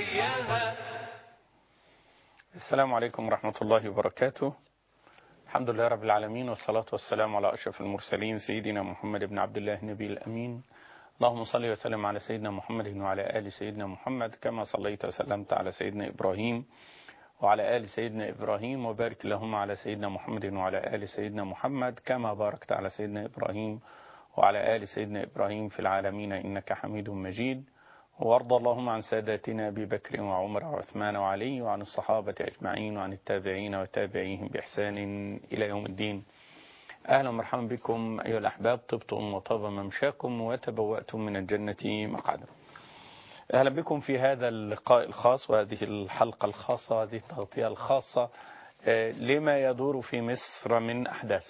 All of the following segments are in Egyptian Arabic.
حياها السلام عليكم ورحمة الله وبركاته الحمد لله رب العالمين والصلاة والسلام على أشرف المرسلين سيدنا محمد بن عبد الله النبي الأمين اللهم صل وسلم على سيدنا محمد وعلى آل سيدنا محمد كما صليت وسلمت على سيدنا إبراهيم وعلى آل سيدنا إبراهيم وبارك اللهم على سيدنا محمد وعلى آل سيدنا محمد كما باركت على سيدنا إبراهيم وعلى آل سيدنا إبراهيم في العالمين إنك حميد مجيد وارض اللهم عن ساداتنا أبي بكر وعمر وعثمان وعلي وعن الصحابة أجمعين وعن التابعين وتابعيهم بإحسان إلى يوم الدين أهلا ومرحبا بكم أيها الأحباب طبتم وطاب ممشاكم وتبوأتم من الجنة مقعدا أهلا بكم في هذا اللقاء الخاص وهذه الحلقة الخاصة هذه التغطية الخاصة لما يدور في مصر من أحداث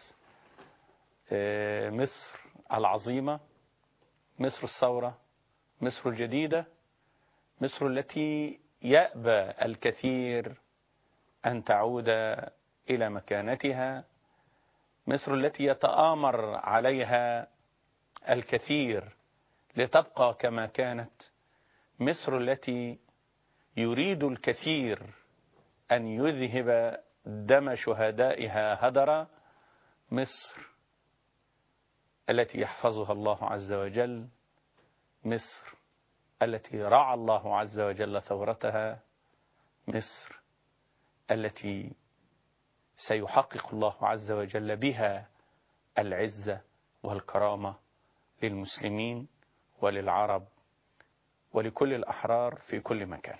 مصر العظيمة مصر الثورة مصر الجديدة مصر التي يأبى الكثير أن تعود إلى مكانتها مصر التي يتآمر عليها الكثير لتبقى كما كانت مصر التي يريد الكثير أن يذهب دم شهدائها هدرا مصر التي يحفظها الله عز وجل مصر التي رعى الله عز وجل ثورتها مصر التي سيحقق الله عز وجل بها العزة والكرامة للمسلمين وللعرب ولكل الأحرار في كل مكان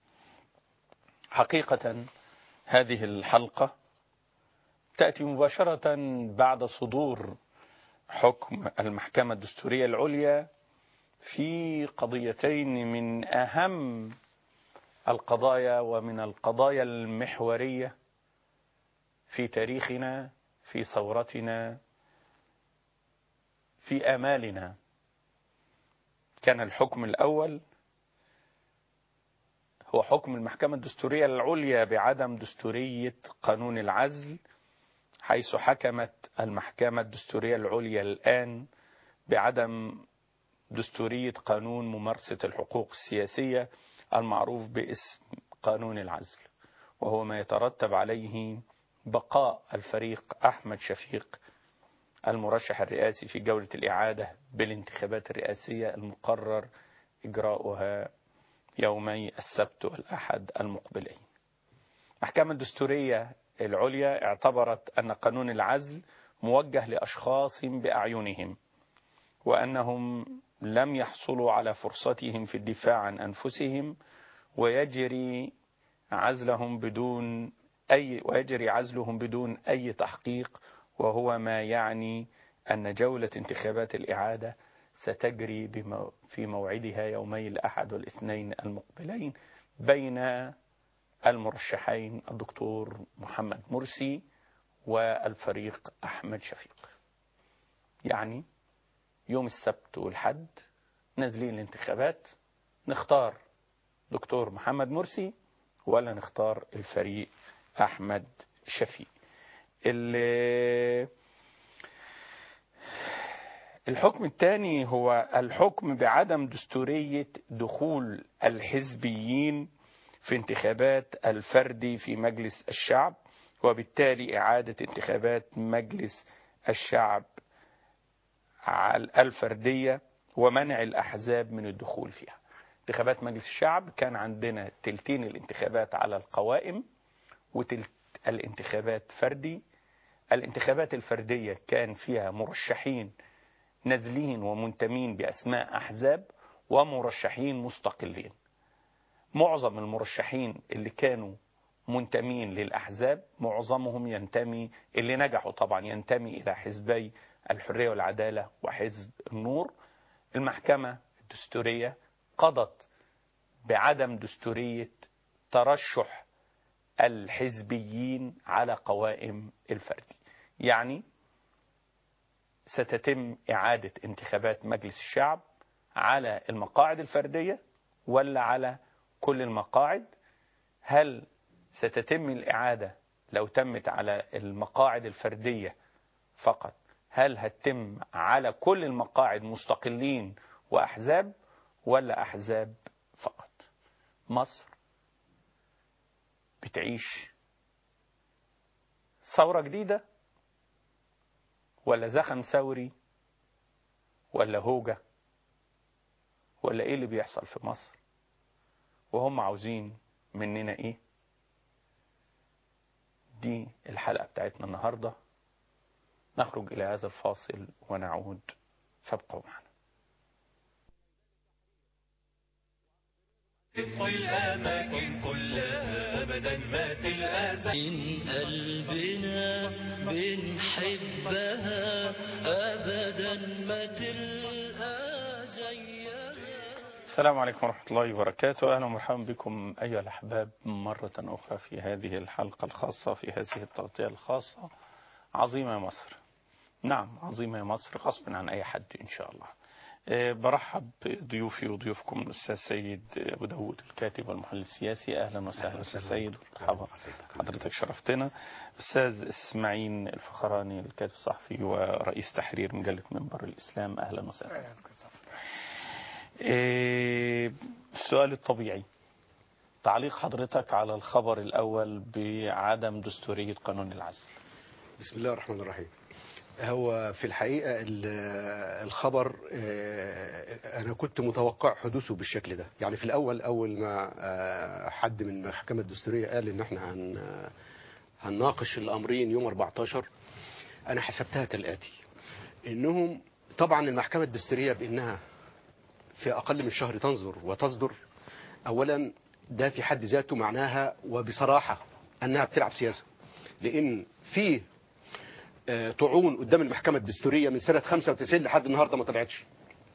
حقيقة هذه الحلقة تأتي مباشرة بعد صدور حكم المحكمة الدستورية العليا في قضيتين من أهم القضايا ومن القضايا المحورية في تاريخنا في ثورتنا في آمالنا كان الحكم الأول هو حكم المحكمة الدستورية العليا بعدم دستورية قانون العزل حيث حكمت المحكمة الدستورية العليا الآن بعدم دستورية قانون ممارسة الحقوق السياسية المعروف باسم قانون العزل وهو ما يترتب عليه بقاء الفريق أحمد شفيق المرشح الرئاسي في جولة الإعادة بالانتخابات الرئاسية المقرر إجراؤها يومي السبت والأحد المقبلين المحكمة الدستورية العليا اعتبرت أن قانون العزل موجه لأشخاص بأعينهم وأنهم لم يحصلوا على فرصتهم في الدفاع عن أنفسهم ويجري عزلهم بدون أي ويجري عزلهم بدون أي تحقيق وهو ما يعني أن جولة انتخابات الإعادة ستجري في موعدها يومي الأحد والاثنين المقبلين بين المرشحين الدكتور محمد مرسي والفريق أحمد شفيق يعني يوم السبت والحد نازلين الانتخابات نختار دكتور محمد مرسي ولا نختار الفريق أحمد شفيق الحكم الثاني هو الحكم بعدم دستورية دخول الحزبيين في انتخابات الفردي في مجلس الشعب وبالتالي إعادة انتخابات مجلس الشعب الفردية ومنع الأحزاب من الدخول فيها انتخابات مجلس الشعب كان عندنا تلتين الانتخابات على القوائم وتلت الانتخابات فردي الانتخابات الفردية كان فيها مرشحين نازلين ومنتمين بأسماء أحزاب ومرشحين مستقلين معظم المرشحين اللي كانوا منتمين للأحزاب معظمهم ينتمي اللي نجحوا طبعا ينتمي إلى حزبي الحرية والعدالة وحزب النور المحكمة الدستورية قضت بعدم دستورية ترشح الحزبيين على قوائم الفردي يعني ستتم إعادة انتخابات مجلس الشعب على المقاعد الفردية ولا على كل المقاعد هل ستتم الإعادة لو تمت على المقاعد الفردية فقط هل هتتم على كل المقاعد مستقلين وأحزاب ولا أحزاب فقط مصر تعيش ثورة جديدة ولا زخم ثوري ولا هوجة ولا ايه اللي بيحصل في مصر وهم عاوزين مننا ايه دي الحلقة بتاعتنا النهاردة نخرج إلى هذا الفاصل ونعود فابقوا معنا الأماكن كلها أبدا ما تلقى من قلبنا بنحبها أبدا ما تلقى زيها السلام عليكم ورحمة الله وبركاته أهلا ومرحبا بكم أيها الأحباب مرة أخرى في هذه الحلقة الخاصة في هذه التغطية الخاصة عظيمة مصر نعم عظيمة مصر غصبا عن أي حد إن شاء الله أه برحب بضيوفي وضيوفكم الأستاذ سيد أبو داود الكاتب والمحلل السياسي أهلا وسهلا أستاذ سيد مرحبا حضرتك شرفتنا أستاذ إسماعيل الفخراني الكاتب الصحفي ورئيس تحرير مجلة منبر الإسلام أهلا وسهلا إيه، السؤال الطبيعي تعليق حضرتك على الخبر الأول بعدم دستورية قانون العزل بسم الله الرحمن الرحيم هو في الحقيقة ال- الخبر آه، أنا كنت متوقع حدوثه بالشكل ده يعني في الأول أول ما آه، حد من المحكمة الدستورية قال إن إحنا هن هنناقش الأمرين يوم 14 أنا حسبتها كالآتي إنهم طبعا المحكمة الدستورية بإنها في أقل من شهر تنظر وتصدر أولا ده في حد ذاته معناها وبصراحة أنها بتلعب سياسة لأن فيه آه، طعون قدام المحكمة الدستورية من سنة 95 لحد النهاردة ما طلعتش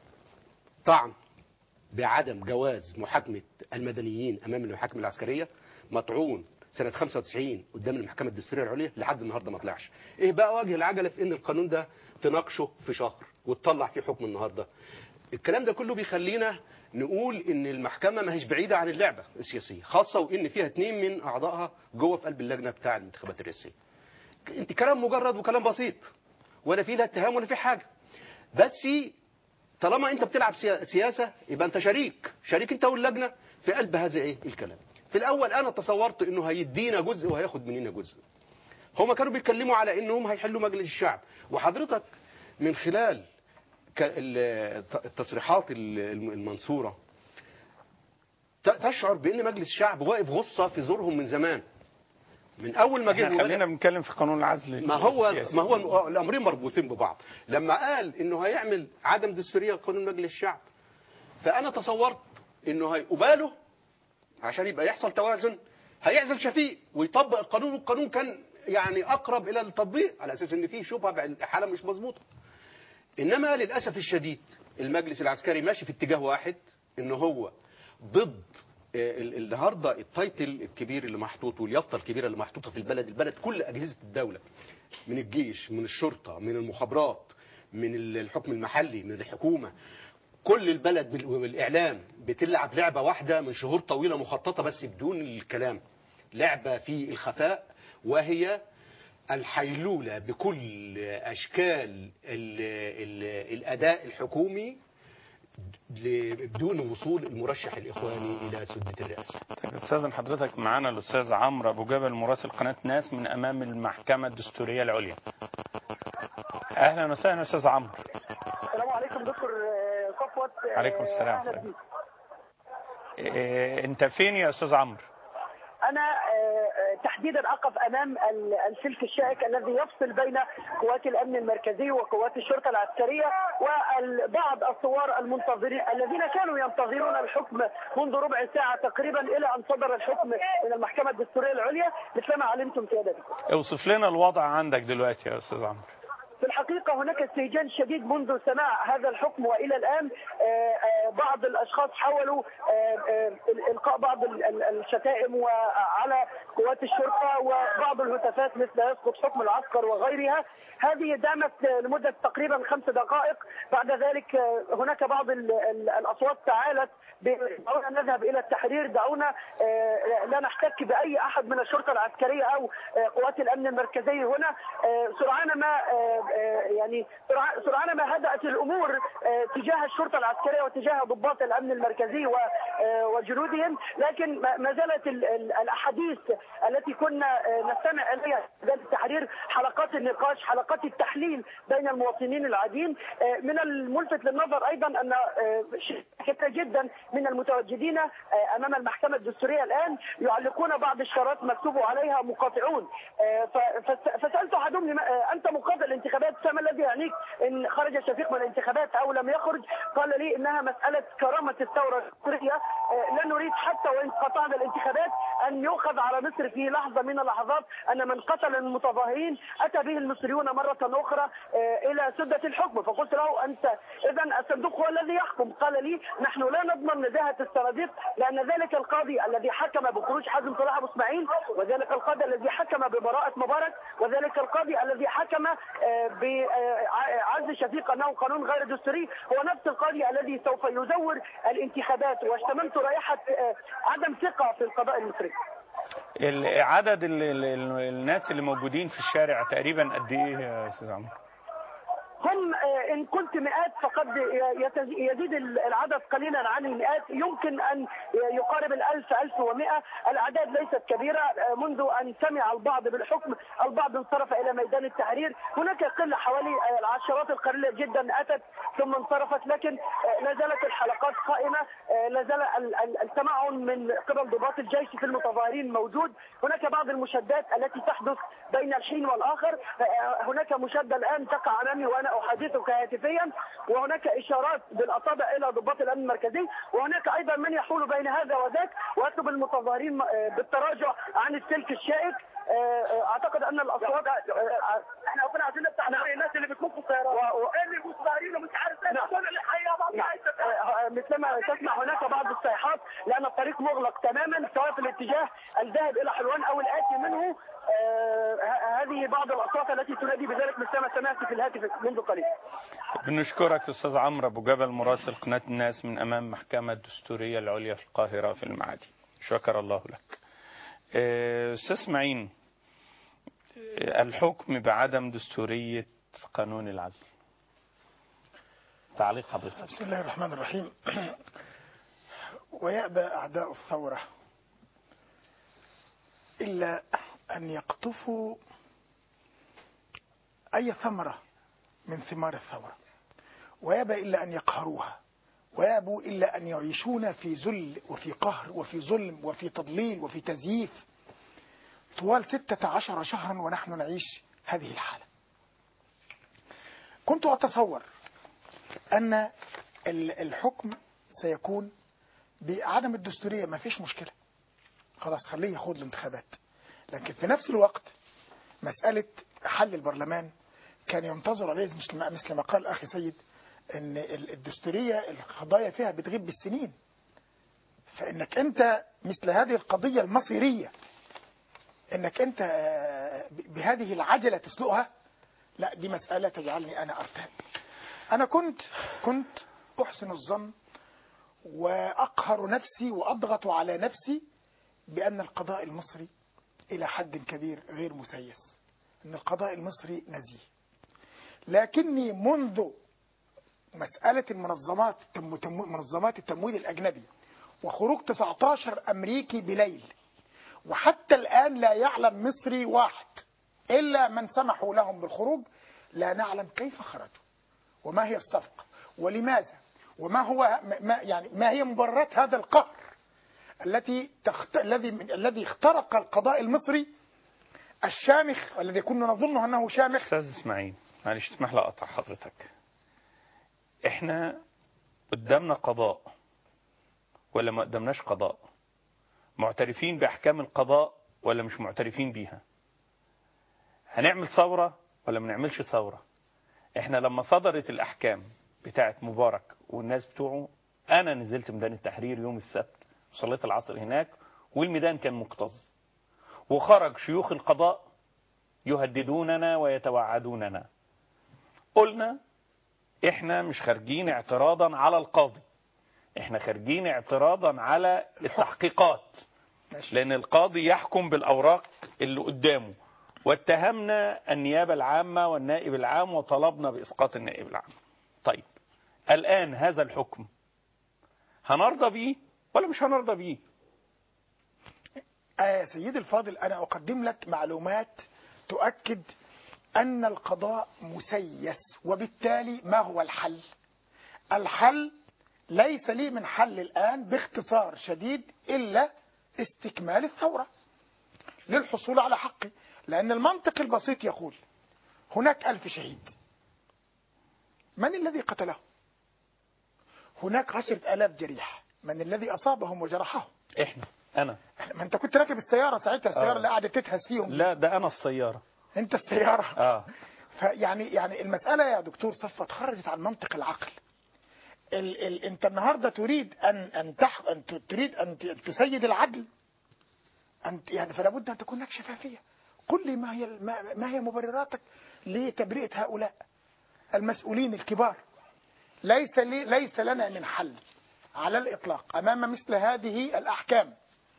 طعن بعدم جواز محاكمة المدنيين أمام المحاكم العسكرية مطعون سنة 95 قدام المحكمة الدستورية العليا لحد النهاردة ما طلعش إيه بقى وجه العجلة في إن القانون ده تناقشه في شهر وتطلع فيه حكم النهاردة الكلام ده كله بيخلينا نقول ان المحكمة ما هيش بعيدة عن اللعبة السياسية خاصة وان فيها اتنين من اعضائها جوه في قلب اللجنة بتاع الانتخابات الرئاسية انت كلام مجرد وكلام بسيط ولا فيه لا اتهام ولا فيه حاجة بس طالما انت بتلعب سيا- سياسة يبقى انت شريك شريك انت واللجنة في قلب هذا ايه الكلام في الاول انا تصورت انه هيدينا جزء وهياخد مننا جزء هما كانوا بيتكلموا على انهم هيحلوا مجلس الشعب وحضرتك من خلال ك- ال- التصريحات ال- المنصورة ت- تشعر بان مجلس الشعب واقف غصة في زورهم من زمان من اول ما جه احنا وبدأ- خلينا بنتكلم في قانون العزل ما هو السياسي. ما هو الامرين مربوطين ببعض لما قال انه هيعمل عدم دستوريه قانون مجلس الشعب فانا تصورت انه هيقباله عشان يبقى يحصل توازن هيعزل شفيق ويطبق القانون والقانون كان يعني اقرب الى التطبيق على اساس ان فيه شبهه بقى الحاله مش مظبوطه انما للاسف الشديد المجلس العسكري ماشي في اتجاه واحد ان هو ضد آه، ال- النهارده التايتل الكبير اللي محطوط واليافطه الكبيره اللي محطوطه في البلد البلد كل اجهزه الدوله من الجيش من الشرطه من المخابرات من ال- الحكم المحلي من الحكومه كل البلد بال- والاعلام بتلعب لعبه واحده من شهور طويله مخططه بس بدون الكلام لعبه في الخفاء وهي الحيلولة بكل أشكال ال ال الأداء الحكومي ل- بدون وصول المرشح الإخواني إلى سدة الرئاسة طيب استاذن حضرتك معانا الاستاذ عمرو ابو جبل مراسل قناه ناس من امام المحكمه الدستوريه العليا اهلا وسهلا استاذ عمرو السلام عليكم دكتور آه، صفوت آه، عليكم السلام. أهلا بيك. إيه انت فين يا استاذ عمرو أنا آه، آه، تحديدا أقف أمام ال- السلك الشائك الذي يفصل بين قوات الأمن المركزي وقوات الشرطة العسكرية وبعض الثوار المنتظرين الذين كانوا ينتظرون الحكم منذ ربع ساعة تقريبا إلى أن صدر الحكم من المحكمة الدستورية العليا مثلما علمتم سيادتكم اوصف لنا الوضع عندك دلوقتي يا استاذ عمرو في الحقيقة هناك استهجان شديد منذ سماع هذا الحكم وإلى الآن آه، آه، بعض الأشخاص حاولوا آه، آه، إلقاء بعض ال- ال- الشتائم وعلى قوات الشرطة وبعض الهتافات مثل يسقط حكم العسكر وغيرها هذه دامت لمدة تقريبا خمس دقائق بعد ذلك آه، هناك بعض ال- ال- الأصوات تعالت ب- دعونا نذهب إلى التحرير دعونا آه، لا نحتك بأي أحد من الشرطة العسكرية أو آه، قوات الأمن المركزي هنا آه، سرعان ما آه، آه، يعني سرع- سرعان ما هدأت الأمور آه، تجاه الشرطة العسكرية وتجاه ضباط الأمن المركزي و- آه، وجنودهم لكن ما ما زالت ال- ال- الأحاديث التي كنا آه، نستمع إليها في التحرير حلقات النقاش حلقات التحليل بين المواطنين العاديين آه، من الملفت للنظر أيضا أن آه، شيء كثير جدا من المتواجدين آه، أمام المحكمة الدستورية الآن يعلقون بعض الشارات مكتوب عليها مقاطعون آه، ف- فس- فسألت أحدهم لما- آه، أنت مقاطع الانتخابات فما الذي يعنيك إن خرج شفيق من الانتخابات أو لم يخرج قال لي إنها مسألة كرامة الثورة المصرية آه، لا نريد حتى وإن قطعنا الانتخابات أن يؤخذ على مصر في لحظة من اللحظات أن من قتل المتظاهرين أتى به المصريون مرة أخرى آه، إلى سدة الحكم فقلت له أنت إذا الصندوق هو الذي يحكم قال لي نحن لا نضمن نزاهة الصناديق لأن ذلك القاضي الذي حكم بخروج حازم صلاح أبو إسماعيل وذلك القاضي الذي حكم ببراءة مبارك وذلك القاضي الذي حكم بعزل شفيق أنه قانون غير دستوري هو نفس القاضي الذي سوف يزور الانتخابات واشتملت رائحة آه، عدم ثقة في القضاء المصري ال- عدد ال- ال- ال- الناس اللي موجودين في الشارع تقريبا قد ايه يا استاذ عمرو؟ هم آه، إن كنت مئات فقد يتز- يزيد العدد قليلا عن المئات يمكن أن يقارب الألف ألف ومئة الأعداد ليست كبيرة آه، منذ أن سمع البعض بالحكم البعض انصرف إلى ميدان التحرير هناك قلة حوالي آه، العشرات القليلة جدا أتت ثم انصرفت لكن آه، لا زالت الحلقات قائمة آه، لا زال ال- ال- التمعن من قبل ضباط الجيش في المتظاهرين موجود هناك بعض المشادات التي تحدث بين الحين والآخر آه، هناك مشادة الآن تقع أمامي وأنا أحادثك هاتفيا وهناك إشارات بالأصابع إلى ضباط الأمن المركزي وهناك أيضا من يحول بين هذا وذاك ويطلب المتظاهرين آه، بالتراجع عن السلك الشائك آه، آه، اعتقد ان الاصوات آه، احنا كنا عايزين نفتح نعم. الناس اللي بتموت في الطيران اللي متظاهرين ومش عارف ايه دول اللي حياه بعض مثلما تسمع هناك بعض الصيحات لان الطريق مغلق تماما سواء في الاتجاه الذاهب الى حلوان او الاتي منه آه، ه- هذه بعض الاصوات التي تنادي بذلك مثلما سمعت في الهاتف منذ قليل بنشكرك استاذ عمرو ابو جبل مراسل قناه الناس من امام المحكمه الدستوريه العليا في القاهره في المعادي شكر الله لك آه، استاذ معين آه، الحكم بعدم دستوريه قانون العزل تعليق حضرتك بسم الله الرحمن الرحيم ويأبى أعداء الثورة إلا أن يقطفوا أي ثمرة من ثمار الثورة ويأبى إلا أن يقهروها ويأبوا إلا أن يعيشون في ذل وفي قهر وفي ظلم وفي تضليل وفي تزييف طوال ستة عشر شهرا ونحن نعيش هذه الحالة كنت أتصور أن ال- الحكم سيكون بعدم الدستورية ما فيش مشكلة خلاص خليه يخوض الانتخابات لكن في نفس الوقت مسألة حل البرلمان كان ينتظر عليه مثل ما- مثل ما قال أخي سيد أن ال- الدستورية القضايا فيها بتغيب بالسنين فإنك أنت مثل هذه القضية المصيرية إنك أنت آه، ب- بهذه العجلة تسلقها لا دي مسألة تجعلني أنا أرتاب أنا كنت كنت أحسن الظن وأقهر نفسي وأضغط على نفسي بأن القضاء المصري إلى حد كبير غير مسيس أن القضاء المصري نزيه لكني منذ مسألة المنظمات تم- تم- منظمات التمويل الأجنبي وخروج 19 أمريكي بليل وحتى الآن لا يعلم مصري واحد إلا من سمحوا لهم بالخروج لا نعلم كيف خرجوا وما هي الصفقة ولماذا وما هو ما يعني ما هي مبررات هذا القهر التي تخت... الذي الذي اخترق القضاء المصري الشامخ الذي كنا نظنه انه شامخ استاذ اسماعيل معلش اسمح لي اقطع حضرتك احنا قدامنا قضاء ولا ما قدامناش قضاء معترفين باحكام القضاء ولا مش معترفين بيها هنعمل ثوره ولا ما نعملش ثوره احنا لما صدرت الاحكام بتاعت مبارك والناس بتوعه انا نزلت ميدان التحرير يوم السبت وصليت العصر هناك والميدان كان مكتظ وخرج شيوخ القضاء يهددوننا ويتوعدوننا قلنا احنا مش خارجين اعتراضا على القاضي احنا خارجين اعتراضا على التحقيقات ماشي. لان القاضي يحكم بالاوراق اللي قدامه واتهمنا النيابة العامة والنائب العام وطلبنا بإسقاط النائب العام طيب الآن هذا الحكم هنرضى به ولا مش هنرضى به آه سيدي الفاضل أنا أقدم لك معلومات تؤكد أن القضاء مسيس وبالتالي ما هو الحل الحل ليس لي من حل الآن باختصار شديد إلا استكمال الثورة للحصول على حقي لأن المنطق البسيط يقول هناك ألف شهيد من الذي قتله هناك عشرة آلاف جريح من الذي أصابهم وجرحهم احنا انا ما انت كنت راكب السيارة ساعتها السيارة آه. اللي قعدت تتهز فيهم لا ده انا السيارة انت السيارة اه فيعني يعني المسألة يا دكتور صفوت خرجت عن منطق العقل ال ال انت النهارده تريد ان ان تح ان ت- تريد ان ت- أن تسيد العدل ان يعني فلا بد ان تكون هناك شفافية قل لي ما هي ما, ما هي مبرراتك لتبرئة هؤلاء المسؤولين الكبار ليس لي ليس لنا من حل على الإطلاق أمام مثل هذه الأحكام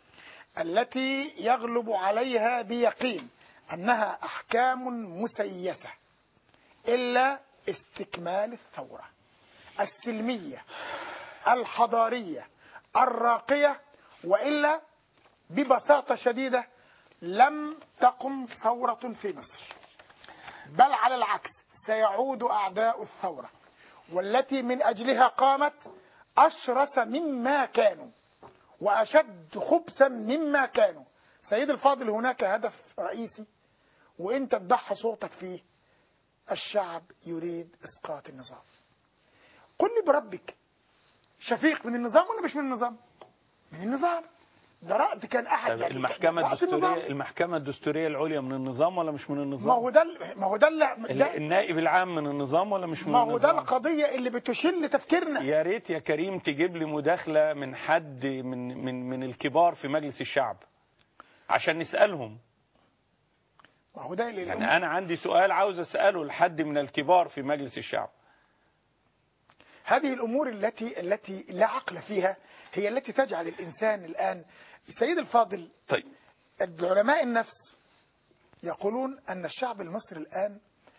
التي يغلب عليها بيقين أنها أحكام مسيسة إلا استكمال الثورة السلمية الحضارية الراقية وإلا ببساطة شديدة لم تقم ثورة في مصر بل على العكس سيعود أعداء الثورة والتي من أجلها قامت أشرس مما كانوا وأشد خبثا مما كانوا سيد الفاضل هناك هدف رئيسي وانت تضحي صوتك فيه الشعب يريد اسقاط النظام قل لي بربك شفيق من النظام ولا مش من النظام من النظام ده رأت كان احد طيب يعني المحكمة رأس النظام. الدستورية المحكمة الدستورية العليا من النظام ولا مش من ما النظام هو ده ال- ما هو ده ال- ال- ده- النائب العام من النظام ولا مش من ما هو ده النظام القضية اللي بتشل تفكيرنا يا ريت يا كريم تجيب لي مداخلة من حد من من من الكبار في مجلس الشعب عشان نسألهم ما هو ده اللي يعني أنا عندي سؤال عاوز أسأله لحد من الكبار في مجلس الشعب هذه الأمور التي التي لا عقل فيها هي التي تجعل الإنسان الآن سيد الفاضل طيب علماء النفس يقولون أن الشعب المصري الآن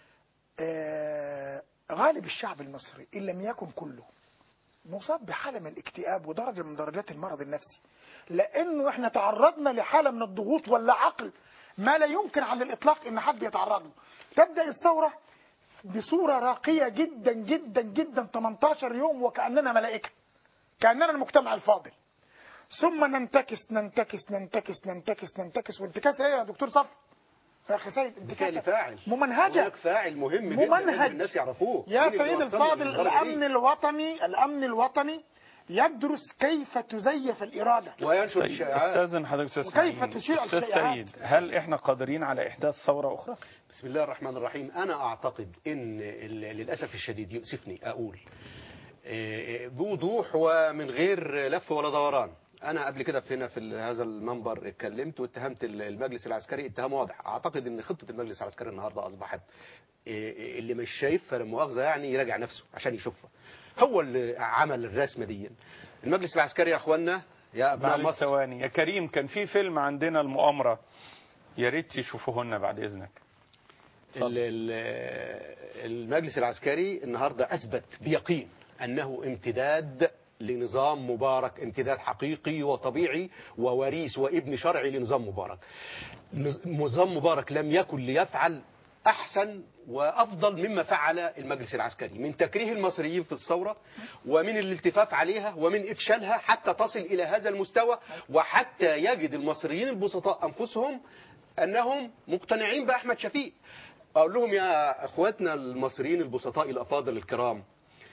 آه، غالب الشعب المصري إن لم يكن كله مصاب بحالة من الاكتئاب ودرجة من درجات المرض النفسي لأنه إحنا تعرضنا لحالة من الضغوط ولا عقل ما لا يمكن على الإطلاق إن حد يتعرض له تبدأ الثورة بصورة راقية جدا جدا جدا 18 يوم وكأننا ملائكة كأننا المجتمع الفاضل ثم ننتكس ننتكس ننتكس ننتكس ننتكس وانتكاس ايه يا دكتور صف يا اخي سيد بالفعل انتكاس فاعل ممنهجة هناك فاعل مهم جدا لازم ممنهج الناس يعرفوه يا مين اللي سيد وصلنا الفاضل للدرجة دي؟ الامن الوطني الامن الوطني يدرس كيف تزيف الاراده وينشر طيب الشائعات استاذن حضرتك استاذ وكيف سعيد. تشيع استاذ الشائعات؟ سعيد هل احنا قادرين على احداث ثوره اخرى؟ بسم الله الرحمن الرحيم أنا أعتقد أن ال- للأسف الشديد يؤسفني أقول إيه، بوضوح ومن غير لف ولا دوران أنا قبل كده في هنا في ال- هذا المنبر اتكلمت واتهمت ال- المجلس العسكري اتهام واضح أعتقد أن خطة المجلس العسكري النهاردة أصبحت إيه، اللي مش شايفها لا مؤاخذة يعني يراجع نفسه عشان يشوفها هو اللي عمل الرسمة دي المجلس العسكري يا أخوانا يا أبناء معلش مصر ثواني يا كريم كان في فيلم عندنا المؤامره يا ريت تشوفوه لنا بعد اذنك ال- ال- المجلس العسكري النهارده اثبت بيقين انه امتداد لنظام مبارك امتداد حقيقي وطبيعي ووريث وابن شرعي لنظام مبارك نظ- نظام مبارك لم يكن ليفعل احسن وافضل مما فعل المجلس العسكري من تكريه المصريين في الثوره ومن الالتفاف عليها ومن افشالها حتى تصل الى هذا المستوى وحتى يجد المصريين البسطاء انفسهم انهم مقتنعين باحمد شفيق اقول لهم يا اخواتنا المصريين البسطاء الافاضل الكرام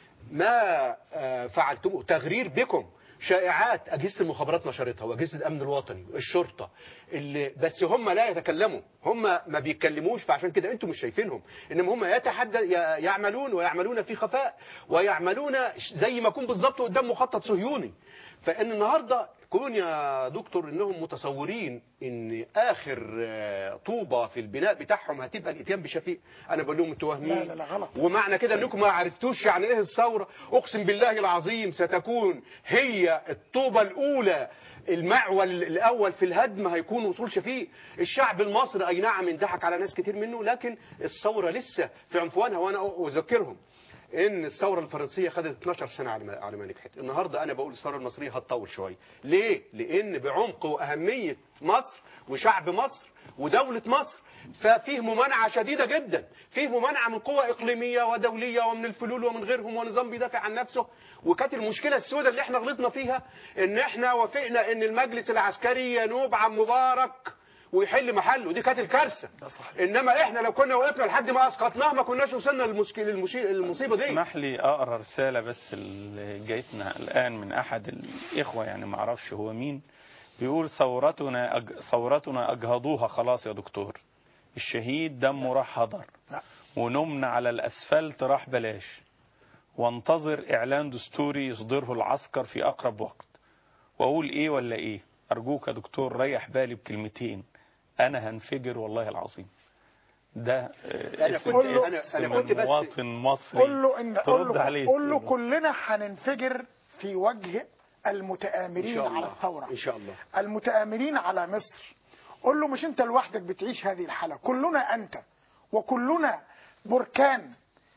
ما آه، فعلتم تغرير بكم شائعات اجهزه المخابرات نشرتها واجهزه الامن الوطني الشرطه اللي بس هم لا يتكلموا هم ما بيتكلموش فعشان كده انتم مش شايفينهم انما هم يتحدث ي- يعملون ويعملون في خفاء ويعملون ش- زي ما يكون بالظبط قدام مخطط صهيوني فان النهارده كون يا دكتور انهم متصورين ان اخر آه، طوبه في البناء بتاعهم هتبقى الاتيان بشفيق انا بقول لهم انتوا واهمين لا، لا، لا، غلط. ومعنى كده انكم ما عرفتوش يعني ايه الثوره اقسم بالله العظيم ستكون هي الطوبه الاولى المعول الاول في الهدم هيكون وصول شفيق الشعب المصري اي نعم انضحك على ناس كتير منه لكن الثوره لسه في عنفوانها وانا اذكرهم ان الثوره الفرنسيه خدت 12 سنه على ما على ما نجحت النهارده انا بقول الثوره المصريه هتطول شويه ليه لان بعمق واهميه مصر وشعب مصر ودوله مصر ففيه ممانعه شديده جدا فيه ممانعه من قوى اقليميه ودوليه ومن الفلول ومن غيرهم ونظام بيدافع عن نفسه وكانت المشكله السوداء اللي احنا غلطنا فيها ان احنا وافقنا ان المجلس العسكري ينوب عن مبارك ويحل محله دي كانت الكارثه ده صحيح. انما احنا لو كنا وقفنا لحد ما اسقطناه ما كناش وصلنا للمشكله المصيبه دي اسمح لي اقرا رساله بس اللي جايتنا الان من احد الاخوه يعني ما اعرفش هو مين بيقول ثورتنا أج... ثورتنا اجهضوها خلاص يا دكتور الشهيد دمه راح هدر لا. ونمنا على الاسفلت راح بلاش وانتظر اعلان دستوري يصدره العسكر في اقرب وقت واقول ايه ولا ايه ارجوك يا دكتور ريح بالي بكلمتين انا هنفجر والله العظيم ده آه، أنا اسم- كنت- أنا- اسم أنا كنت بس- مواطن مصري قول له ان قول ترد له, عليه قول له تقول له. كلنا هننفجر في وجه ان المتآمرين شاء على الله الثورة ان شاء الله المتآمرين على مصر قول له مش انت لوحدك بتعيش هذه الحالة كلنا انت وكلنا بركان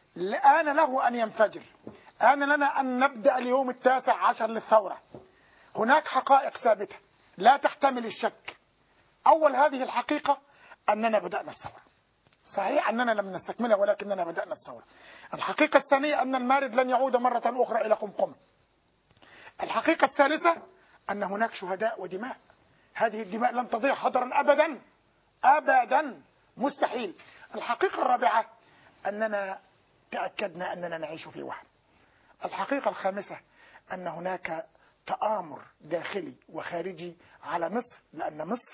آن له ان ينفجر آن لنا ان نبدأ اليوم التاسع عشر للثورة هناك حقائق ثابتة لا تحتمل الشك اول هذه الحقيقة اننا بدأنا الثورة صحيح اننا لم نستكملها ولكننا بدأنا الثورة الحقيقة الثانية ان المارد لن يعود مرة اخرى الى قمقمة الحقيقة الثالثة أن هناك شهداء ودماء هذه الدماء لن تضيع هدرا أبدا أبدا مستحيل الحقيقة الرابعة أننا تأكدنا أننا نعيش في وهم الحقيقة الخامسة أن هناك تآمر داخلي وخارجي على مصر لأن مصر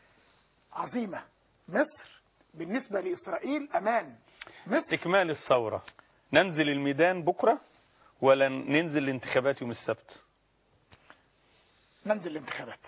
عظيمة مصر بالنسبة لإسرائيل أمان مصر استكمال الثورة ننزل الميدان بكرة ولا ننزل الانتخابات يوم السبت ننزل الانتخابات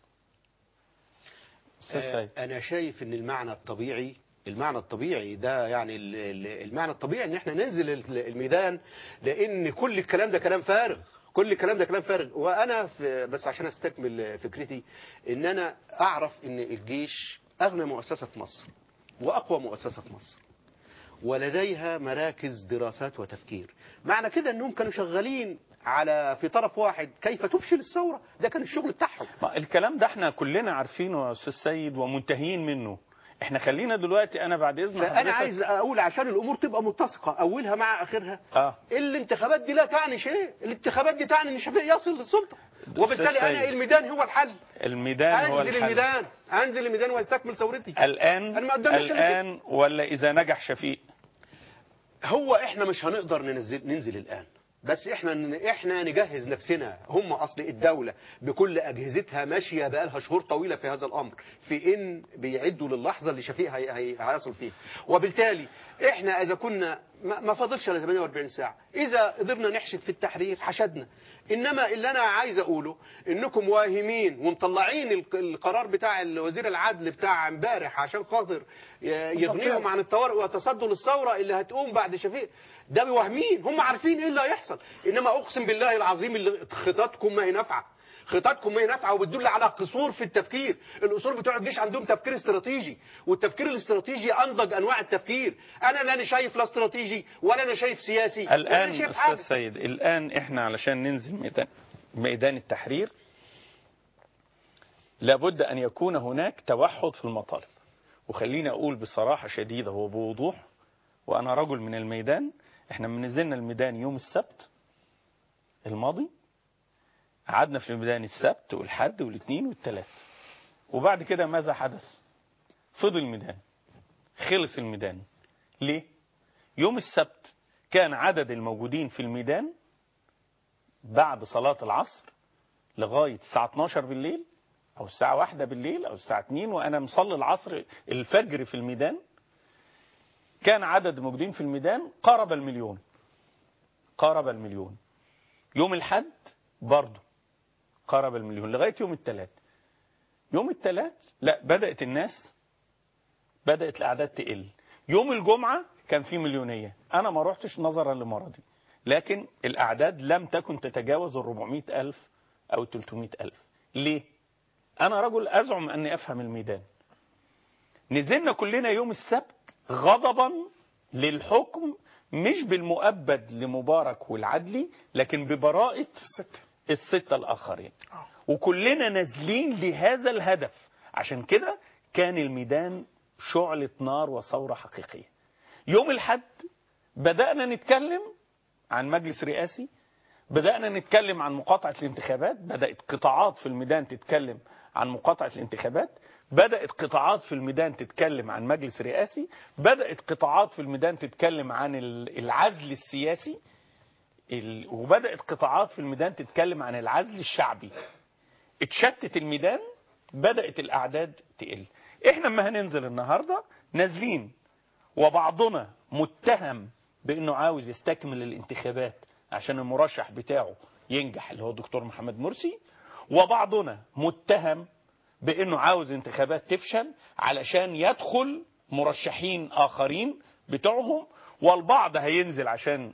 أستاذ آه، سيد انا شايف ان المعنى الطبيعي المعنى الطبيعي ده يعني ال- ال- المعنى الطبيعي ان احنا ننزل ال- الميدان لان كل الكلام ده كلام فارغ كل الكلام ده كلام فارغ وانا في بس عشان استكمل فكرتي ان انا اعرف ان الجيش اغنى مؤسسه في مصر واقوى مؤسسه في مصر ولديها مراكز دراسات وتفكير معنى كده انهم كانوا شغالين على في طرف واحد كيف تفشل الثوره ده كان الشغل بتاعهم ما الكلام ده احنا كلنا عارفينه يا أستاذ سيد ومنتهيين منه احنا خلينا دلوقتي أنا بعد إذن فانا حضرتك- عايز اقول عشان الامور تبقى متسقه اولها مع اخرها آه. الانتخابات دي لا تعني شيء الانتخابات دي تعني ان شفيق يصل للسلطه وبالتالي أستاذ انا سيد. الميدان هو الحل الميدان هو انزل الحل الميدان انزل الميدان واستكمل ثورتي الآن أنا ما قداميش إلا كده. الآن ولا إذا نجح شفيق هو احنا مش هنقدر ننزل ننزل الان بس احنا احنا نجهز نفسنا هم اصل الدوله بكل اجهزتها ماشيه بقالها شهور طويله في هذا الامر في ان بيعدوا للحظه اللي شفيق هي هي هيصل فيها وبالتالي احنا اذا كنا ما ما فاضلش الا 48 ساعه اذا قدرنا نحشد في التحرير حشدنا انما اللي انا عايز اقوله انكم واهمين ومطلعين الق- القرار بتاع وزير العدل بتاع امبارح عشان خاطر ي- يغنيهم عن الطوارئ وتصدوا للثوره اللي هتقوم بعد شفيق ده بوهمين هم عارفين ايه اللي هيحصل انما اقسم بالله العظيم اللي خططكم ما هي نافعه خططكم ما هي نافعه وبتدل على قصور في التفكير الاصول بتوع الجيش عندهم تفكير استراتيجي والتفكير الاستراتيجي انضج انواع التفكير انا لا انا شايف لا استراتيجي ولا انا شايف سياسي ولا الآن انا شايف أستاذ حاجه سيد الآن إحنا علشان ننزل ميدان ميدان التحرير لابد أن يكون هناك توحد في المطالب وخليني أقول بصراحة شديدة وبوضوح وأنا رجل من الميدان إحنا من نزلنا الميدان يوم السبت الماضي قعدنا في الميدان السبت والحد والاثنين والثلاث وبعد كده ماذا حدث فضل الميدان خلص الميدان ليه يوم السبت كان عدد الموجودين في الميدان بعد صلاة العصر لغاية الساعة 12 بالليل أو الساعة واحدة بالليل أو الساعة 2 وأنا مصلي العصر الفجر في الميدان كان عدد الموجودين في الميدان قارب المليون قارب المليون يوم الحد برضه قارب المليون لغاية يوم الثلاث يوم الثلاث لا بدأت الناس بدأت الأعداد تقل يوم الجمعة كان في مليونية أنا ما رحتش نظرا لمرضي لكن الأعداد لم تكن تتجاوز ال 400 ألف أو 300 ألف ليه؟ أنا رجل أزعم أني أفهم الميدان نزلنا كلنا يوم السبت غضبا للحكم مش بالمؤبد لمبارك والعدلي لكن ببراءة ستة الستة الآخرين آه. وكلنا نازلين لهذا الهدف عشان كده كان الميدان شعلة نار وثورة حقيقية يوم الحد بدأنا نتكلم عن مجلس رئاسي بدأنا نتكلم عن مقاطعة الانتخابات بدأت قطاعات في الميدان تتكلم عن مقاطعة الانتخابات بدأت قطاعات في الميدان تتكلم عن مجلس رئاسي بدأت قطاعات في الميدان تتكلم عن ال- العزل السياسي ال- وبدأت قطاعات في الميدان تتكلم عن العزل الشعبي اتشتت الميدان بدأت الأعداد تقل احنا لما هننزل النهاردة نازلين وبعضنا متهم بأنه عاوز يستكمل الانتخابات عشان المرشح بتاعه ينجح اللي هو الدكتور محمد مرسي وبعضنا متهم بأنه عاوز انتخابات تفشل علشان يدخل مرشحين آخرين بتوعهم والبعض هينزل عشان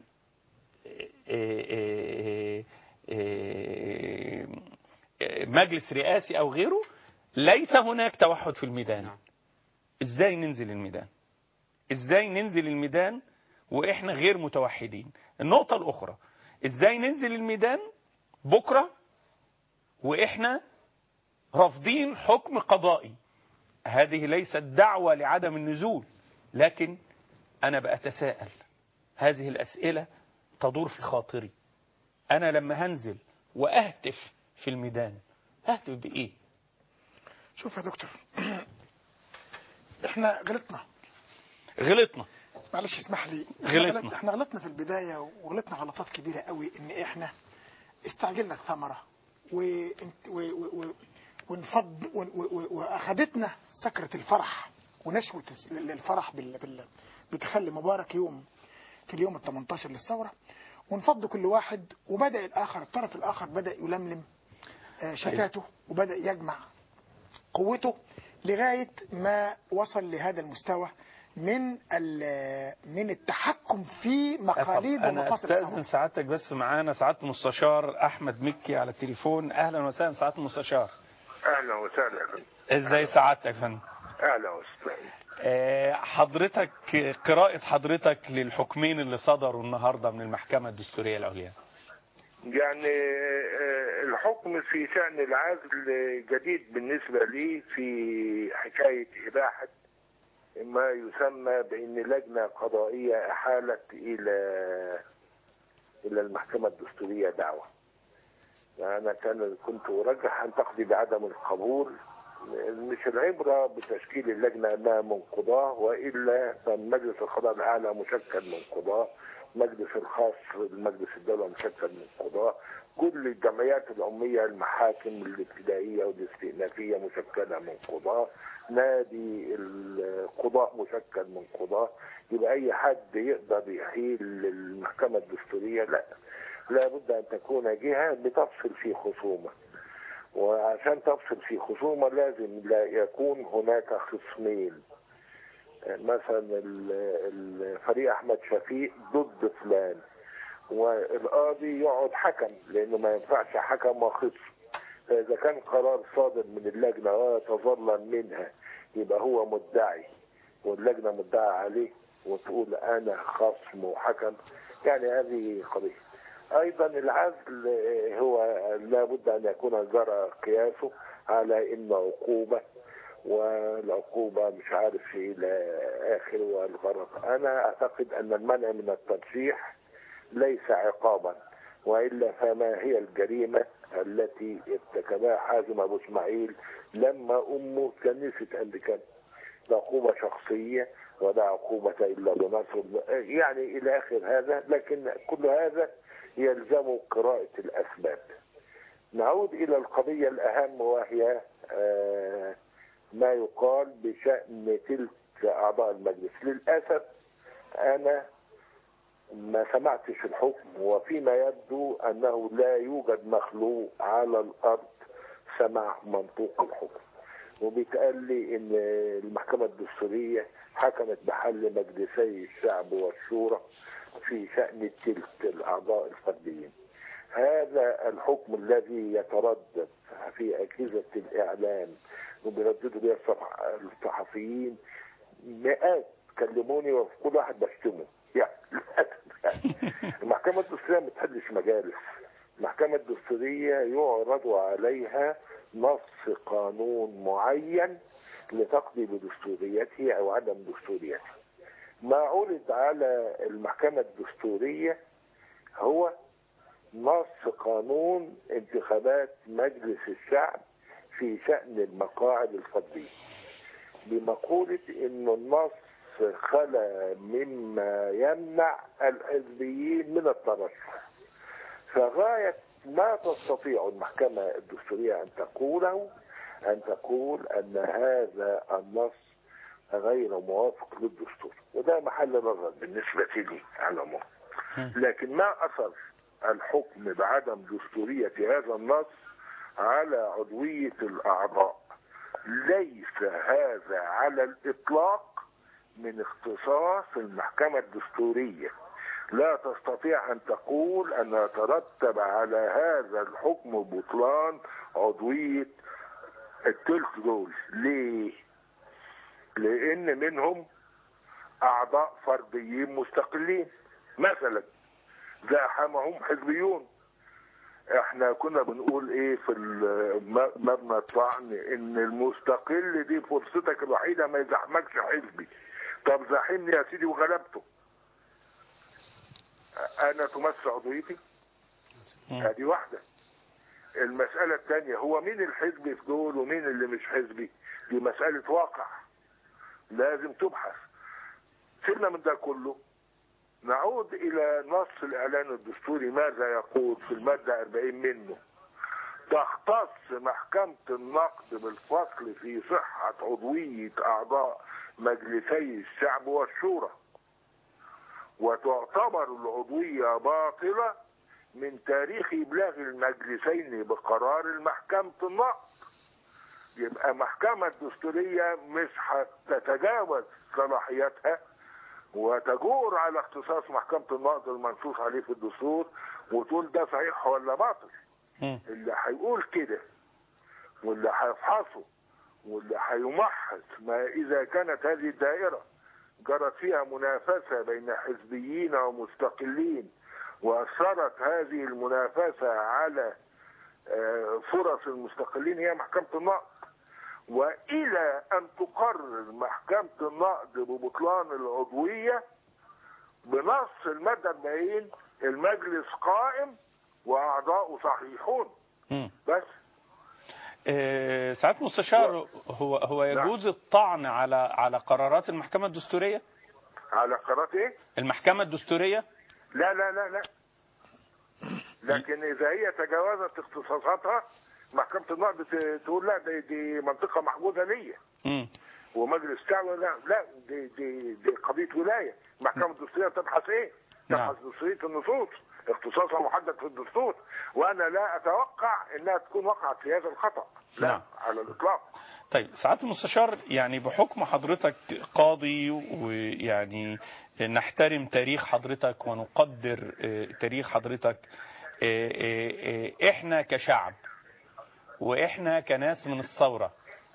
مجلس رئاسي أو غيره ليس هناك توحد في الميدان ازاي ننزل الميدان ازاي ننزل الميدان واحنا غير متوحدين النقطة الاخرى ازاي ننزل الميدان بكرة واحنا رافضين حكم قضائي هذه ليست دعوة لعدم النزول لكن انا بأتساءل هذه الاسئلة تدور في خاطري انا لما هنزل واهتف في الميدان ههتف بايه شوف يا دكتور احنا غلطنا غلطنا معلش اسمح لي إحنا غلطنا. غلط- احنا غلطنا في البدايه وغلطنا غلطات كبيره قوي ان احنا استعجلنا الثمره و... و... و... و... ونفض و... و... و... واخدتنا سكره الفرح ونشوه الفرح بال... بال... بتخلي مبارك يوم في اليوم ال 18 للثوره ونفض كل واحد وبدا الاخر الطرف الاخر بدا يلملم آه، شتاته وبدا يجمع قوته لغايه ما وصل لهذا المستوى من ال- من التحكم في مقاليد انا ومقاصد استاذن الثورة. سعادتك بس معانا سعاده المستشار احمد مكي على التليفون اهلا وسهلا سعاده المستشار اهلا وسهلا يا فندم. ازاي سعادتك يا فندم اهلا وسهلا آه، حضرتك قراءة حضرتك للحكمين اللي صدروا النهاردة من المحكمة الدستورية العليا يعني آه، الحكم في شأن العزل جديد بالنسبة لي في حكاية إباحة ما يسمى بأن لجنة قضائية أحالت إلى إلى المحكمة الدستورية دعوة أنا كان كنت أرجح أن تقضي بعدم القبول مش العبرة بتشكيل اللجنة أنها من قضاة وإلا فمجلس القضاء الأعلى مشكل من قضاة مجلس الخاص لمجلس الدولة مشكل من قضاة كل الجمعيات العمومية المحاكم الابتدائية والاستئنافية مشكلة من قضاة نادي القضاء مشكل من قضاة يبقى أي حد يقدر يحيل للمحكمة الدستورية لا لابد أن تكون جهة بتفصل في خصومة وعشان تفصل في خصومة لازم لا يكون هناك خصمين مثلا ال- الفريق احمد شفيق ضد فلان والقاضي يقعد حكم لانه ما ينفعش حكم وخصم فاذا كان قرار صادر من اللجنه ويتظلم منها يبقى هو مدعي واللجنه مدعى عليه وتقول انا خصم وحكم يعني هذه قضيه ايضا العزل آه، هو لابد ان يكون جرى قياسه على انه عقوبه والعقوبه مش عارف الى اخر والغرض انا اعتقد ان المنع من الترشيح ليس عقابا والا فما هي الجريمه التي ارتكبها حازم ابو اسماعيل لما امه كنست عند كان ده عقوبه شخصيه ولا عقوبه الا بنصر يعني الى اخر هذا لكن كل هذا يلزم قراءه الاسباب نعود الى القضيه الاهم وهي آه، ما يقال بشان تلك اعضاء المجلس للاسف انا ما سمعتش الحكم وفيما يبدو أنه لا يوجد مخلوق على الأرض سمع منطوق الحكم وبيتقال لي ان المحكمة الدستورية حكمت بحل مجلسي الشعب والشورى في شأن تلك الأعضاء الفرديين هذا الحكم الذي يتردد في أجهزة الإعلام وبيرددوا بها الصفح- الصحفيين مئات كلموني وفي كل واحد بشتمه يعني المحكمة الدستورية ما بتحلش مجالس المحكمة الدستورية يعرض عليها نص قانون معين لتقضي بدستوريته أو عدم دستوريته ما عرض على المحكمة الدستورية هو نص قانون انتخابات مجلس الشعب في شأن المقاعد الفردية بمقولة انه النص خلا مما يمنع الحزبيين من الترشح فغاية ما تستطيع المحكمة الدستورية أن تقوله أن تقول أن هذا النص غير موافق للدستور وده محل نظر بالنسبة لي على العموم لكن ما أثر الحكم بعدم دستورية هذا النص على عضوية الأعضاء ليس هذا على الإطلاق من اختصاص المحكمة الدستورية لا تستطيع أن تقول أن يترتب على هذا الحكم بطلان عضوية التلت دول ليه؟ لأن منهم أعضاء فرديين مستقلين مثلا زاحمهم حزبيون احنا كنا بنقول ايه في الم- مبنى الطعن ان المستقل دي فرصتك الوحيدة ما يزحمكش حزبي طب زاحمني يا سيدي وغلبته انا تمس عضويتي ادي واحدة المسألة الثانية هو مين الحزبي في دول ومين اللي مش حزبي دي مسألة واقع لازم تبحث سيبنا من ده كله نعود إلى نص الإعلان الدستوري ماذا يقول في المادة 40 منه تختص محكمة النقد بالفصل في صحة عضوية أعضاء مجلسي الشعب والشورى وتعتبر العضوية باطلة من تاريخ إبلاغ المجلسين بقرار المحكمة النقد يبقى محكمة دستورية مش هتتجاوز صلاحياتها وتجور على اختصاص محكمة النقد المنصوص عليه في الدستور وتقول ده صحيح ولا باطل مم. اللي هيقول كده واللي هيفحصه واللي هيمحص ما إذا كانت هذه الدائرة جرت فيها منافسة بين حزبيين ومستقلين وأثرت هذه المنافسة على آه، فرص المستقلين هي محكمة النقد وإلى أن تقرر محكمة النقد ببطلان العضوية بنص المادة 40 المجلس قائم وأعضاؤه صحيحون مم. بس آه، سعادة مستشار هو هو يجوز الطعن على على قرارات المحكمة الدستورية؟ على قرارات إيه؟ المحكمة الدستورية؟ لا لا لا لا لكن إذا هي تجاوزت اختصاصاتها محكمة النقد ت- تقول لا دي, دي منطقة محجوزة ليا مم. ومجلس الشعب لا لا دي دي دي قضية ولاية المحكمة الدستورية تبحث ايه؟ نعم. تبحث دستورية النصوص اختصاصها محدد في الدستور وانا لا اتوقع انها تكون وقعت في هذا الخطأ لا نعم. على الاطلاق طيب سعادة المستشار يعني بحكم حضرتك قاضي ويعني نحترم تاريخ حضرتك ونقدر آه، تاريخ حضرتك آه، آه، آه، احنا كشعب واحنا كناس من الثورة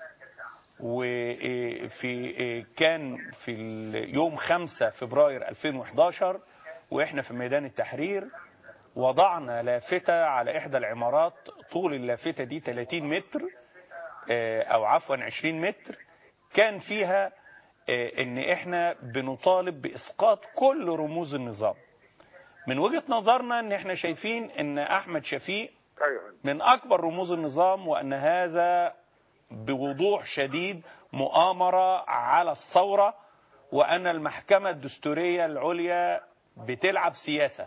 وفي كان في يوم 5 فبراير 2011 واحنا في ميدان التحرير وضعنا لافتة على احدى العمارات طول اللافتة دي 30 متر آه، او عفوا 20 متر كان فيها آه، ان احنا بنطالب باسقاط كل رموز النظام من وجهة نظرنا ان احنا شايفين ان احمد شفيق ايوه من اكبر رموز النظام وان هذا بوضوح شديد مؤامرة على الثورة وان المحكمة الدستورية العليا بتلعب سياسة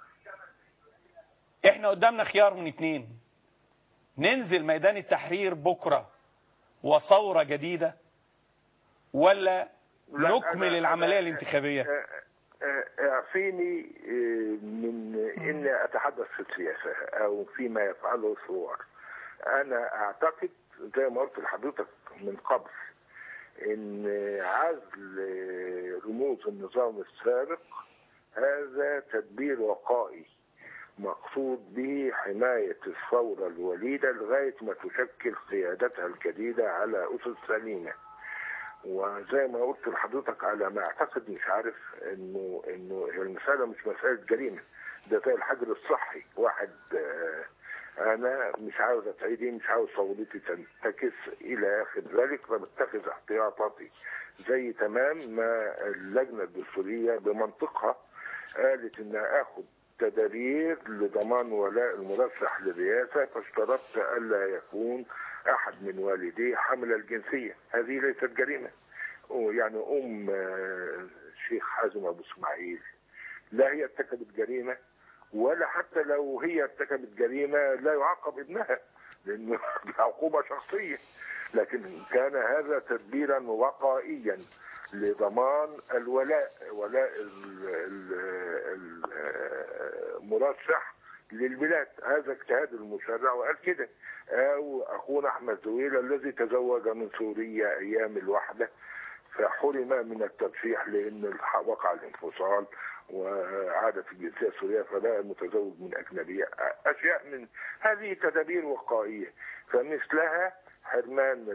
احنا قدامنا خيار من اتنين ننزل ميدان التحرير بكرة وثورة جديدة ولا لا، نكمل أنا- العملية أنا- الانتخابية آه، آه، اعفيني آه، من اني اتحدث في السياسه او فيما يفعله الثوار. انا اعتقد زي ما قلت لحضرتك من قبل ان عزل رموز النظام السابق هذا تدبير وقائي مقصود به حماية الثورة الوليدة لغاية ما تشكل قيادتها الجديدة على أسس سليمة وزي ما قلت لحضرتك على ما اعتقد مش عارف انه انه هي المسألة مش مسألة جريمة ده زي الحجر الصحي واحد آه، انا مش عاوز اتعيدي مش عاوز صولتي تنتكس الى اخر ذلك فبتخذ احتياطاتي زي تمام ما اللجنة الدستورية بمنطقها قالت ان اخد تدابير لضمان ولاء المرشح للرئاسة فاشترطت الا يكون احد من والديه حمل الجنسية هذه ليست جريمة يعني ام آه، الشيخ حازم ابو اسماعيل لا هي ارتكبت جريمة ولا حتى لو هي ارتكبت جريمة لا يعاقب ابنها لأنه عقوبة شخصية لكن كان هذا تدبيرا وقائيا لضمان الولاء ولاء ال- ال- ال- المرشح للبلاد هذا اجتهاد المشرع وقال كده او اخونا احمد زويل الذي تزوج من سوريا ايام الوحده فحرم من الترشيح لان الح- وقع الانفصال وعاد في الجنسيه السوريه فبقى المتزوج من اجنبيه اشياء من هذه تدابير وقائيه فمثلها حرمان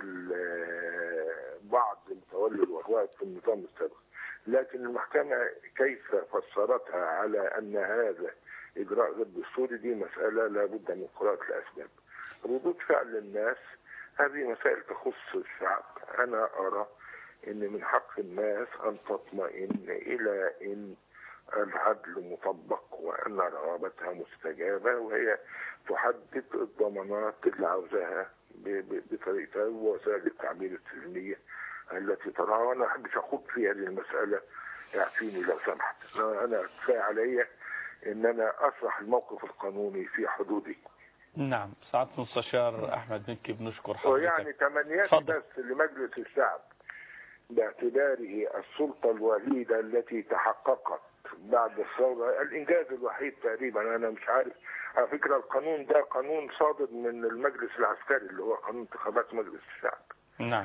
ال- بعض متولي الوظائف في النظام السابق لكن المحكمه كيف فسرتها على ان هذا اجراء غير دستوري دي مساله لابد من قراءه الاسباب ردود فعل الناس هذه مسائل تخص الشعب انا ارى ان من حق الناس ان تطمئن الى ان العدل مطبق وان رغبتها مستجابه وهي تحدد الضمانات اللي عاوزاها ب- ب- بطريقتها ووسائل التعبير السلميه التي تراها وانا ما احبش اخوض في هذه المساله اعفيني لو سمحت انا أنا كفايه عليا ان انا اشرح الموقف القانوني في حدودي نعم سعادة مستشار أحمد مكي بنشكر ويعني حضرتك تمنياتي اتفضل. بس لمجلس الشعب باعتباره السلطة الوحيدة التي تحققت بعد الثورة الإنجاز الوحيد تقريبا أنا مش عارف على فكرة القانون ده قانون صادر من المجلس العسكري اللي هو قانون انتخابات مجلس الشعب نعم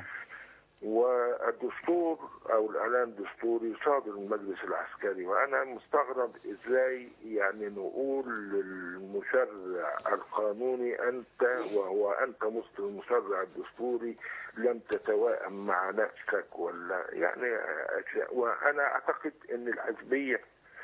والدستور او الاعلان الدستوري صادر من المجلس العسكري وانا مستغرب ازاي يعني نقول للمشرع القانوني انت وهو انت مست المشرع الدستوري لم تتوائم مع نفسك ولا يعني اشياء وانا اعتقد ان الحزبيه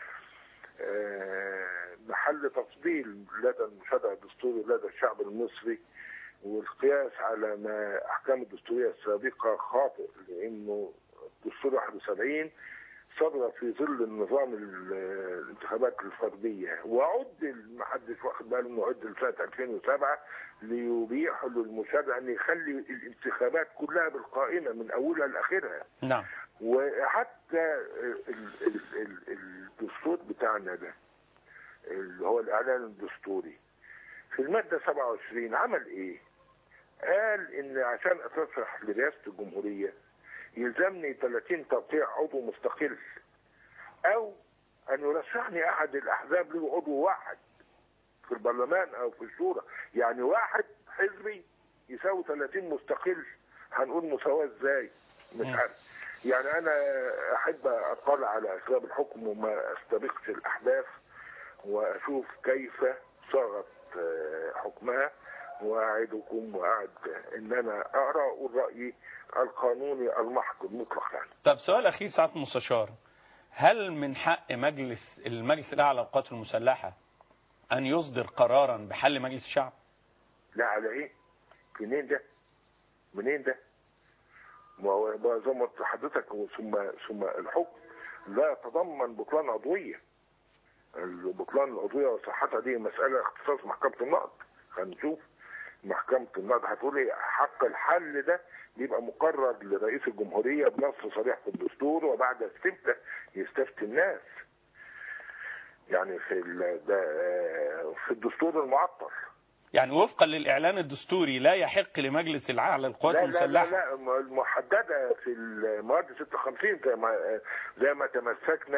آه، محل تفضيل لدى المشرع الدستوري لدى الشعب المصري والقياس على ما احكام الدستوريه السابقه خاطئ لانه الدستور 71 صدر في ظل النظام ال- الانتخابات الفرديه وعدل ما حدش واخد باله انه عدل سنه 2007 ليبيح للمشرع ان يخلي الانتخابات كلها بالقائمه من اولها لاخرها نعم وحتى ال- ال- ال- الدستور بتاعنا ده اللي هو الاعلان الدستوري في الماده 27 عمل ايه؟ قال ان عشان اترشح لرئاسه الجمهوريه يلزمني 30 توقيع عضو مستقل او ان يرشحني احد الاحزاب له عضو واحد في البرلمان او في الشورى يعني واحد حزبي يساوي 30 مستقل هنقول مساواه ازاي مش مم. عارف يعني انا احب اطلع على اسباب الحكم وما استبقش الاحداث واشوف كيف صاغت آه، حكمها واعدكم واعد ان انا اقرا واقول رايي القانوني المحض المطلق يعني طب سؤال أخير سعادة المستشار هل من حق مجلس المجلس الأعلى للقوات المسلحة أن يصدر قرارا بحل مجلس الشعب؟ لا على ايه؟ منين ده؟ منين ده؟ ما هو ما زي ما قلت لحضرتك هو ثم ثم الحكم لا يتضمن بطلان عضويه. البطلان العضويه وصحتها دي مساله اختصاص محكمه النقد. هنشوف محكمه النقد هتقول ايه حق الحل ده بيبقى مقرر لرئيس الجمهوريه بنص صريح في الدستور وبعد استفتاء يستفتي الناس. يعني في ال- ده في الدستور المعطل. يعني وفقا للإعلان الدستوري لا يحق لمجلس الأعلى للقوات لا لا المسلحة لا لا المحدده في المواد 56 زي ما زي ما تمسكنا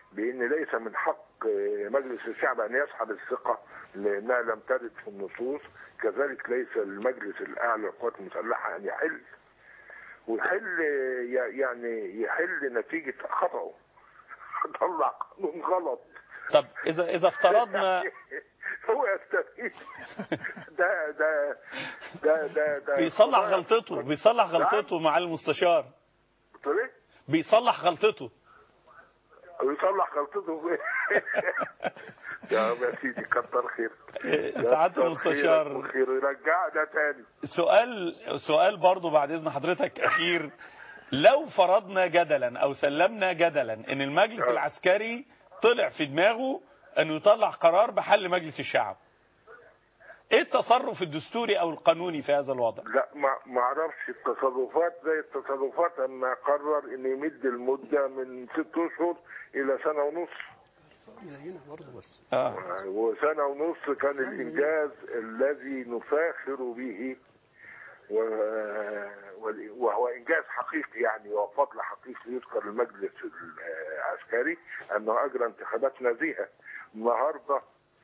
بان ليس من حق آه، مجلس الشعب ان يسحب الثقه لانها لم ترد في النصوص كذلك ليس المجلس الاعلى للقوات المسلحه ان يحل ويحل ي- يعني يحل نتيجه خطأه طلع قانون غلط طب اذا اذا افترضنا هو يستفيد ده ده ده ده ده بيصلح غلطته بيصلح غلطته مع المستشار بتقول ايه؟ بيصلح غلطته ويصلح غلطته يا يا سيدي كتر خير سعادة المستشار خير يرجع ده تاني سؤال سؤال برضو بعد اذن حضرتك اخير لو فرضنا جدلا او سلمنا جدلا ان المجلس آه. العسكري طلع في دماغه انه يطلع قرار بحل مجلس الشعب ايه التصرف الدستوري او القانوني في هذا الوضع لا ما ما اعرفش التصرفات زي التصرفات اما قرر ان يمد المده من ست اشهر الى سنه ونص زينا برضه بس اه وسنه ونص كان الانجاز الذي نفاخر به و- وال- وهو انجاز حقيقي يعني وفضل حقيقي يذكر المجلس العسكري انه اجرى انتخابات نزيهه النهارده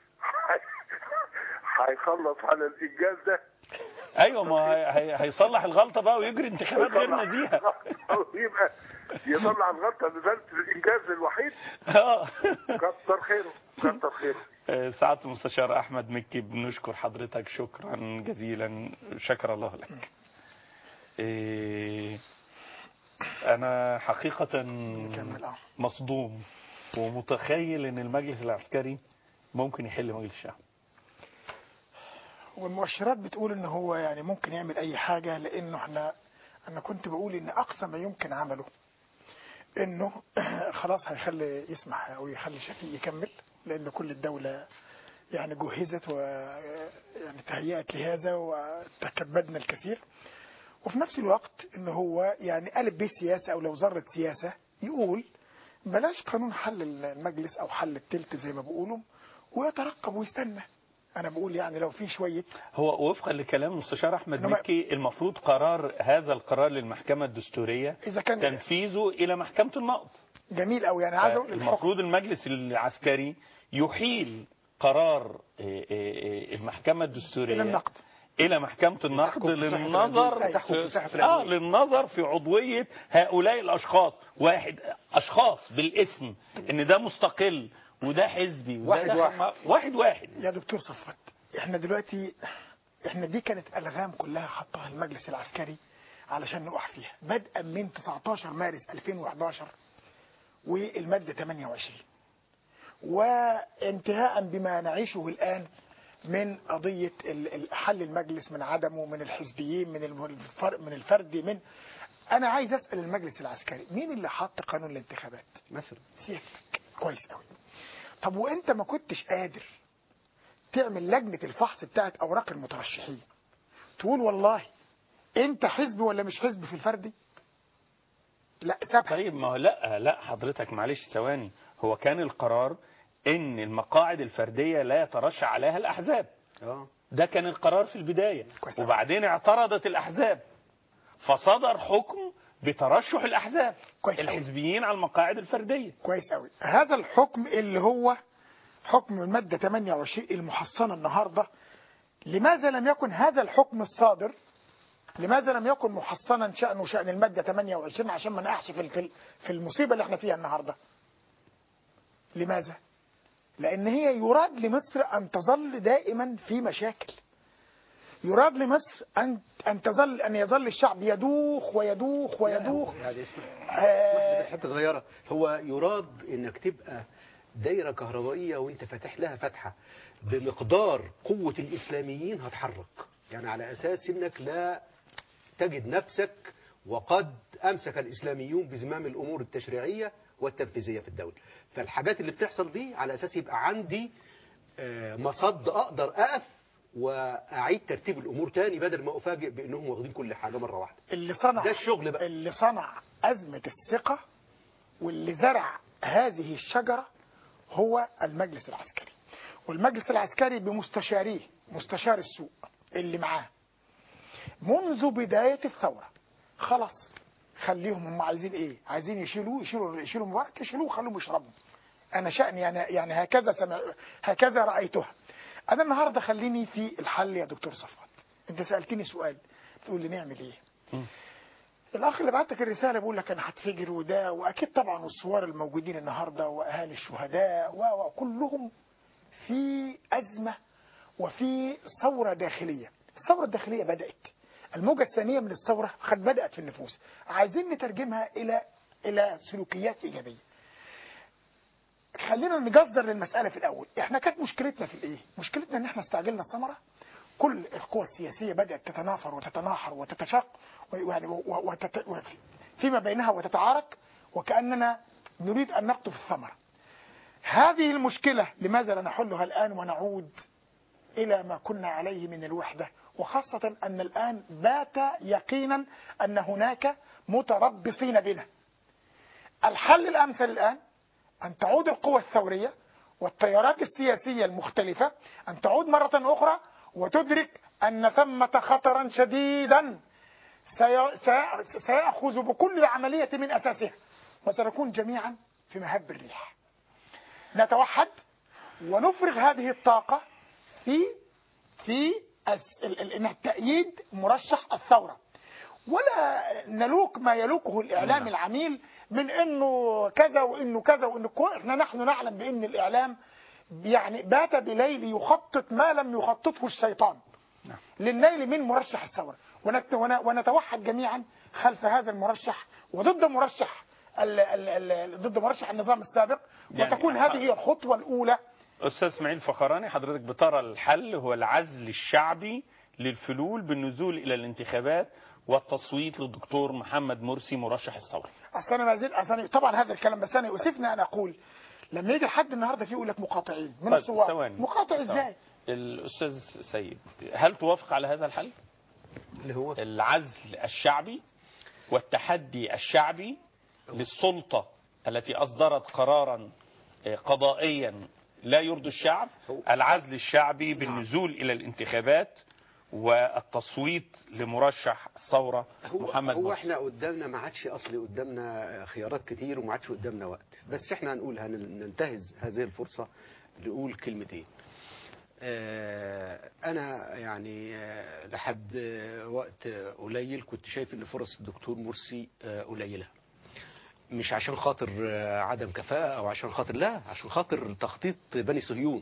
هيخلص على الانجاز ده ايوه ما هي- هي- هيصلح الغلطه بقى ويجري انتخابات غير نزيهه يبقى يطلع الغلطه نزلت الانجاز الوحيد آه. كتر خيره كتر خيره آه، سعادة المستشار أحمد مكي بنشكر حضرتك شكرا جزيلا شكر الله لك إيه، أنا حقيقة نكمل اه مصدوم ومتخيل أن المجلس العسكري ممكن يحل مجلس الشعب والمؤشرات بتقول ان هو يعني ممكن يعمل اي حاجه لانه احنا انا كنت بقول ان اقصى ما يمكن عمله انه خلاص هيخلي يسمح او يخلي شفيق يكمل لان كل الدوله يعني جهزت و يعني تهيأت لهذا وتكبدنا الكثير وفي نفس الوقت ان هو يعني قلب بيه سياسه او لو ذره سياسه يقول بلاش قانون حل المجلس او حل التلت زي ما بيقولوا ويترقب ويستنى انا بقول يعني لو في شويه هو وفقا لكلام المستشار أحمد إنما- مكي المفروض قرار هذا القرار للمحكمة الدستورية اذا كان تنفيذه إلى محكمة النقض جميل قوي يعني عايز اقول الحكم المفروض المجلس العسكري يحيل قرار إيه، إيه، إيه، المحكمة الدستورية الى النقد الى محكمة النقد تحكم في صحة للنظر الأدوية. تحكم في صحة في الأدوية. اه للنظر في عضوية هؤلاء الاشخاص واحد اشخاص بالاسم ان ده مستقل وده حزبي وده واحد داخل واحد. مع- واحد واحد يا دكتور صفوت احنا دلوقتي احنا دي كانت الغام كلها حطها المجلس العسكري علشان نقع فيها بدءا من 19 مارس 2011 والماده 28 وانتهاء بما نعيشه الان من قضيه ال- ال- حل المجلس من عدمه من الحزبيين من الفر- من الفردي من انا عايز اسال المجلس العسكري مين اللي حط قانون الانتخابات مثلا سيادتك كويس قوي طب وانت ما كنتش قادر تعمل لجنه الفحص بتاعت اوراق المترشحين تقول والله انت حزب ولا مش حزب في الفردي لا سابها طيب ما هو لا لا حضرتك معلش ثواني هو كان القرار ان المقاعد الفردية لا يترشح عليها الاحزاب اه ده كان القرار في البداية كويس أوي. وبعدين اعترضت الأحزاب فصدر حكم بترشح الأحزاب كويس أوي. الحزبيين على المقاعد الفردية كويس قوي هذا الحكم اللي هو حكم المادة 28 المحصنة النهاردة لماذا لم يكن هذا الحكم الصادر لماذا لم يكن محصنا شأنه شأن المادة 28 عشان ما نقعش في في- في المصيبة اللي احنا فيها النهاردة لماذا لأن هي يراد لمصر أن تظل دائما في مشاكل يراد لمصر أن أن تظل أن يظل الشعب يدوخ ويدوخ ويدوخ يعني اسمع آه، بس حته صغيره هو يراد انك تبقى دايره كهربائيه وانت فاتح لها فتحه بمقدار قوه الاسلاميين هتحرك يعني على اساس انك لا تجد نفسك وقد امسك الاسلاميون بزمام الامور التشريعيه والتنفيذيه في الدوله فالحاجات اللي بتحصل دي على اساس يبقى عندي آه، مصد اقدر اقف واعيد ترتيب الامور تاني بدل ما افاجئ بانهم واخدين كل حاجه مره واحده اللي صنع ده الشغل بقى. اللي صنع أزمة الثقة واللي زرع هذه الشجرة هو المجلس العسكري والمجلس العسكري بمستشاريه مستشار السوق اللي معاه منذ بداية الثورة خلاص خليهم هم عايزين ايه عايزين يشيلوه يشيلوا يشيلوا مبارك يشيلوه خلوهم يشربوا انا شأني يعني يعني هكذا سمع هكذا رايتها انا النهارده خليني في الحل يا دكتور صفوت انت سالتني سؤال تقول لي نعمل ايه مم. الاخ اللي بعت لك الرساله بيقول لك انا هتفجر وده واكيد طبعا الصور الموجودين النهارده واهالي الشهداء و- وكلهم في ازمه وفي ثوره داخليه الثوره الداخليه بدات الموجه الثانيه من الثوره قد بدات في النفوس عايزين نترجمها الى الى سلوكيات ايجابيه خلينا نجذر للمساله في الاول احنا كانت مشكلتنا في الايه مشكلتنا ان احنا استعجلنا الثمره كل القوى السياسيه بدات تتنافر وتتناحر وتتشق ويعني و- و- وتت... و- فيما بينها وتتعارك وكاننا نريد ان نقطف الثمره هذه المشكله لماذا لا نحلها الان ونعود إلى ما كنا عليه من الوحدة وخاصة أن الآن بات يقينا أن هناك متربصين بنا الحل الأمثل الآن أن تعود القوى الثورية والتيارات السياسية المختلفة أن تعود مرة أخرى وتدرك أن ثمة خطرا شديدا سي- سي- سيأخذ بكل العملية من أساسها وسنكون جميعا في مهب الريح نتوحد ونفرغ هذه الطاقة في في أس- ال- ال- إنها تأييد مرشح الثورة ولا نلوك ما يلوكه الإعلام العميل من إنه كذا وإنه كذا وإنه كو- إحنا نحن نعلم بإن الإعلام يعني بات بليل يخطط ما لم يخططه الشيطان للنيل من مرشح الثورة ونت- ون- ونتوحد جميعا خلف هذا المرشح وضد مرشح ال- ال- ال- ضد مرشح النظام السابق يعني وتكون ح- هذه هي الخطوة الأولى أستاذ إسماعيل فخراني حضرتك بترى الحل هو العزل الشعبي للفلول بالنزول إلى الانتخابات والتصويت للدكتور محمد مرسي مرشح الثورة اصل انا ما زلت اصل أنا- طبعا هذا الكلام بس انا يؤسفني ان اقول لما يجي حد النهارده فيه يقول لك مقاطعين من طيب، الثوار ثواني. مقاطع ثواني. ازاي؟ الأستاذ سيد هل توافق على هذا الحل؟ اللي هو العزل الشعبي والتحدي الشعبي للسلطة التي أصدرت قرارا آه، قضائيا لا يرضي الشعب العزل الشعبي بالنزول إلى الانتخابات والتصويت لمرشح الثورة هو, محمد هو مرسي احنا قدامنا ما عادش اصلي قدامنا خيارات كتير وما عادش قدامنا وقت بس احنا هنقول هننتهز هذه الفرصه نقول كلمتين آه، انا يعني آه، لحد آه، وقت آه، قليل كنت شايف ان فرص الدكتور مرسي آه، قليله مش عشان خاطر آه، عدم كفاءه او عشان خاطر لا عشان خاطر تخطيط بني صهيون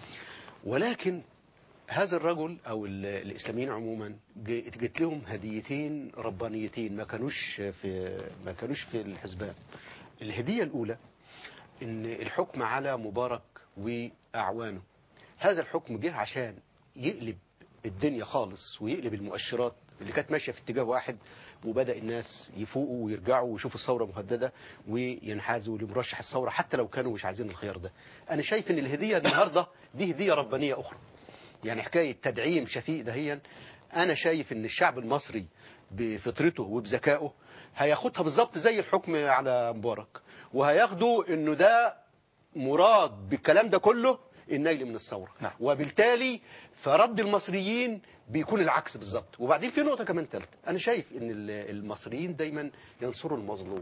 ولكن هذا الرجل او ال- الاسلاميين عموما ج- جت لهم هديتين ربانيتين ما كانوش في ما كانوش في الحسبان الهديه الاولى ان الحكم على مبارك واعوانه هذا الحكم جه عشان يقلب الدنيا خالص ويقلب المؤشرات اللي كانت ماشيه في اتجاه واحد وبدا الناس يفوقوا ويرجعوا ويشوفوا الثوره مهدده وينحازوا لمرشح الثوره حتى لو كانوا مش عايزين الخيار ده انا شايف ان الهديه دي النهارده دي هديه ربانيه اخرى يعني حكايه تدعيم شفيق دهيا انا شايف ان الشعب المصري بفطرته وبذكائه هياخدها بالظبط زي الحكم على مبارك وهياخدوا انه ده مراد بالكلام ده كله النيل من الثوره نعم. وبالتالي فرد المصريين بيكون العكس بالظبط وبعدين في نقطه كمان ثالثه انا شايف ان ال- المصريين دايما ينصروا المظلوم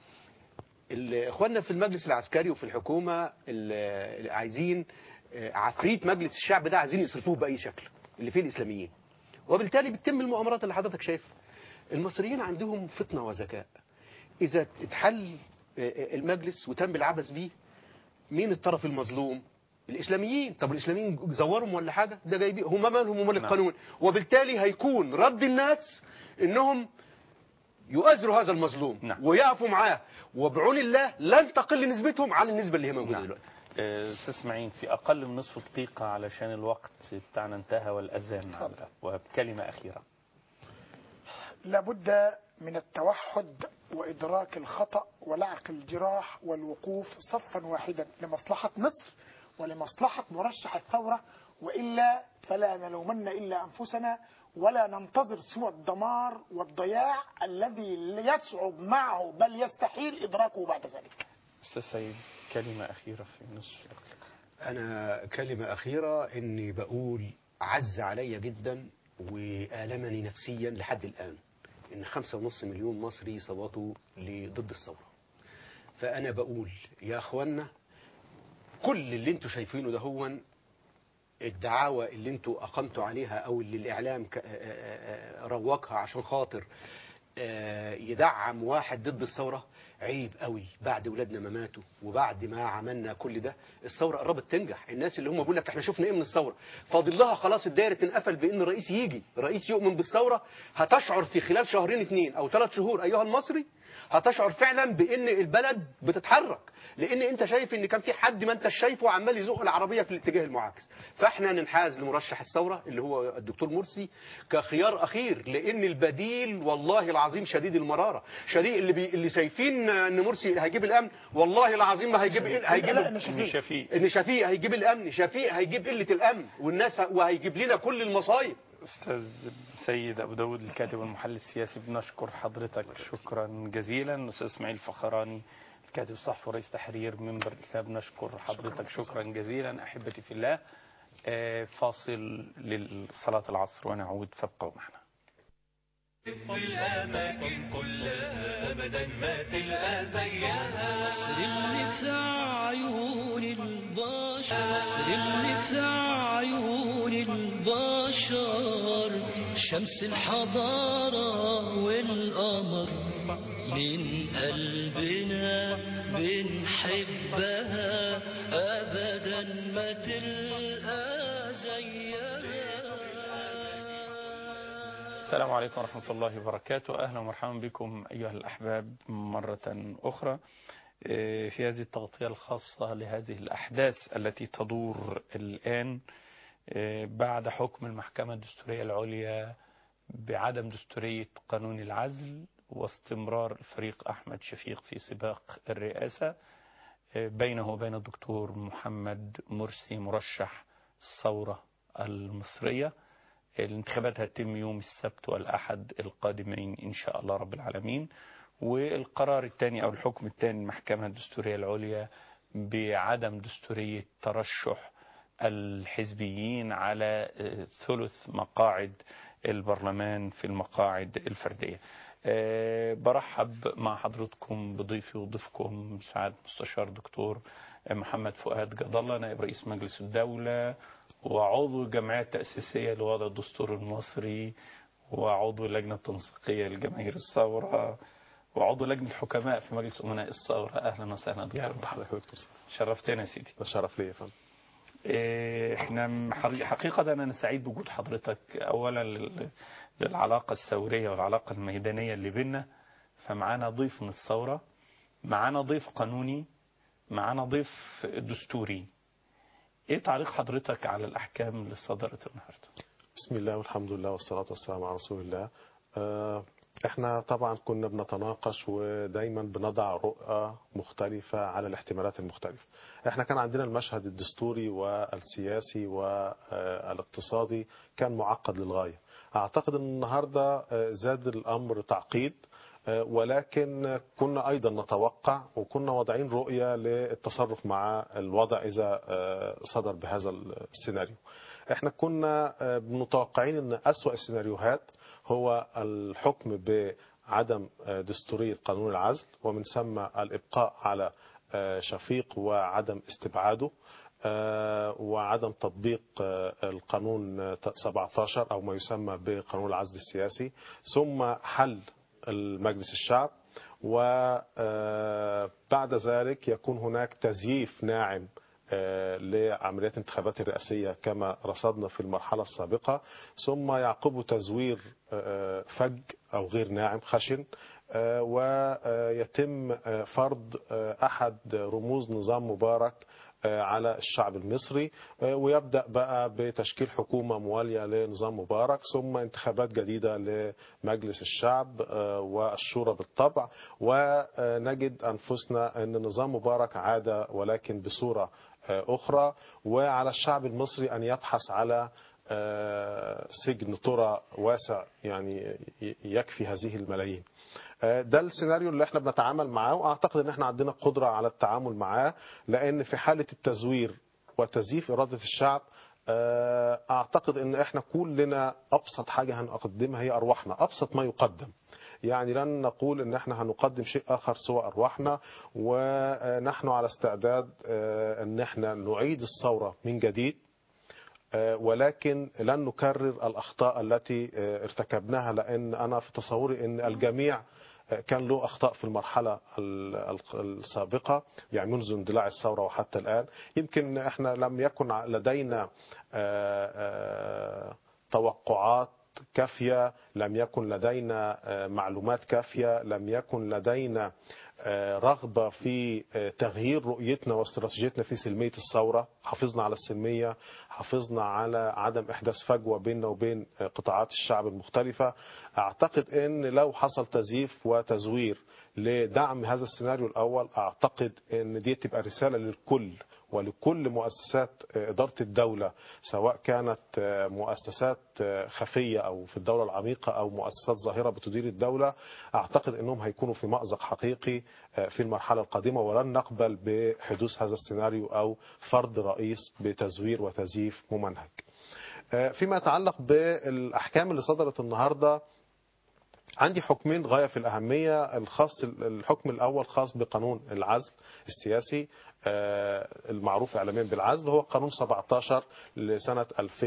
ال- اخواننا في المجلس العسكري وفي الحكومه ال- اللي عايزين آه، عفريت مجلس الشعب ده عايزين يصرفوه باي شكل اللي فيه الاسلاميين وبالتالي بتتم المؤامرات اللي حضرتك شايفها المصريين عندهم فطنه وذكاء اذا اتحل آه، آه، المجلس وتم العبث بيه مين الطرف المظلوم الاسلاميين طب الاسلاميين زورهم ولا حاجه ده جايبين هم مالهم ومال نعم. القانون وبالتالي هيكون رد الناس انهم يؤازروا هذا المظلوم نعم. ويقفوا معاه وبعون الله لن تقل نسبتهم عن النسبه اللي هي موجوده نعم. دلوقتي آه، أستاذ إسماعيل في أقل من نصف دقيقة علشان الوقت بتاعنا انتهى والأذان على وبكلمة أخيرة لابد من التوحد وإدراك الخطأ ولعق الجراح والوقوف صفا واحدا لمصلحة مصر ولمصلحة مرشح الثورة وإلا فلا نلومن إلا أنفسنا ولا ننتظر سوى الدمار والضياع الذي يصعب معه بل يستحيل إدراكه بعد ذلك أستاذ سيد كلمة أخيرة في نصف دقيقة انا كلمه اخيره اني بقول عز عليا جدا والمني نفسيا لحد الان ان خمسة ونص مليون مصري صوتوا ضد الثوره فانا بقول يا اخوانا كل اللي انتوا شايفينه ده هو الدعاوى اللي انتوا اقمتوا عليها او اللي الاعلام ك- آه، آه، آه، روجها عشان خاطر آه، يدعم واحد ضد الثوره عيب قوي بعد ولادنا ما ماتوا وبعد ما عملنا كل ده الثوره قربت تنجح الناس اللي هم بيقول لك احنا شفنا ايه من الثوره فاضل لها خلاص الدايره تنقفل بان الرئيس يجي رئيس يؤمن بالثوره هتشعر في خلال شهرين اثنين او ثلاث شهور ايها المصري هتشعر فعلا بان البلد بتتحرك لان انت شايف ان كان في حد ما انت شايفه عمال يزق العربيه في الاتجاه المعاكس فاحنا ننحاز لمرشح الثوره اللي هو الدكتور مرسي كخيار اخير لان البديل والله العظيم شديد المراره شديد اللي بي اللي شايفين ان مرسي هيجيب الامن والله العظيم ما هيجيب هيجيب لا، إن شفيق. شفيق ان شفيق هيجيب الامن شفيق هيجيب قله الامن والناس ه- وهيجيب لنا كل المصايب أستاذ سيد أبو داود الكاتب والمحلل السياسي بنشكر حضرتك شكرا جزيلا أستاذ إسماعيل فخراني الكاتب الصحفي ورئيس تحرير منبر الإسلام بنشكر حضرتك شكرا جزيلا أحبتي في الله آه، فاصل لصلاة العصر ونعود فابقوا معنا في الأماكن كلها أبدا ما تلقى زيها مصر اللي في عيون البشر مصر اللي في عيون البشر شمس الحضارة والقمر من قلبنا بنحبها أبدا ما تلقى زيها السلام عليكم ورحمة الله وبركاته أهلا ومرحبا بكم أيها الأحباب مرة أخرى آه، في هذه التغطية الخاصة لهذه الأحداث التي تدور الآن آه، بعد حكم المحكمة الدستورية العليا بعدم دستورية قانون العزل واستمرار الفريق أحمد شفيق في سباق الرئاسة آه، بينه وبين الدكتور محمد مرسي مرشح الثورة المصرية الانتخابات هتتم يوم السبت والأحد القادمين إن شاء الله رب العالمين والقرار الثاني أو الحكم الثاني المحكمة الدستورية العليا بعدم دستورية ترشح الحزبيين على آه، ثلث مقاعد البرلمان في المقاعد الفردية آه، برحب مع حضرتكم بضيفي وضيفكم سعادة مستشار دكتور محمد فؤاد جد الله نائب رئيس مجلس الدولة وعضو الجمعية التأسيسية لوضع الدستور المصري وعضو اللجنة التنسيقية لجماهير الثورة وعضو لجنة الحكماء في مجلس أمناء الثورة أهلا وسهلا يا دكتور رب حضرتك يا دكتور شرفتنا يا سيدي ده شرف ليا يا فندم إيه، احنا م- حقي- حقيقة أنا سعيد بوجود حضرتك أولا لل- للعلاقة الثورية والعلاقة الميدانية اللي بينا فمعانا ضيف من الثورة معانا ضيف قانوني معانا ضيف دستوري ايه تعليق حضرتك على الأحكام اللي صدرت النهاردة بسم الله والحمد لله والصلاة والسلام على رسول الله آه، احنا طبعا كنا بنتناقش ودايما بنضع رؤى مختلفة على الاحتمالات المختلفة احنا كان عندنا المشهد الدستوري والسياسي والاقتصادي كان معقد للغاية اعتقد ان النهاردة آه، زاد الامر تعقيد آه، ولكن كنا ايضا نتوقع وكنا واضعين رؤية للتصرف مع الوضع اذا آه، صدر بهذا السيناريو احنا كنا آه، متوقعين ان اسوأ السيناريوهات هو الحكم بعدم آه، دستورية قانون العزل ومن ثم الابقاء على آه، شفيق وعدم استبعاده آه، وعدم تطبيق آه، القانون آه، 17 او ما يسمى بقانون العزل السياسي ثم حل المجلس الشعب وبعد ذلك يكون هناك تزييف ناعم آه، لعمليات الانتخابات الرئاسية كما رصدنا في المرحلة السابقة ثم يعقبه تزوير آه، فج أو غير ناعم خشن آه، ويتم آه، فرض آه، أحد رموز نظام مبارك آه، على الشعب المصري آه، ويبدأ بقى بتشكيل حكومة موالية لنظام مبارك ثم انتخابات جديدة لمجلس الشعب آه، والشورى بالطبع ونجد أنفسنا أن نظام مبارك عاد ولكن بصورة آه، أخرى وعلى الشعب المصري أن يبحث على آه، سجن ترى واسع يعني ي- يكفي هذه الملايين آه، ده السيناريو اللي احنا بنتعامل معاه واعتقد ان احنا عندنا قدرة على التعامل معاه لان في حالة التزوير وتزييف إرادة الشعب آه، اعتقد ان احنا كلنا ابسط حاجة هنقدمها هي ارواحنا ابسط ما يقدم يعني لن نقول ان احنا هنقدم شيء اخر سوى ارواحنا ونحن على استعداد آه، ان احنا نعيد الثوره من جديد آه، ولكن لن نكرر الاخطاء التي آه، ارتكبناها لان انا في تصوري ان الجميع آه، كان له اخطاء في المرحله ال- ال- السابقه يعني منذ اندلاع الثوره وحتى الان يمكن احنا لم يكن ع- لدينا آه، آه، توقعات كافيه لم يكن لدينا آه، معلومات كافيه لم يكن لدينا آه، رغبة في آه، تغيير رؤيتنا واستراتيجيتنا في سلمية الثورة حافظنا على السلمية حافظنا على عدم إحداث فجوة بيننا وبين آه، قطاعات الشعب المختلفة أعتقد أن لو حصل تزييف وتزوير لدعم هذا السيناريو الأول أعتقد أن دي تبقى رسالة للكل ولكل مؤسسات إدارة الدولة سواء كانت مؤسسات خفية أو في الدولة العميقة أو مؤسسات ظاهرة بتدير الدولة أعتقد أنهم هيكونوا في مأزق حقيقي في المرحلة القادمة ولن نقبل بحدوث هذا السيناريو أو فرض رئيس بتزوير وتزييف ممنهج فيما يتعلق بالأحكام اللي صدرت النهاردة عندي حكمين غاية في الأهمية الخاص الحكم الأول خاص بقانون العزل السياسي آه، المعروف إعلاميا بالعزل هو قانون 17 لسنة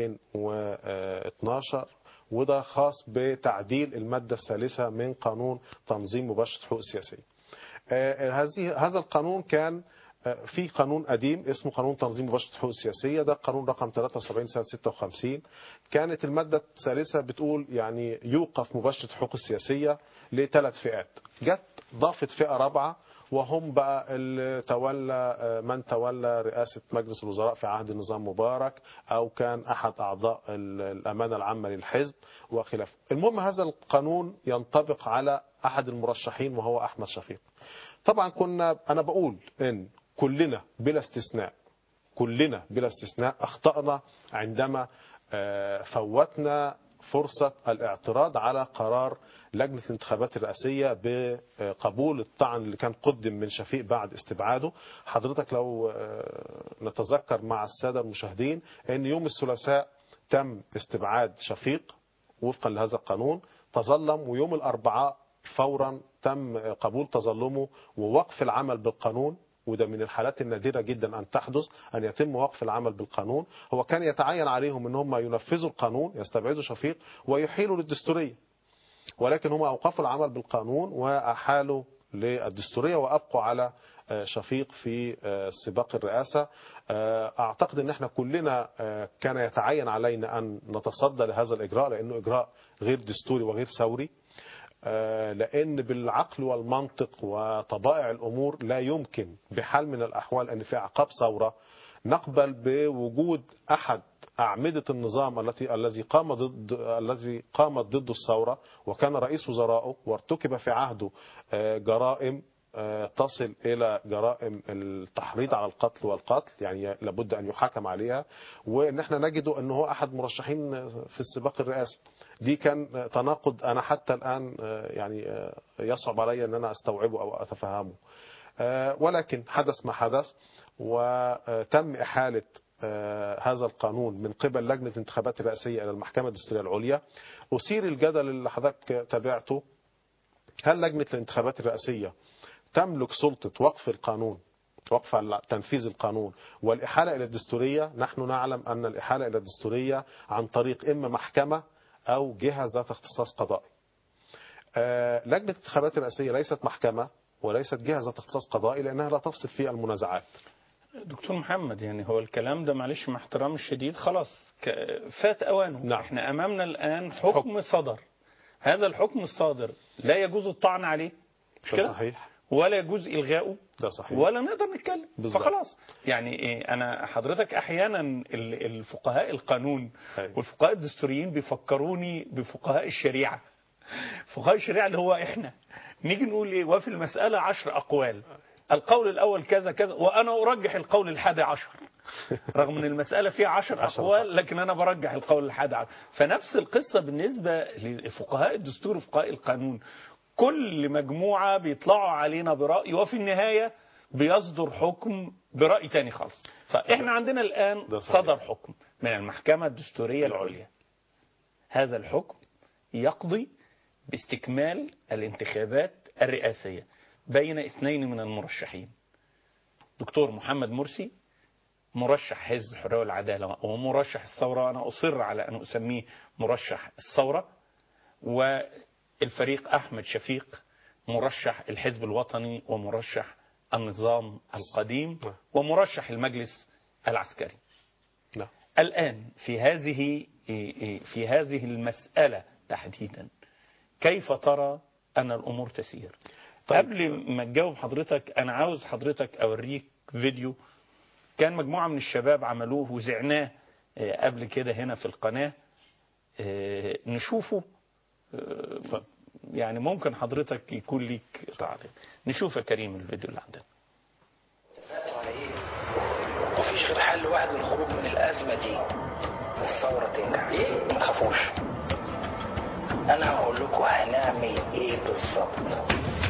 2012 وده خاص بتعديل المادة الثالثة من قانون تنظيم مباشرة الحقوق السياسية آه، هذه هذا القانون كان في قانون قديم اسمه قانون تنظيم مباشرة الحقوق السياسية ده قانون رقم 73 سنة 56 كانت المادة الثالثة بتقول يعني يوقف مباشرة الحقوق السياسية لثلاث فئات جت ضافت فئة رابعة وهم بقى اللي تولى من تولى رئاسة مجلس الوزراء في عهد النظام مبارك أو كان أحد أعضاء الأمانة العامة للحزب وخلافه المهم هذا القانون ينطبق على أحد المرشحين وهو أحمد شفيق طبعا كنا أنا بقول إن كلنا بلا استثناء كلنا بلا استثناء أخطأنا عندما فوتنا فرصة الاعتراض على قرار لجنة الانتخابات الرئاسية بقبول الطعن اللي كان قدم من شفيق بعد استبعاده حضرتك لو نتذكر مع السادة المشاهدين أن يوم الثلاثاء تم استبعاد شفيق وفقا لهذا القانون تظلم ويوم الأربعاء فورا تم قبول تظلمه ووقف العمل بالقانون وده من الحالات النادرة جدا أن تحدث أن يتم وقف العمل بالقانون هو كان يتعين عليهم أن هم ينفذوا القانون يستبعدوا شفيق ويحيلوا للدستورية ولكن هم أوقفوا العمل بالقانون وأحالوا للدستورية وأبقوا على شفيق في سباق الرئاسة أعتقد أن احنا كلنا كان يتعين علينا أن نتصدى لهذا الإجراء لأنه إجراء غير دستوري وغير ثوري لأن بالعقل والمنطق وطبائع الأمور لا يمكن بحال من الأحوال أن في أعقاب ثورة نقبل بوجود أحد أعمدة النظام التي الذي قام ضد الذي قامت ضد الثورة وكان رئيس وزرائه وارتكب في عهده جرائم تصل إلى جرائم التحريض على القتل والقتل يعني لابد أن يحاكم عليها وإن احنا نجد أنه هو أحد مرشحين في السباق الرئاسي دي كان تناقض أنا حتى الآن يعني يصعب علي أن أنا أستوعبه أو أتفهمه ولكن حدث ما حدث وتم إحالة هذا القانون من قبل لجنة الانتخابات الرئاسية إلى المحكمة الدستورية العليا أثير الجدل اللي حضرتك تابعته هل لجنة الانتخابات الرئاسية تملك سلطة وقف القانون وقف تنفيذ القانون والإحالة إلى الدستورية نحن نعلم أن الإحالة إلى الدستورية عن طريق إما محكمة أو جهة ذات اختصاص قضائي لجنة الانتخابات الرئاسية ليست محكمة وليست جهة ذات اختصاص قضائي لأنها لا تفصل في المنازعات دكتور محمد يعني هو الكلام ده معلش مع احترام الشديد خلاص فات أوانه نعم. احنا أمامنا الآن حكم, حكم صدر هذا الحكم الصادر لا يجوز الطعن عليه مش ده كده؟ صحيح ولا يجوز إلغائه ده صحيح ولا نقدر نتكلم بالظبط. فخلاص يعني إيه انا حضرتك احيانا ال- الفقهاء القانون أيوة. والفقهاء الدستوريين بيفكروني بفقهاء الشريعه فقهاء الشريعه اللي هو احنا نيجي نقول ايه وفي المساله عشر اقوال القول الاول كذا كذا وانا ارجح القول الحادي عشر رغم ان المساله فيها عشر عشر اقوال لكن انا برجح القول الحادي عشر فنفس القصه بالنسبه لفقهاء الدستور وفقهاء القانون كل مجموعة بيطلعوا علينا برأي وفي النهاية بيصدر حكم برأي تاني خالص فإحنا عندنا الآن ده صحيح. صدر حكم من المحكمة الدستورية العليا هذا الحكم يقضي باستكمال الانتخابات الرئاسية بين اثنين من المرشحين دكتور محمد مرسي مرشح حزب الحرية والعدالة ومرشح الثورة أنا أصر على أن أسميه مرشح الثورة والفريق أحمد شفيق مرشح الحزب الوطني ومرشح النظام القديم ومرشح المجلس العسكري نعم. الآن في هذه في هذه المسألة تحديدا كيف ترى أن الأمور تسير طيب. قبل ما تجاوب حضرتك أنا عاوز حضرتك أوريك فيديو كان مجموعة من الشباب عملوه وزعناه آه، قبل كده هنا في القناة آه، نشوفه آه، يعني ممكن حضرتك يكون ليك تعليق نشوف يا كريم الفيديو اللي عندنا مفيش غير حل واحد للخروج من الأزمة دي الثورة تنجح ايه؟ ما تخافوش أنا هقول لكم هنعمل إيه بالظبط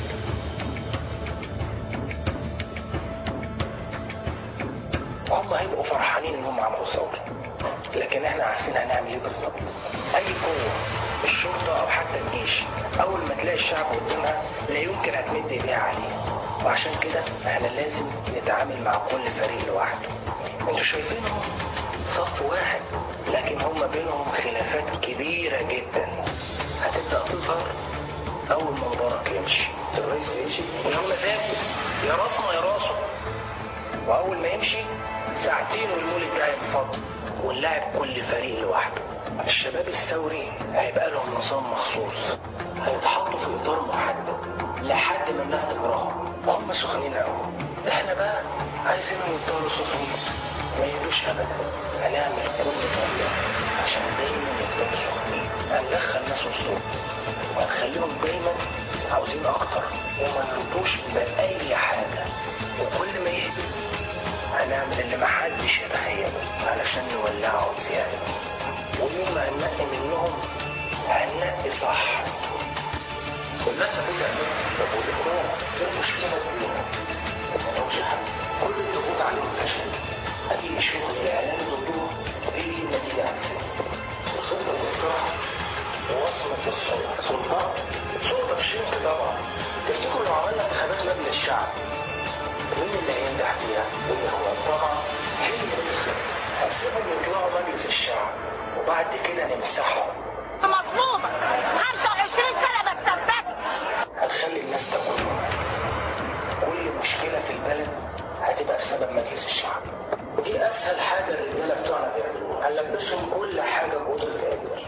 هم هيبقوا فرحانين إنهم عملوا ثورة لكن احنا عارفين هنعمل ايه بالظبط اي قوة الشرطة او حتى الجيش اول ما تلاقي الشعب قدامها لا يمكن هتمد ايديها عليه وعشان كده احنا لازم نتعامل مع كل فريق لوحده انتوا شايفينهم صف واحد لكن هم بينهم خلافات كبيرة جدا هتبدأ تظهر اول ما مبارك يمشي الرئيس يمشي يا مزاجه يا راسنا يا راسه واول ما يمشي ساعتين والمولد ده هينفض ونلعب كل فريق لوحده الشباب الثوري هيبقى لهم نظام مخصوص هيتحطوا في اطار محدد لحد ما الناس تكرههم هم سخنين قوي احنا بقى عايزينهم يفضلوا سخنين ما يهدوش ابدا هنعمل كل طريقه عشان دايما يفضلوا سخنين هندخل ناس وسطهم وهنخليهم دايما عاوزين اكتر وما يرضوش باي حاجه وكل ما يهدوا هنعمل اللي محدش يتخيله علشان نولعهم زيادة ويوم ما هننقي منهم هننقي صح والناس هتزعل طب والإخوان ايه المشكلة كبيرة وما لهمش حل كل الضغوط عليهم فشل أي شغل إعلامي ضدهم هي النتيجة عكسية الخطة والاقتراح ووصمة السلطة سلطة سلطة في الشرك طبعا تفتكروا لو عملنا انتخابات مبنى الشعب مين اللي هينجح فيها؟ الإخوان طبعا هي الخطة هنسيبهم يطلعوا مجلس الشعب وبعد كده نمسحهم مظلومة 25 سنة بتثبت هنخلي الناس تاكل كل مشكلة في البلد هتبقى بسبب مجلس الشعب ودي أسهل حاجة الرجالة بتوعنا بيعملوها هنلبسهم كل حاجة بقدرة قادر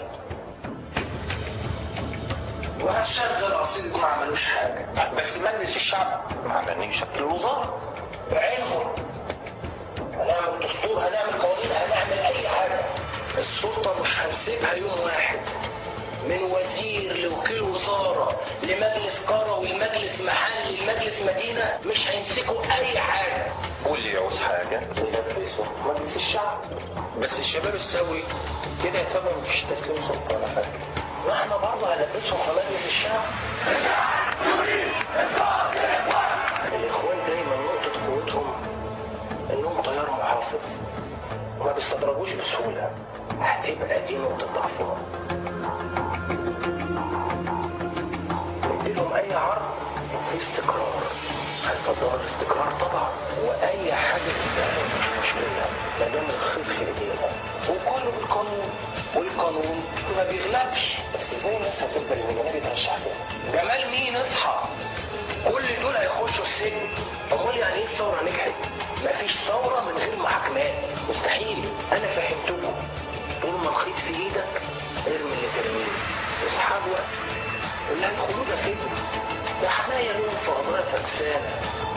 وهنشغل قصيدة ما عملوش حاجة بس مجلس الشعب ما عملنيش الوزارة بعينهم هنعمل دستور هنعمل قوانين هنعمل أي حاجة السلطة مش هنسيبها يوم واحد من وزير لوكيل وزارة لمجلس قروي لمجلس محلي لمجلس مدينة مش هيمسكوا أي حاجة واللي يعوز حاجة يلبسه مجلس الشعب بس الشباب السوي كده يعتبر مفيش تسليم سلطة ولا حاجة ما احنا برضه هنلبسهم في مجلس الشعب الإخوان دايما نقطة قوتهم إنهم تيار محافظ وما بيستدرجوش بسهولة هتبقى دي نقطة ضعفهم نديلهم أي عرض في استقرار هيفضلوا الاستقرار طبعا وأي حاجة تتعمل مش مشكلة ما دام الخيط في إيدينا وكله بالقانون والقانون ما بيغلبش بس ازاي الناس هتقبل ان جمال يترشح كده؟ جمال مين اصحى؟ كل دول هيخشوا السجن امال يعني ايه الثوره نجحت؟ مفيش ثوره من غير محاكمات مستحيل انا فهمتكم طول ما الخيط في ايدك ارمي اللي ترميه اصحاب وقت اللي هيدخلوا ده سجن ده حمايه لهم في قضايا فكسانه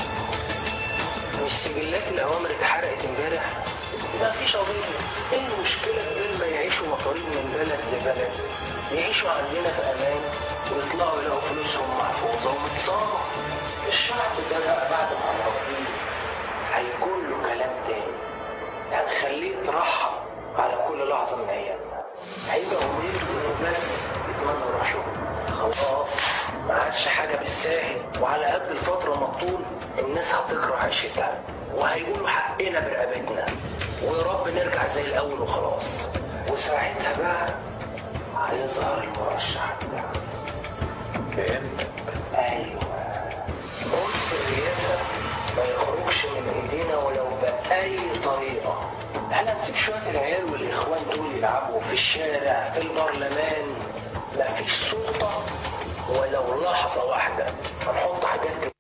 مش سجلات الاوامر اتحرقت امبارح ما فيش قضيه ايه المشكله بدل ما يعيشوا مطاريد من بلد لبلد يعيشوا عندنا في امان ويطلعوا يلاقوا فلوسهم محفوظه ومتصانه الشعب ده بقى بعد ما نربيه هيكون له كلام تاني هنخليه يترحم على كل لحظه من ايامنا هيبقى امنيته انه بس يتمنى يروح شغل خلاص ما عادش حاجه بالساهل وعلى قد الفتره ما تطول الناس هتكره عيشتها وهيقولوا حقنا برقبتنا ويا رب نرجع زي الاول وخلاص وساعتها بقى هيظهر المرشح بتاعنا فهمتك ايوه قرص الرئاسة ما يخرجش من ايدينا ولو بأي طريقة احنا نسيب شوية العيال والاخوان دول يلعبوا في الشارع في البرلمان مفيش سلطة ولو لحظة واحدة هنحط حاجات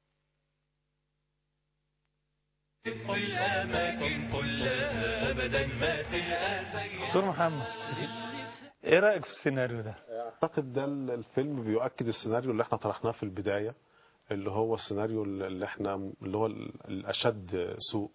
في الأماكن كلها أبدا ما تلقى زي دكتور محمد ايه رايك في السيناريو ده اعتقد ده ال- الفيلم بيؤكد السيناريو اللي احنا طرحناه في البدايه اللي هو السيناريو اللي احنا اللي هو ال- الاشد سوء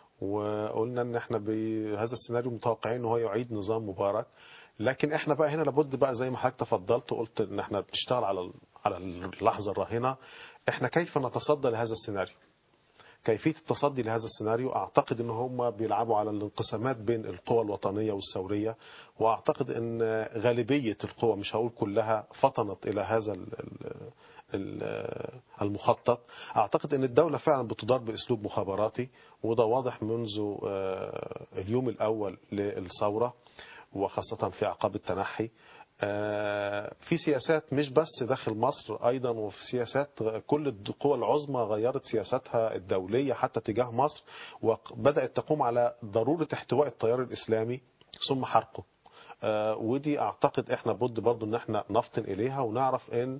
وقلنا ان احنا بهذا السيناريو متوقعين ان هو يعيد نظام مبارك لكن احنا بقى هنا لابد بقى زي ما حضرتك تفضلت وقلت ان احنا بنشتغل على ال- على اللحظه الراهنه احنا كيف نتصدى لهذا السيناريو كيفيه التصدي لهذا السيناريو اعتقد ان هم بيلعبوا على الانقسامات بين القوى الوطنيه والثوريه واعتقد ان غالبيه القوى مش هقول كلها فطنت الى هذا ال- ال- ال- المخطط اعتقد ان الدوله فعلا بتدار باسلوب مخابراتي وده واضح منذ آه، اليوم الاول للثوره وخاصه في اعقاب التنحي آه، في سياسات مش بس داخل مصر ايضا وفي سياسات كل القوى العظمى غيرت سياساتها الدوليه حتى تجاه مصر وبدات تقوم على ضروره احتواء التيار الاسلامي ثم حرقه آه، ودي اعتقد احنا بد برضو ان احنا نفطن اليها ونعرف ان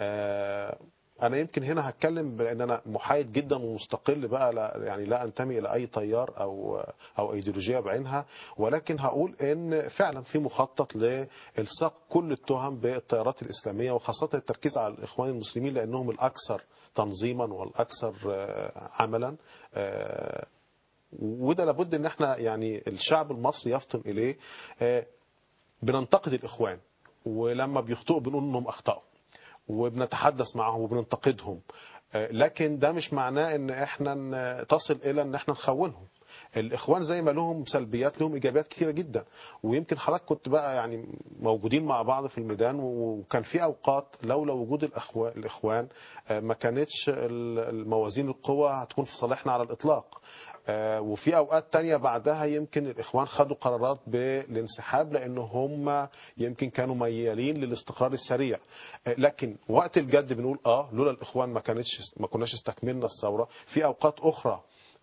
آه، انا يمكن هنا هتكلم بان انا محايد جدا ومستقل بقى لا يعني لا انتمي الى اي تيار او او ايديولوجيه بعينها ولكن هقول ان فعلا في مخطط لالصاق كل التهم بالتيارات الاسلاميه وخاصه التركيز على الاخوان المسلمين لانهم الاكثر تنظيما والاكثر آه، عملا آه، وده لابد ان احنا يعني الشعب المصري يفطن اليه آه، بننتقد الاخوان ولما بيخطئوا بنقول انهم اخطاوا وبنتحدث معهم وبننتقدهم آه، لكن ده مش معناه ان احنا ن- تصل الى ان احنا نخونهم الاخوان زي ما لهم سلبيات لهم ايجابيات كثيره جدا ويمكن حضرتك كنت بقى يعني موجودين مع بعض في الميدان وكان في اوقات لولا وجود الأخوة الاخوان آه، ما كانتش ال- الموازين القوى هتكون في صالحنا على الاطلاق آه، وفي اوقات تانية بعدها يمكن الاخوان خدوا قرارات بالانسحاب لان هم يمكن كانوا ميالين للاستقرار السريع آه، لكن وقت الجد بنقول اه لولا الاخوان ما كانتش ما كناش استكملنا الثوره في اوقات اخرى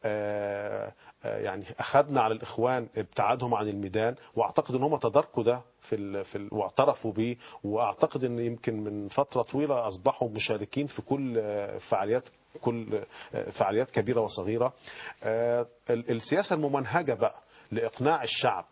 آه، آه، يعني اخذنا على الاخوان ابتعادهم عن الميدان واعتقد ان هم تداركوا ده في ال في ال واعترفوا بيه واعتقد ان يمكن من فتره طويله اصبحوا مشاركين في كل آه، فعاليات كل آه، فعاليات كبيره وصغيره آه، ال- السياسه الممنهجه بقى لاقناع الشعب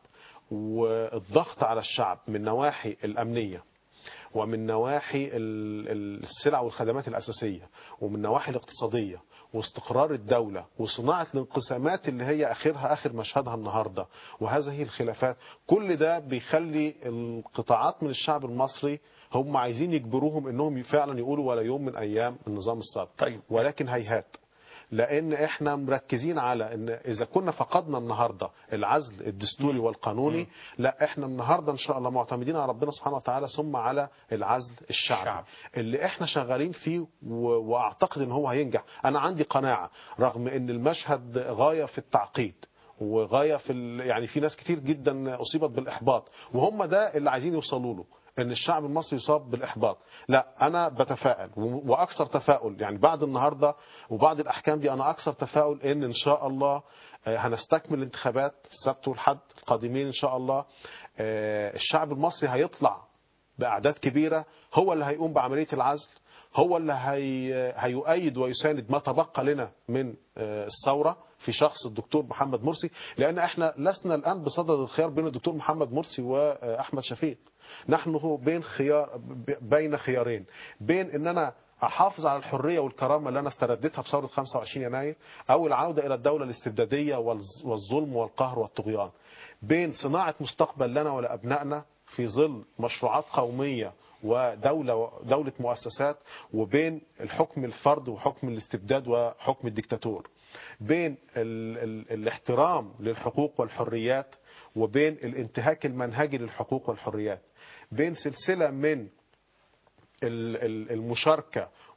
والضغط على الشعب من نواحي الامنيه ومن نواحي ال- السلع والخدمات الأساسية ومن النواحي الاقتصادية واستقرار الدولة وصناعة الانقسامات اللي هي آخرها آخر مشهدها النهاردة وهذه الخلافات كل ده بيخلي القطاعات من الشعب المصري هم عايزين يجبروهم انهم فعلا يقولوا ولا يوم من ايام النظام السابق طيب. ولكن هيهات لان احنا مركزين على ان اذا كنا فقدنا النهارده العزل الدستوري والقانوني لا احنا النهارده ان شاء الله معتمدين على ربنا سبحانه وتعالى ثم على العزل الشعبي الشعب. اللي احنا شغالين فيه و... واعتقد ان هو هينجح انا عندي قناعه رغم ان المشهد غايه في التعقيد وغايه في ال... يعني في ناس كتير جدا اصيبت بالاحباط وهم ده اللي عايزين يوصلوا له ان الشعب المصري يصاب بالاحباط لا انا بتفائل و- واكثر تفاؤل يعني بعد النهارده وبعد الاحكام دي انا اكثر تفاؤل ان ان شاء الله آه، هنستكمل الانتخابات السبت والحد القادمين ان شاء الله آه، الشعب المصري هيطلع باعداد كبيره هو اللي هيقوم بعمليه العزل هو اللي هي هيؤيد ويساند ما تبقى لنا من آه، الثوره في شخص الدكتور محمد مرسي لان احنا لسنا الان بصدد الخيار بين الدكتور محمد مرسي واحمد شفيق نحن هو بين خيار ب- بين خيارين بين ان انا احافظ على الحريه والكرامه اللي انا استرديتها بثوره 25 يناير او العوده الى الدوله الاستبداديه والز- والظلم والقهر والطغيان بين صناعه مستقبل لنا ولابنائنا في ظل مشروعات قوميه ودولة دولة مؤسسات وبين الحكم الفرد وحكم الاستبداد وحكم الدكتاتور بين ال ال الاحترام للحقوق والحريات وبين الانتهاك المنهجي للحقوق والحريات بين سلسلة من ال- ال- المشاركة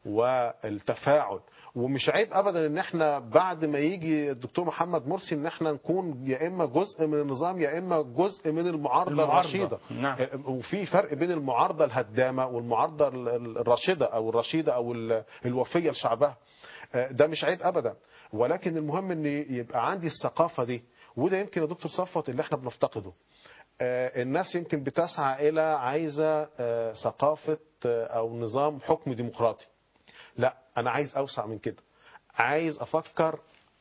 والتفاعل ومش عيب ابدا ان احنا بعد ما يجي الدكتور محمد مرسي ان احنا نكون يا اما جزء من النظام يا اما جزء من المعارضه, المعارضة. الرشيده نعم. وفي فرق بين المعارضه الهدامه والمعارضه ال- ال- الراشده او الرشيده او ال- الوفيه لشعبها آه، ده مش عيب ابدا ولكن المهم ان يبقى عندي الثقافه دي وده يمكن يا دكتور صفوت اللي احنا بنفتقده آه، الناس يمكن بتسعى الى عايزه آه، ثقافه آه، او نظام حكم ديمقراطي لا انا عايز اوسع من كده عايز افكر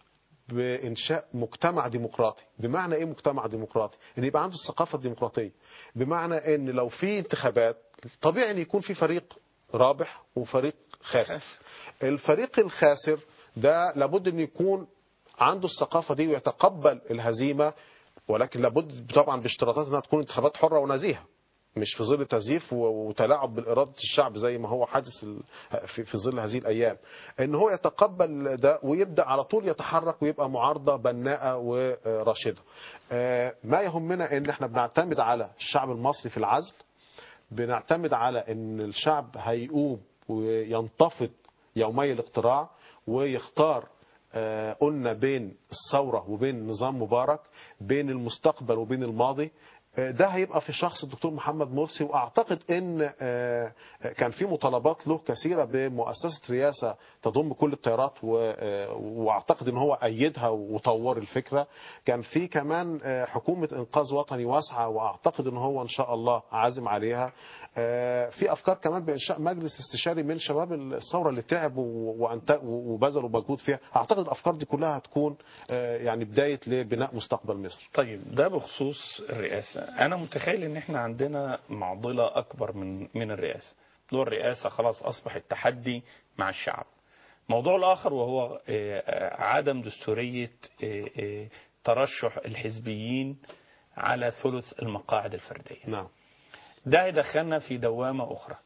بانشاء مجتمع ديمقراطي بمعنى ايه مجتمع ديمقراطي ان يبقى عنده الثقافه الديمقراطيه بمعنى ان لو في انتخابات طبيعي ان يكون في فريق رابح وفريق خاسر الفريق الخاسر ده لابد ان يكون عنده الثقافه دي ويتقبل الهزيمه ولكن لابد طبعا باشتراطات انها تكون انتخابات حره ونزيهه مش في ظل تزييف و- وتلاعب بالإرادة الشعب زي ما هو حادث ال- في في ظل هذه الأيام إن هو يتقبل ده ويبدأ على طول يتحرك ويبقى معارضة بناءة وراشدة آه، ما يهمنا إن احنا بنعتمد على الشعب المصري في العزل بنعتمد على ان الشعب هيقوم وينتفض يومي الاقتراع ويختار آه، قلنا بين الثورة وبين نظام مبارك بين المستقبل وبين الماضي آه، ده هيبقى في شخص الدكتور محمد مرسي واعتقد ان آه، كان في مطالبات له كثيره بمؤسسه رئاسه تضم كل التيارات و- آه، واعتقد ان هو ايدها وطور الفكره كان في كمان آه، حكومه انقاذ وطني واسعه واعتقد ان هو ان شاء الله عازم عليها آه، في افكار كمان بانشاء مجلس استشاري من شباب الثوره اللي تعبوا وأنت- وبذلوا مجهود فيها اعتقد الافكار دي كلها هتكون آه، يعني بدايه لبناء مستقبل مصر طيب ده بخصوص الرئاسة أنا متخيل إن إحنا عندنا معضلة أكبر من من الرئاسة موضوع الرئاسة خلاص أصبح التحدي مع الشعب موضوع الآخر وهو آه، آه، عدم دستورية آه، آه، ترشح الحزبيين على ثلث المقاعد الفردية نعم ده يدخلنا في دوامة أخرى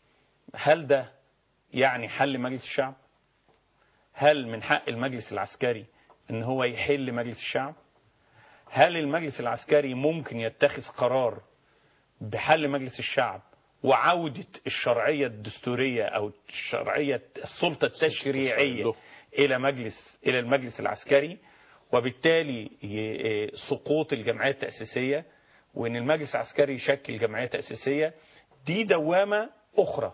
هل ده يعني حل مجلس الشعب هل من حق المجلس العسكري ان هو يحل مجلس الشعب هل المجلس العسكري ممكن يتخذ قرار بحل مجلس الشعب وعودة الشرعية الدستورية أو الشرعية السلطة التشريعية له. إلى مجلس إلى المجلس العسكري وبالتالي ي- سقوط الجمعية التأسيسية وإن المجلس العسكري يشكل جمعية تأسيسية دي دوامة أخرى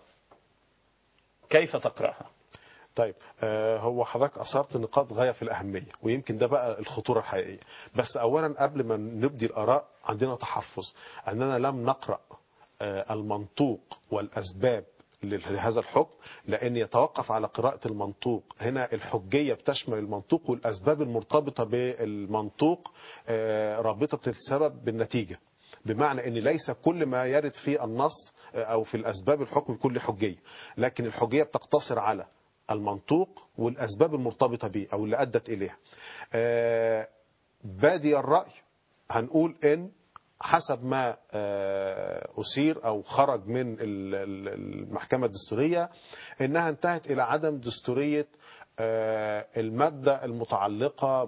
كيف تقرأها؟ طيب آه، هو حضرتك اثرت نقاط غايه في الاهميه ويمكن ده بقى الخطوره الحقيقيه بس اولا قبل ما نبدي الاراء عندنا تحفظ اننا لم نقرا آه، المنطوق والاسباب لهذا الحكم لان يتوقف على قراءه المنطوق هنا الحجيه بتشمل المنطوق والاسباب المرتبطه بالمنطوق آه، رابطه السبب بالنتيجه بمعنى ان ليس كل ما يرد في النص آه، او في الاسباب الحكم يكون له حجيه لكن الحجيه بتقتصر على المنطوق والاسباب المرتبطه به او اللي ادت اليها آه، بادي الراي هنقول ان حسب ما آه، أثير أو خرج من ال- ال- المحكمة الدستورية إنها انتهت إلى عدم دستورية آه، المادة المتعلقة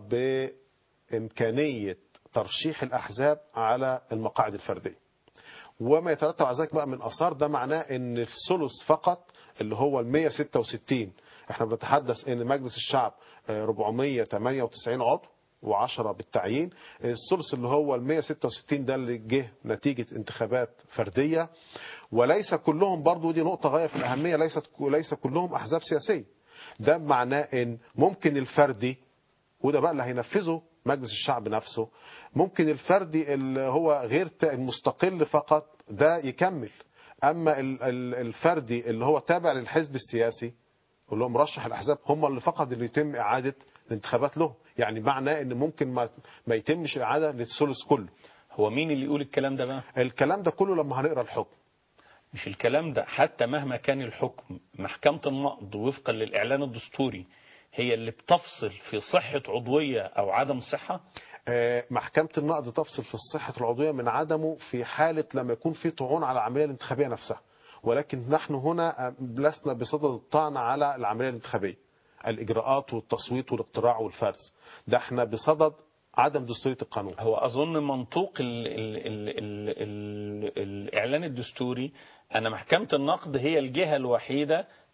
بإمكانية ترشيح الأحزاب على المقاعد الفردية وما يترتب على ذلك بقى من اثار ده معناه ان الثلث فقط اللي هو ال 166 احنا بنتحدث ان مجلس الشعب آه، 498 عضو و10 بالتعيين الثلث اللي هو ال 166 ده اللي جه نتيجه انتخابات فرديه وليس كلهم برضو دي نقطه غايه في الاهميه ليست ليس كلهم احزاب سياسيه ده معناه ان ممكن الفردي وده بقى اللي هينفذه مجلس الشعب نفسه ممكن الفردي اللي هو غير ت- المستقل فقط ده يكمل اما ال- ال- الفردي اللي هو تابع للحزب السياسي اللي هو مرشح الاحزاب هم اللي فقط اللي يتم اعاده الانتخابات له يعني معناه ان ممكن ما, ما يتمش الاعاده للثلث كله هو مين اللي يقول الكلام ده بقى؟ الكلام ده كله لما هنقرا الحكم مش الكلام ده حتى مهما كان الحكم محكمة النقض وفقا للإعلان الدستوري هي اللي بتفصل في صحة عضوية أو عدم صحة آه، محكمة النقد تفصل في الصحة العضوية من عدمه في حالة لما يكون في طعون على العملية الانتخابية نفسها ولكن نحن هنا آه، لسنا بصدد الطعن على العملية الانتخابية الإجراءات والتصويت والاقتراع والفرز ده احنا بصدد عدم دستورية القانون هو أظن منطوق ال ال ال ال ال الإعلان الدستوري أن محكمة النقد هي الجهة الوحيدة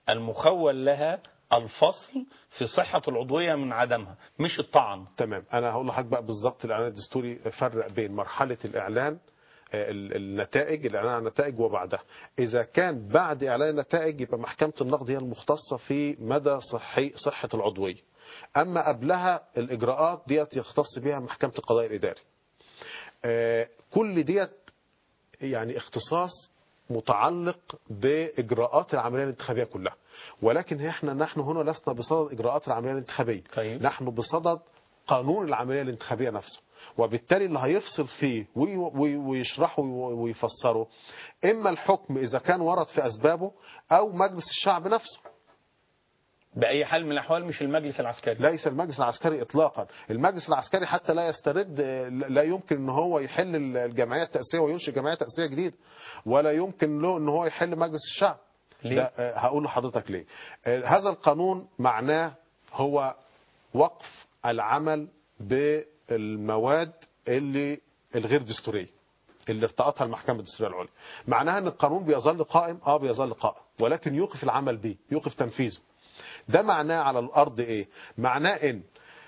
المخول لها الفصل في صحة العضوية من عدمها مش الطعن تمام انا هقول لحضرتك بقى بالظبط الاعلان الدستوري فرق بين مرحله الاعلان آه، ال- النتائج الاعلان عن النتائج وبعدها اذا كان بعد اعلان النتائج يبقى محكمه النقد هي المختصه في مدى صحي صحه العضويه اما قبلها الاجراءات ديت يختص بها محكمه القضاء الاداري آه، كل ديت يعني اختصاص متعلق باجراءات العمليه الانتخابيه كلها ولكن احنا نحن هنا لسنا بصدد اجراءات العمليه الانتخابيه طيب. نحن بصدد قانون العمليه الانتخابيه نفسه وبالتالي اللي هيفصل فيه وي- وي- ويشرحه وي- ويفسره اما الحكم اذا كان ورد في اسبابه او مجلس الشعب نفسه بأي حال من الأحوال مش المجلس العسكري ليس المجلس العسكري اطلاقا المجلس العسكري حتى لا يسترد لا يمكن ان هو يحل الجمعيه التاسيسيه وينشئ جمعيه تاسيسيه جديده ولا يمكن له ان هو يحل مجلس الشعب ليه؟ ده آه، هقول لحضرتك ليه آه، هذا القانون معناه هو وقف العمل بالمواد اللي الغير دستوريه اللي ارتأتها المحكمة الدستورية العليا معناها ان القانون بيظل قائم اه بيظل قائم ولكن يوقف العمل به يوقف تنفيذه ده معناه على الارض ايه معناه ان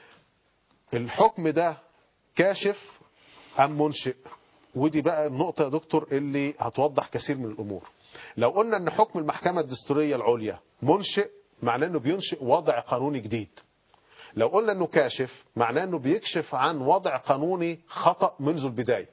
الحكم ده كاشف ام منشئ ودي بقى النقطة يا دكتور اللي هتوضح كثير من الامور لو قلنا ان حكم المحكمة الدستورية العليا منشئ معناه انه بينشئ وضع قانوني جديد لو قلنا انه كاشف معناه انه بيكشف عن وضع قانوني خطأ منذ البداية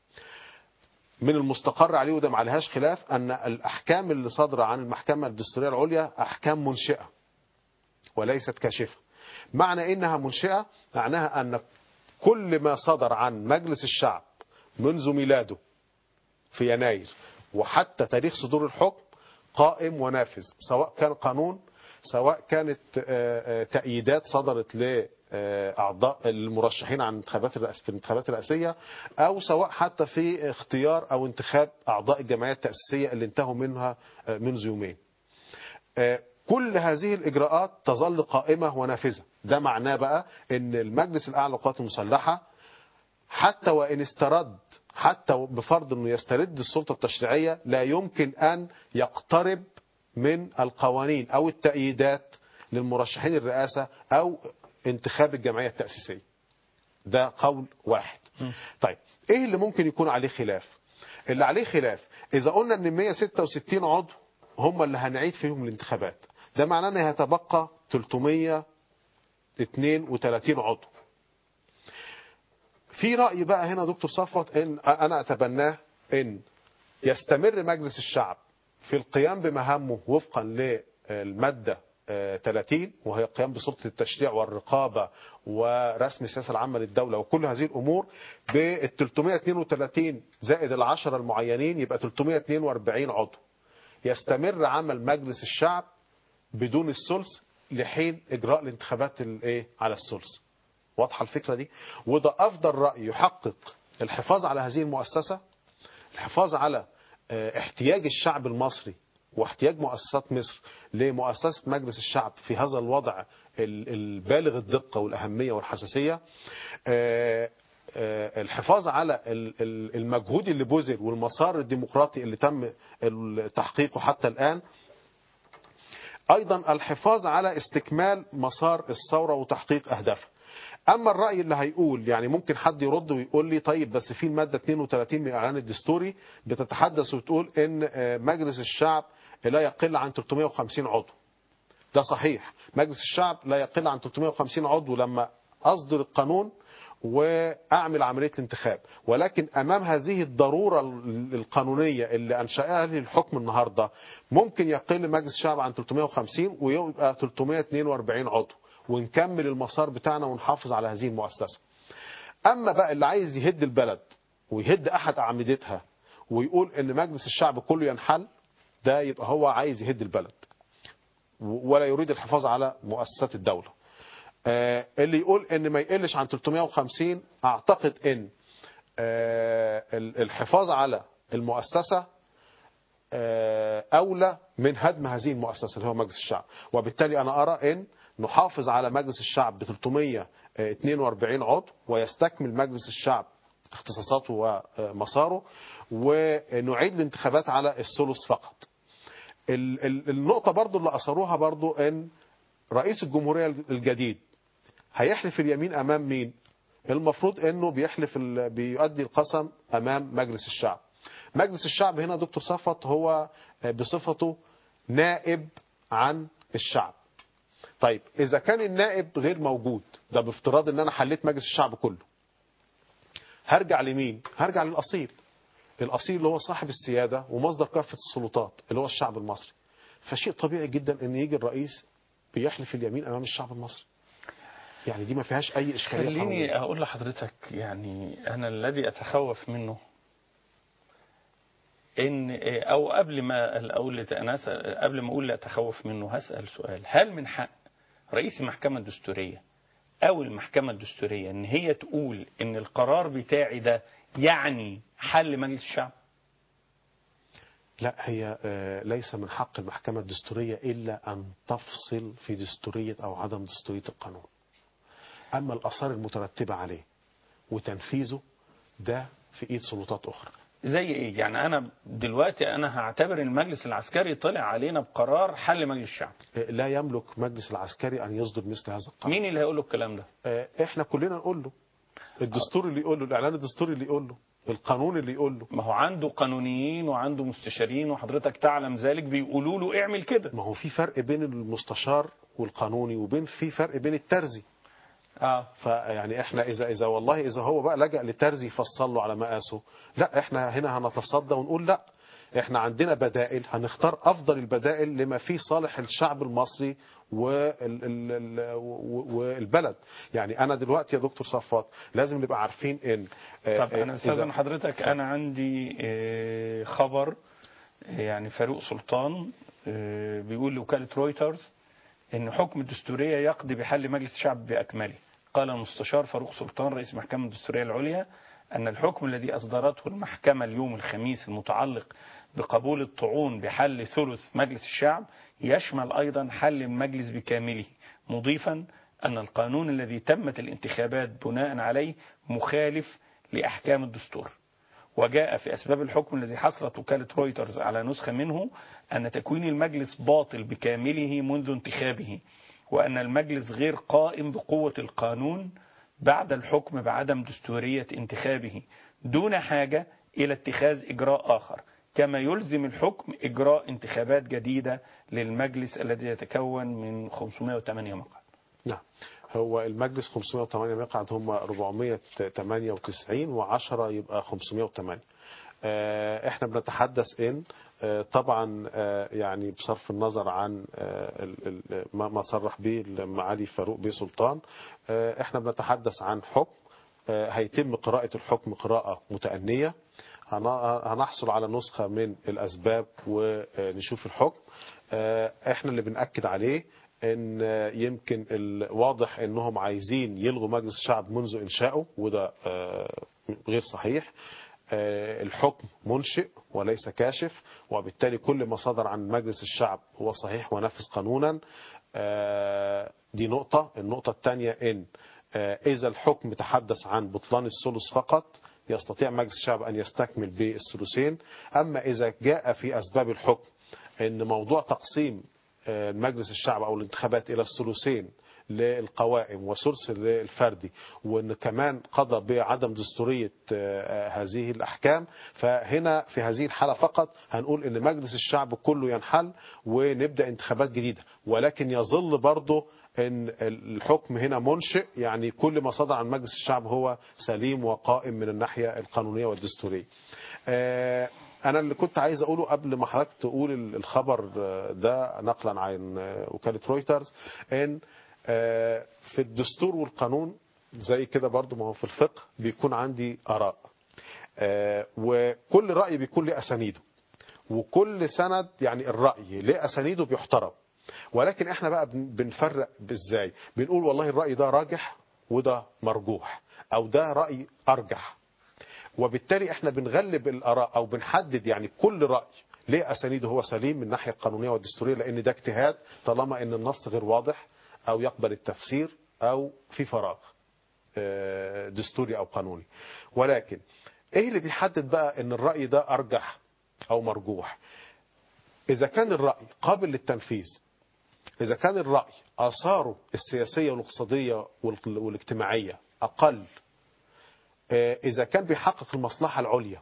من المستقر عليه وده ما عليهاش خلاف ان الاحكام اللي صادره عن المحكمه الدستوريه العليا احكام منشئه وليست كاشفه معنى انها منشئه معناها ان كل ما صدر عن مجلس الشعب منذ ميلاده في يناير وحتى تاريخ صدور الحكم قائم ونافذ سواء كان قانون سواء كانت آه، آه، تأييدات صدرت لأعضاء المرشحين عن انتخابات الرئاس في الانتخابات الرئاسية أو سواء حتى في اختيار أو انتخاب أعضاء الجمعية التأسيسية اللي انتهوا منها آه، منذ يومين آه، كل هذه الإجراءات تظل قائمة ونافذة ده معناه بقى أن المجلس الأعلى للقوات المسلحة حتى وإن استرد حتى بفرض أنه يسترد السلطة التشريعية لا يمكن أن يقترب من القوانين أو التأييدات للمرشحين الرئاسة أو انتخاب الجمعية التأسيسية ده قول واحد طيب ايه اللي ممكن يكون عليه خلاف اللي عليه خلاف اذا قلنا ان 166 عضو هم اللي هنعيد فيهم الانتخابات ده معناه ان هيتبقى 332 عضو في رأي بقى هنا دكتور صفوت ان انا اتبناه ان يستمر مجلس الشعب في القيام بمهامه وفقا للمادة آه، 30 وهي القيام بسلطة التشريع والرقابة ورسم السياسة العامة للدولة وكل هذه الأمور بال 332 زائد العشرة المعينين يبقى 342 عضو يستمر عمل مجلس الشعب بدون الثلث لحين إجراء الانتخابات الايه على الثلث واضحة الفكرة دي وده أفضل رأي يحقق الحفاظ على هذه المؤسسة الحفاظ على آه، احتياج الشعب المصري واحتياج مؤسسات مصر لمؤسسة مجلس الشعب في هذا الوضع ال- البالغ الدقة والأهمية والحساسية آه، آه، الحفاظ على ال- ال- المجهود اللي بذل والمسار الديمقراطي اللي تم ال- تحقيقه حتى الآن أيضا الحفاظ على استكمال مسار الثورة وتحقيق أهدافها اما الراي اللي هيقول يعني ممكن حد يرد ويقول لي طيب بس في الماده 32 من الاعلان الدستوري بتتحدث وتقول ان آه، مجلس الشعب لا يقل عن 350 عضو ده صحيح مجلس الشعب لا يقل عن 350 عضو لما اصدر القانون واعمل عمليه الانتخاب ولكن امام هذه الضروره ال- القانونيه اللي انشاها لي الحكم النهارده ممكن يقل مجلس الشعب عن 350 ويبقى 342 عضو ونكمل المسار بتاعنا ونحافظ على هذه المؤسسه اما بقى اللي عايز يهد البلد ويهد احد اعمدتها ويقول ان مجلس الشعب كله ينحل ده يبقى هو عايز يهد البلد و- ولا يريد الحفاظ على مؤسسات الدوله آه، اللي يقول ان ما يقلش عن 350 اعتقد ان آه، ال- الحفاظ على المؤسسه آه، اولى من هدم هذه المؤسسه اللي هو مجلس الشعب وبالتالي انا ارى ان نحافظ على مجلس الشعب ب 342 عضو ويستكمل مجلس الشعب اختصاصاته ومساره ونعيد الانتخابات على الثلث فقط ال- ال- النقطة برضو اللي أثروها برضو أن رئيس الجمهورية الجديد هيحلف اليمين أمام مين المفروض أنه بيحلف ال- بيؤدي القسم أمام مجلس الشعب مجلس الشعب هنا دكتور صفت هو بصفته نائب عن الشعب طيب إذا كان النائب غير موجود ده بافتراض أن أنا حليت مجلس الشعب كله هرجع لمين هرجع للأصيل الأصيل اللي هو صاحب السيادة ومصدر كافة السلطات اللي هو الشعب المصري فشيء طبيعي جدا ان يجي الرئيس بيحلف اليمين امام الشعب المصري يعني دي ما فيهاش اي اشكاليه خليني قانونية. اقول لحضرتك يعني انا الذي اتخوف منه ان او قبل ما اقول انا أسأل قبل ما اقول لا اتخوف منه هسال سؤال هل من حق رئيس المحكمه الدستوريه او المحكمه الدستوريه ان هي تقول ان القرار بتاعي ده يعني حل مجلس الشعب لا هي آه، ليس من حق المحكمة الدستورية إلا أن تفصل في دستورية أو عدم دستورية القانون أما الآثار المترتبة عليه وتنفيذه ده في إيد سلطات أخرى زي ايه يعني انا دلوقتي انا هعتبر المجلس العسكري طلع علينا بقرار حل مجلس الشعب آه، لا يملك مجلس العسكري أن يصدر مثل هذا القرار مين اللي هيقول له الكلام ده آه، إحنا كلنا نقول له الدستور اللي يقول له الإعلان الدستوري اللي يقول له القانون اللي يقول له ما هو عنده قانونيين وعنده مستشارين وحضرتك تعلم ذلك بيقولوا له اعمل كده ما هو في فرق بين المستشار والقانوني وبين في فرق بين الترزي اه فيعني احنا اذا اذا والله اذا هو بقى لجأ لترزي يفصل له على مقاسه لا احنا هنا هنتصدى ونقول لا احنا عندنا بدائل هنختار افضل البدائل لما فيه صالح الشعب المصري وال- ال- ال- و- والبلد يعني انا دلوقتي يا دكتور صفوت لازم نبقى عارفين ان آه، طب انا آه، استاذن إذا- حضرتك انا عندي آه، خبر آه، يعني فاروق سلطان آه، بيقول لوكالة رويترز ان حكم الدستورية يقضي بحل مجلس الشعب باكمله قال المستشار فاروق سلطان رئيس المحكمة الدستورية العليا أن الحكم الذي أصدرته المحكمة اليوم الخميس المتعلق بقبول الطعون بحل ثلث مجلس الشعب يشمل أيضا حل المجلس بكامله مضيفا أن القانون الذي تمت الانتخابات بناء عليه مخالف لأحكام الدستور وجاء في أسباب الحكم الذي حصلت وكالة رويترز على نسخة منه أن تكوين المجلس باطل بكامله منذ انتخابه وأن المجلس غير قائم بقوة القانون بعد الحكم بعدم دستورية انتخابه دون حاجة إلى اتخاذ إجراء آخر كما يلزم الحكم إجراء انتخابات جديدة للمجلس الذي يتكون من 508 مقعد نعم هو المجلس 508 مقعد هم 498 و10 يبقى 508 آه، احنا بنتحدث ان آه، طبعا آه، يعني بصرف النظر عن آه، ال- ال- ما ما صرح به معالي فاروق بيه سلطان آه، احنا بنتحدث عن حكم آه، هيتم قراءة الحكم قراءة متأنية هن- هنحصل على نسخة من الأسباب ونشوف الحكم آه، احنا اللي بنأكد عليه ان آه، يمكن الواضح انهم عايزين يلغوا مجلس الشعب منذ انشائه وده آه، غير صحيح آه، الحكم منشئ وليس كاشف وبالتالي كل ما صدر عن مجلس الشعب هو صحيح ونفذ قانونا آه، دي نقطة النقطة الثانية ان آه، إذا الحكم تحدث عن بطلان الثلث فقط يستطيع مجلس الشعب أن يستكمل بالثلثين أما إذا جاء في أسباب الحكم أن موضوع تقسيم آه، مجلس الشعب أو الانتخابات إلى الثلثين للقوائم وثلث للفردي وان كمان قضى بعدم دستوريه آه، هذه الاحكام فهنا في هذه الحاله فقط هنقول ان مجلس الشعب كله ينحل ونبدا انتخابات جديده ولكن يظل برضه ان الحكم هنا منشئ يعني كل ما صدر عن مجلس الشعب هو سليم وقائم من الناحيه القانونيه والدستوريه. آه، انا اللي كنت عايز اقوله قبل ما حضرتك تقول الخبر آه، ده نقلا عن آه، وكاله رويترز ان آه، في الدستور والقانون زي كده برضو ما هو في الفقه بيكون عندي اراء آه، وكل راي بيكون له اسانيده وكل سند يعني الراي له اسانيده بيحترم ولكن احنا بقى بن- بنفرق ازاي بنقول والله الراي ده راجح وده مرجوح او ده راي ارجح وبالتالي احنا بنغلب الاراء او بنحدد يعني كل راي ليه اسانيده هو سليم من الناحيه القانونيه والدستوريه لان ده اجتهاد طالما ان النص غير واضح او يقبل التفسير او في فراغ آه، دستوري او قانوني ولكن ايه اللي بيحدد بقى ان الراي ده ارجح او مرجوح إذا كان الرأي قابل للتنفيذ إذا كان الرأي آثاره السياسية والاقتصادية وال- والاجتماعية أقل آه، إذا كان بيحقق المصلحة العليا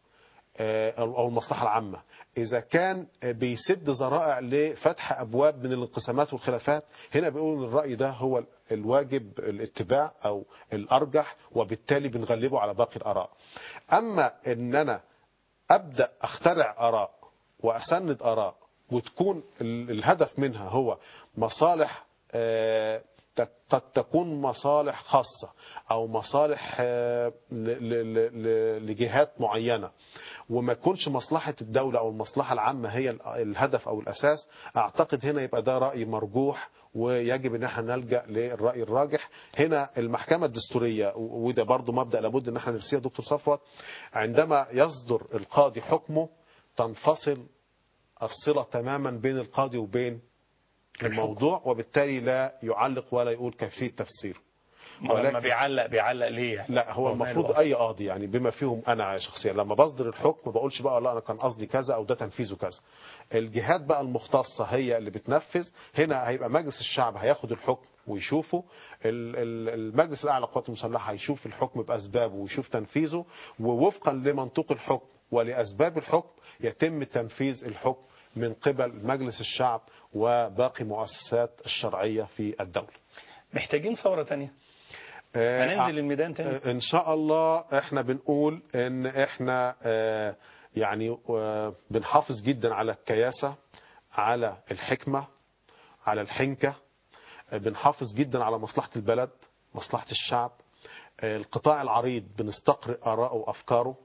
آه، أو أو المصلحة العامة إذا كان آه، بيسد ذرائع لفتح أبواب من الانقسامات والخلافات هنا بيقول إن الرأي ده هو ال- الواجب الاتباع أو الأرجح وبالتالي بنغلبه على باقي الآراء أما إن أنا ابدا اخترع اراء واسند اراء وتكون ال- الهدف منها هو مصالح آه، ت- قد تكون مصالح خاصة أو مصالح آه، ل- ل- ل- لجهات معينة وما يكونش مصلحة الدولة أو المصلحة العامة هي ال- الهدف أو الأساس أعتقد هنا يبقى ده رأي مرجوح ويجب ان احنا نلجا للراي الراجح هنا المحكمه الدستوريه و- وده برضو مبدا لابد ان احنا نرسيه دكتور صفوت عندما يصدر القاضي حكمه تنفصل الصله تماما بين القاضي وبين الموضوع وبالتالي لا يعلق ولا يقول كيفيه تفسيره ما لما ولكن- بيعلق بيعلق ليه يعني؟ لا هو ماله المفروض أصلاً؟ اي قاضي يعني بما فيهم انا شخصيا لما بصدر الحكم ما بقولش بقى لا انا كان قصدي كذا او ده تنفيذه كذا الجهات بقى المختصه هي اللي بتنفذ هنا هيبقى مجلس الشعب هياخد الحكم ويشوفه ال- ال- المجلس الاعلى للقوات المسلحه هيشوف الحكم باسبابه ويشوف تنفيذه ووفقا لمنطوق الحكم ولاسباب الحكم يتم تنفيذ الحكم من قبل مجلس الشعب وباقي مؤسسات الشرعيه في الدوله محتاجين ثورة تانية آه، هننزل الميدان تاني آه، ان شاء الله احنا بنقول ان احنا آه، يعني آه، بنحافظ جدا على الكياسة على الحكمة على الحنكة آه، بنحافظ جدا على مصلحة البلد مصلحة الشعب آه، القطاع العريض بنستقرئ آراءه وأفكاره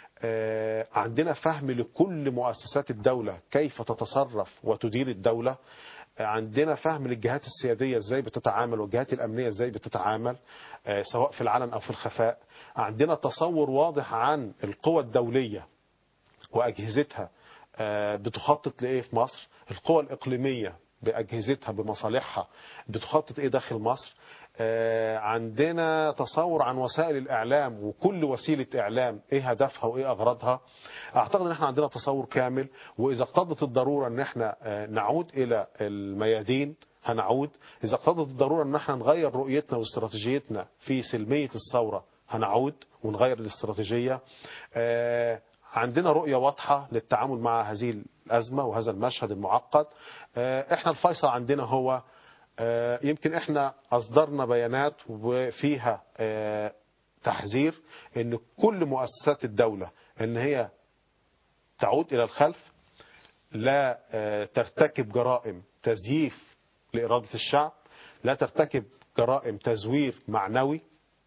آه، عندنا فهم لكل مؤسسات الدولة كيف تتصرف وتدير الدولة آه، عندنا فهم للجهات السيادية ازاي بتتعامل والجهات الأمنية ازاي بتتعامل آه، سواء في العلن أو في الخفاء عندنا تصور واضح عن القوى الدولية وأجهزتها آه، بتخطط لإيه في مصر القوى الإقليمية بأجهزتها بمصالحها بتخطط إيه داخل مصر آه، عندنا تصور عن وسائل الإعلام وكل وسيلة إعلام إيه هدفها وإيه أغراضها أعتقد أن احنا عندنا تصور كامل وإذا اقتضت الضرورة أن احنا آه، نعود إلى الميادين هنعود إذا اقتضت الضرورة أن احنا نغير رؤيتنا واستراتيجيتنا في سلمية الثورة هنعود ونغير الاستراتيجية آه، عندنا رؤية واضحة للتعامل مع هذه الأزمة وهذا المشهد المعقد آه، احنا الفيصل عندنا هو آه، يمكن احنا أصدرنا بيانات وفيها آه، تحذير ان كل مؤسسات الدولة ان هي تعود إلى الخلف لا آه، ترتكب جرائم تزييف لإرادة الشعب لا ترتكب جرائم تزوير معنوي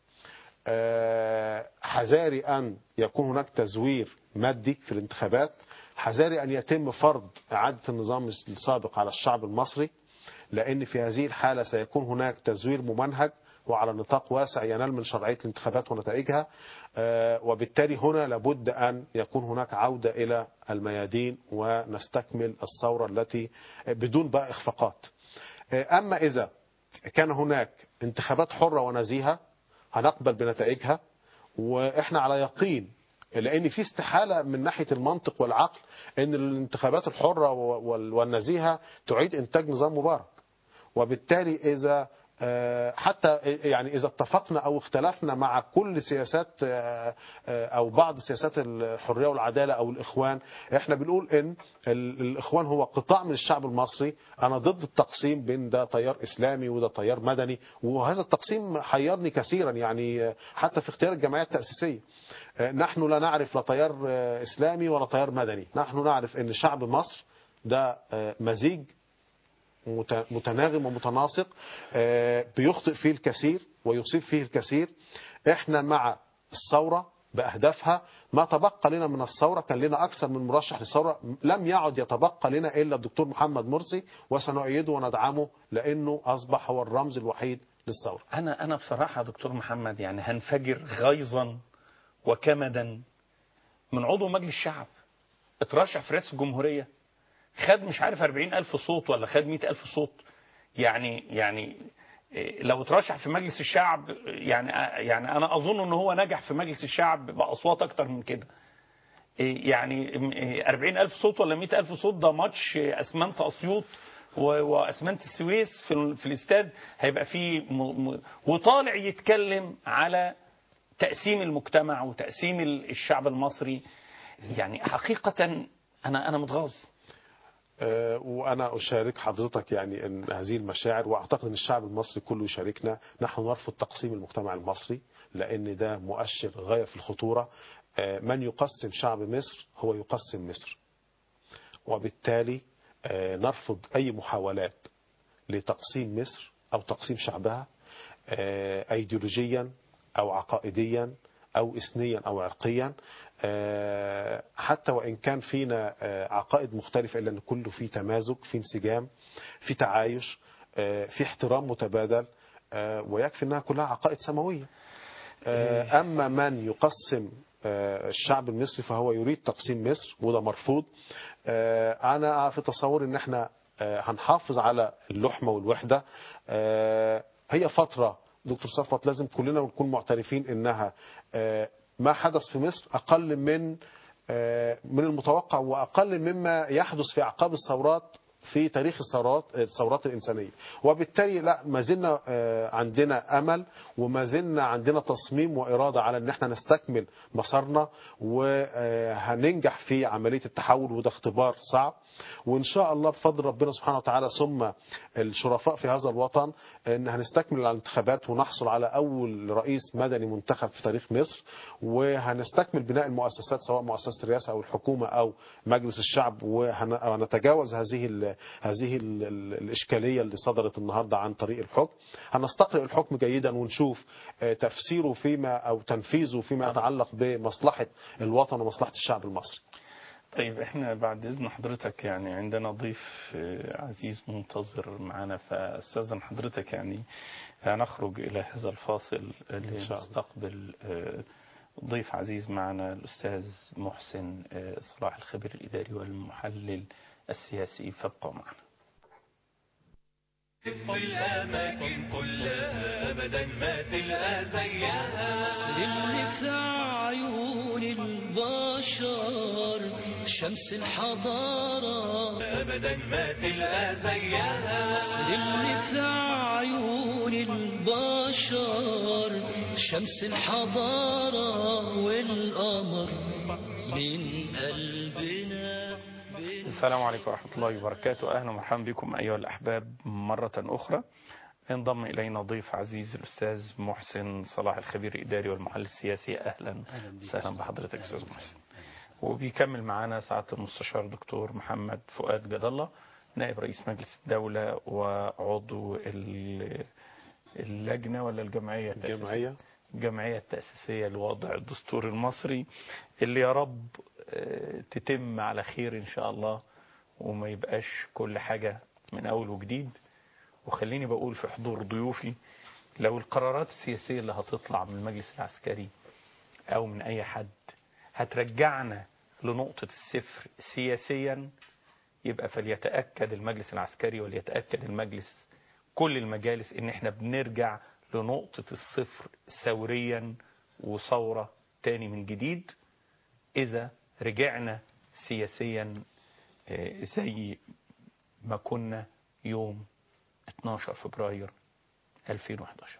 آه، حذاري أن يكون هناك تزوير مادي في الانتخابات حذاري أن يتم فرض إعادة النظام السابق على الشعب المصري لأن في هذه الحالة سيكون هناك تزوير ممنهج وعلى نطاق واسع ينال من شرعية الانتخابات ونتائجها آه، وبالتالي هنا لابد أن يكون هناك عودة إلى الميادين ونستكمل الثورة التي بدون بقى إخفاقات آه، أما إذا كان هناك انتخابات حرة ونزيهة هنقبل بنتائجها واحنا على يقين لان في استحاله من ناحيه المنطق والعقل ان الانتخابات الحره وال- والنزيهه تعيد انتاج نظام مبارك وبالتالي اذا آه، حتى يعني اذا اتفقنا او اختلفنا مع كل سياسات آه، آه، او بعض سياسات الحريه والعداله او الاخوان احنا بنقول ان ال- الاخوان هو قطاع من الشعب المصري انا ضد التقسيم بين ده تيار اسلامي وده تيار مدني وهذا التقسيم حيرني كثيرا يعني آه، حتى في اختيار الجمعيات التاسيسيه آه، نحن لا نعرف لا تيار آه، اسلامي ولا تيار مدني نحن نعرف ان شعب مصر ده آه، مزيج مت- متناغم ومتناسق آه، بيخطئ فيه الكثير ويصيب فيه الكثير احنا مع الثورة بأهدافها ما تبقى لنا من الثورة كان لنا أكثر من مرشح للثورة لم يعد يتبقى لنا إلا الدكتور محمد مرسي وسنؤيده وندعمه لأنه أصبح هو الرمز الوحيد للثورة أنا أنا بصراحة يا دكتور محمد يعني هنفجر غيظا وكمدا من عضو مجلس الشعب اترشح في رئاسة الجمهورية خد مش عارف 40 ألف صوت ولا خد 100 ألف صوت يعني يعني إيه، لو اترشح في مجلس الشعب يعني يعني أنا أظن إن هو نجح في مجلس الشعب بأصوات أكتر من كده إيه يعني أربعين ألف صوت ولا مئة ألف صوت ده ماتش أسمنت أسيوط و- وأسمنت السويس في, ال- في الاستاد هيبقى فيه م... م... وطالع يتكلم على تقسيم المجتمع وتقسيم ال- الشعب المصري يعني حقيقة أنا أنا متغاظ آه، وانا اشارك حضرتك يعني ان هذه المشاعر واعتقد ان الشعب المصري كله يشاركنا نحن نرفض تقسيم المجتمع المصري لان ده مؤشر غايه في الخطوره آه، من يقسم شعب مصر هو يقسم مصر وبالتالي آه، نرفض اي محاولات لتقسيم مصر او تقسيم شعبها آه، ايديولوجيا او عقائديا او اثنيا او عرقيا آه، حتى وان كان فينا آه، عقائد مختلفه الا ان كله فيه تمازج في انسجام في تعايش آه، في احترام متبادل آه، ويكفي انها كلها عقائد سماويه آه، اما من يقسم آه، الشعب المصري فهو يريد تقسيم مصر وده مرفوض آه، انا في تصور ان احنا آه، هنحافظ على اللحمه والوحده آه، هي فتره دكتور صفوت لازم كلنا نكون معترفين انها آه، ما حدث في مصر اقل من آه، من المتوقع واقل مما يحدث في اعقاب الثورات في تاريخ الثورات الثورات الانسانيه وبالتالي لا ما زلنا آه، عندنا امل وما زلنا عندنا تصميم واراده على ان احنا نستكمل مسارنا وهننجح في عمليه التحول وده اختبار صعب وان شاء الله بفضل ربنا سبحانه وتعالى ثم الشرفاء في هذا الوطن ان هنستكمل الانتخابات ونحصل على اول رئيس مدني منتخب في تاريخ مصر وهنستكمل بناء المؤسسات سواء مؤسسه الرئاسه او الحكومه او مجلس الشعب وهن- وهنتجاوز هذه ال هذه ال ال الاشكاليه اللي صدرت النهارده عن طريق الحكم هنستقرئ الحكم جيدا ونشوف آه، تفسيره فيما او تنفيذه فيما يتعلق بمصلحه الوطن ومصلحه الشعب المصري طيب احنا بعد اذن حضرتك يعني عندنا ضيف آه، عزيز منتظر معنا فاستاذن حضرتك يعني هنخرج الى هذا الفاصل لنستقبل آه، ضيف عزيز معنا الاستاذ محسن آه، صلاح الخبير الاداري والمحلل السياسي فابقوا معنا في الأماكن كلها أبدا ما تلقى زيها مصر اللي في عيون البشر شمس الحضارة أبدا ما تلقى زيها مصر اللي في عيون البشر شمس الحضارة والقمر من قلبنا السلام عليكم ورحمة الله وبركاته أهلا ومرحبا بكم أيها الأحباب مرة أخرى انضم إلينا ضيف عزيز الأستاذ محسن صلاح الخبير الإداري والمحلل السياسي أهلا وسهلا بحضرتك أستاذ محسن وبيكمل معنا سعادة المستشار دكتور محمد فؤاد جد الله نائب رئيس مجلس الدولة وعضو ال- اللجنة ولا الجمعية التأسيسية؟ الجمعية. الجمعية التأسيسية لوضع الدستور المصري اللي يا رب آه، تتم على خير إن شاء الله وما يبقاش كل حاجة من أول وجديد وخليني بقول في حضور ضيوفي لو القرارات السياسية اللي هتطلع من المجلس العسكري أو من أي حد هترجعنا لنقطة الصفر سياسيا يبقى فليتأكد المجلس العسكري وليتأكد المجلس كل المجالس ان احنا بنرجع لنقطة الصفر ثوريا وثورة تاني من جديد اذا رجعنا سياسيا آه، زي ما كنا يوم 12 فبراير 2011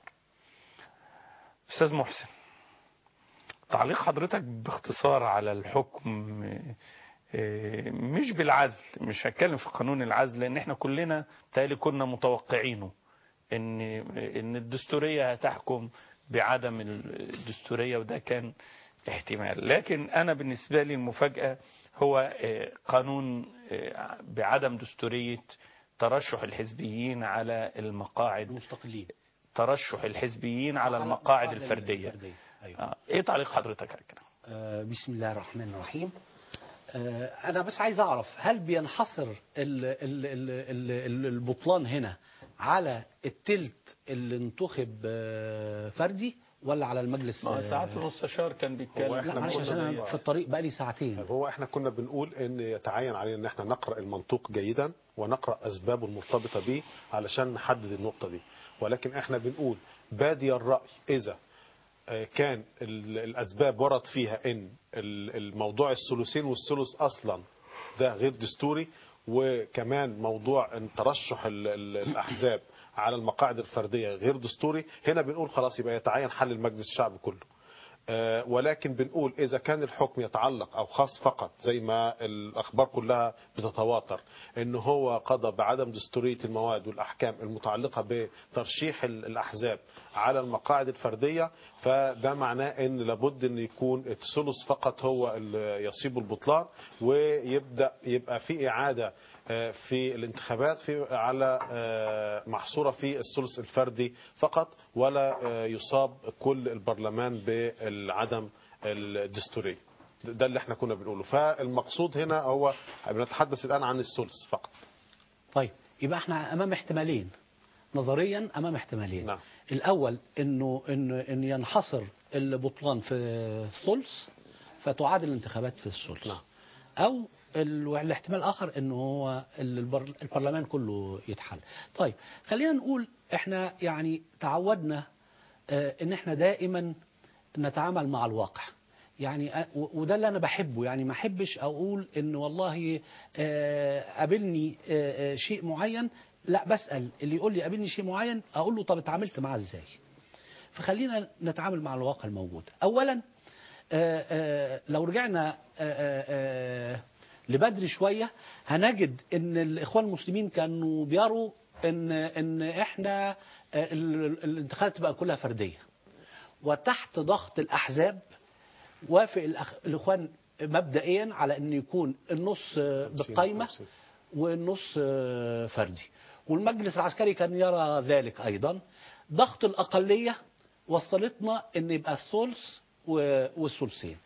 استاذ محسن تعليق حضرتك باختصار على الحكم آه، آه، مش بالعزل مش هتكلم في قانون العزل لان احنا كلنا تالي كنا متوقعينه ان ان الدستوريه هتحكم بعدم الدستوريه وده كان احتمال لكن انا بالنسبه لي المفاجاه هو آه، قانون آه، بعدم دستوريه ترشح الحزبيين على المقاعد المستقلين ترشح الحزبيين على على المقاعد المقاعد الفرديه الفردية. أيوة. آه، ايه تعليق حضرتك على الكلام آه، بسم الله الرحمن الرحيم آه، أنا بس عايز أعرف هل بينحصر ال- ال- ال- ال- ال- البطلان هنا على التلت اللي انتخب آه، فردي ولا على المجلس ما آه، ساعات المستشار كان بيتكلم لا معلش عشان أنا في الطريق بقالي ساعتين هو احنا كنا بنقول ان يتعين علينا ان احنا نقرا المنطوق جيدا ونقرا اسبابه المرتبطه به علشان نحدد النقطه دي ولكن احنا بنقول بادي الراي اذا آه، كان ال- الاسباب ورد فيها ان ال- الموضوع الثلثين والثلث اصلا ده غير دستوري وكمان موضوع ان ترشح ال- ال- الاحزاب على المقاعد الفرديه غير دستوري هنا بنقول خلاص يبقى يتعين حل المجلس الشعبي كله آه، ولكن بنقول إذا كان الحكم يتعلق أو خاص فقط زي ما الأخبار كلها بتتواتر إن هو قضى بعدم دستورية المواد والأحكام المتعلقة بترشيح ال- الأحزاب على المقاعد الفردية فده معناه إن لابد إن يكون الثلث فقط هو اللي يصيب البطلان ويبدأ يبقى في إعادة آه، في الانتخابات في على آه، محصورة في الثلث الفردي فقط ولا آه، يصاب كل البرلمان بالعدم الدستوري ده اللي احنا كنا بنقوله فالمقصود هنا هو بنتحدث الآن عن الثلث فقط طيب يبقى احنا امام احتمالين نظريا امام احتمالين نعم. الاول انه ان ان ينحصر البطلان في الثلث فتعاد الانتخابات في الثلث نعم. او ال- الاحتمال الاخر انه هو البر- البرلمان كله يتحل طيب خلينا نقول احنا يعني تعودنا آه، ان احنا دائما نتعامل مع الواقع يعني أ- و- وده اللي انا بحبه يعني ما احبش اقول ان والله آه، قابلني آه، آه، شيء معين لا بسال اللي يقول لي قابلني شيء معين اقول له طب اتعاملت معاه ازاي فخلينا نتعامل مع الواقع الموجود اولا آه، آه، لو رجعنا آه، آه، آه، لبدري شويه هنجد ان الاخوان المسلمين كانوا بيروا ان ان احنا آه، ال- ال- الانتخابات تبقى كلها فرديه وتحت ضغط الاحزاب وافق الأخ... الاخوان مبدئيا على ان يكون النص آه، بالقايمه خمسين. والنص آه، فردي والمجلس العسكري كان يرى ذلك ايضا ضغط الاقليه وصلتنا ان يبقى الثلث و- والثلثين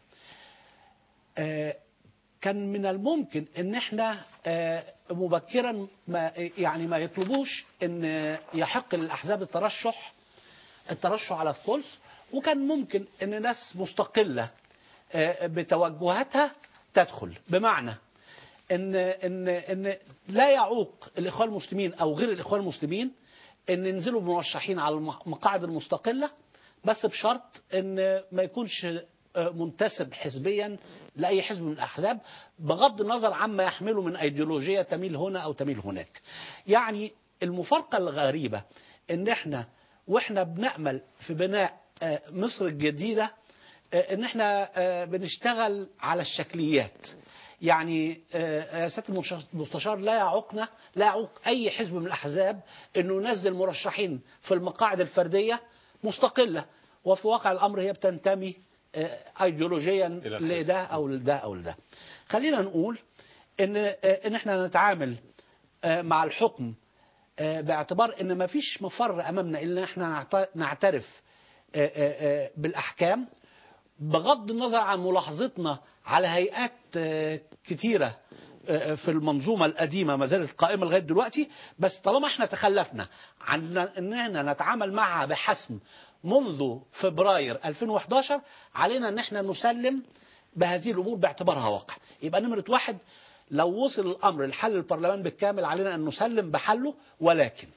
آه، كان من الممكن ان احنا آه، مبكرا ما يعني ما يطلبوش ان يحق للاحزاب الترشح الترشح على الثلث وكان ممكن ان ناس مستقله آه، بتوجهاتها تدخل بمعنى ان ان ان لا يعوق الاخوان المسلمين او غير الاخوان المسلمين ان ينزلوا بمرشحين على المقاعد المستقله بس بشرط ان ما يكونش آه، منتسب حزبيا لاي حزب من الاحزاب بغض النظر عما يحمله من ايديولوجيه تميل هنا او تميل هناك. يعني المفارقه الغريبه ان احنا واحنا بنامل في بناء آه، مصر الجديده آه، ان احنا آه، بنشتغل على الشكليات يعني آه، يا سياده المش- المستشار لا يعوقنا لا يعوق اي حزب من الاحزاب انه ينزل مرشحين في المقاعد الفرديه مستقله وفي واقع الامر هي بتنتمي آه، ايديولوجيا الحزب. لده او لده او لده خلينا نقول ان آه، ان احنا نتعامل آه، مع الحكم آه، باعتبار ان ما فيش مفر امامنا الا ان احنا نعت- نعترف آه، آه، آه، بالاحكام بغض النظر عن ملاحظتنا على هيئات آه، كتيره آه، في المنظومه القديمه ما زالت قائمه لغايه دلوقتي بس طالما احنا تخلفنا عن ان احنا نتعامل معها بحسم منذ فبراير 2011 علينا ان احنا نسلم بهذه الامور باعتبارها واقع يبقى نمره واحد لو وصل الامر لحل البرلمان بالكامل علينا ان نسلم بحله ولكن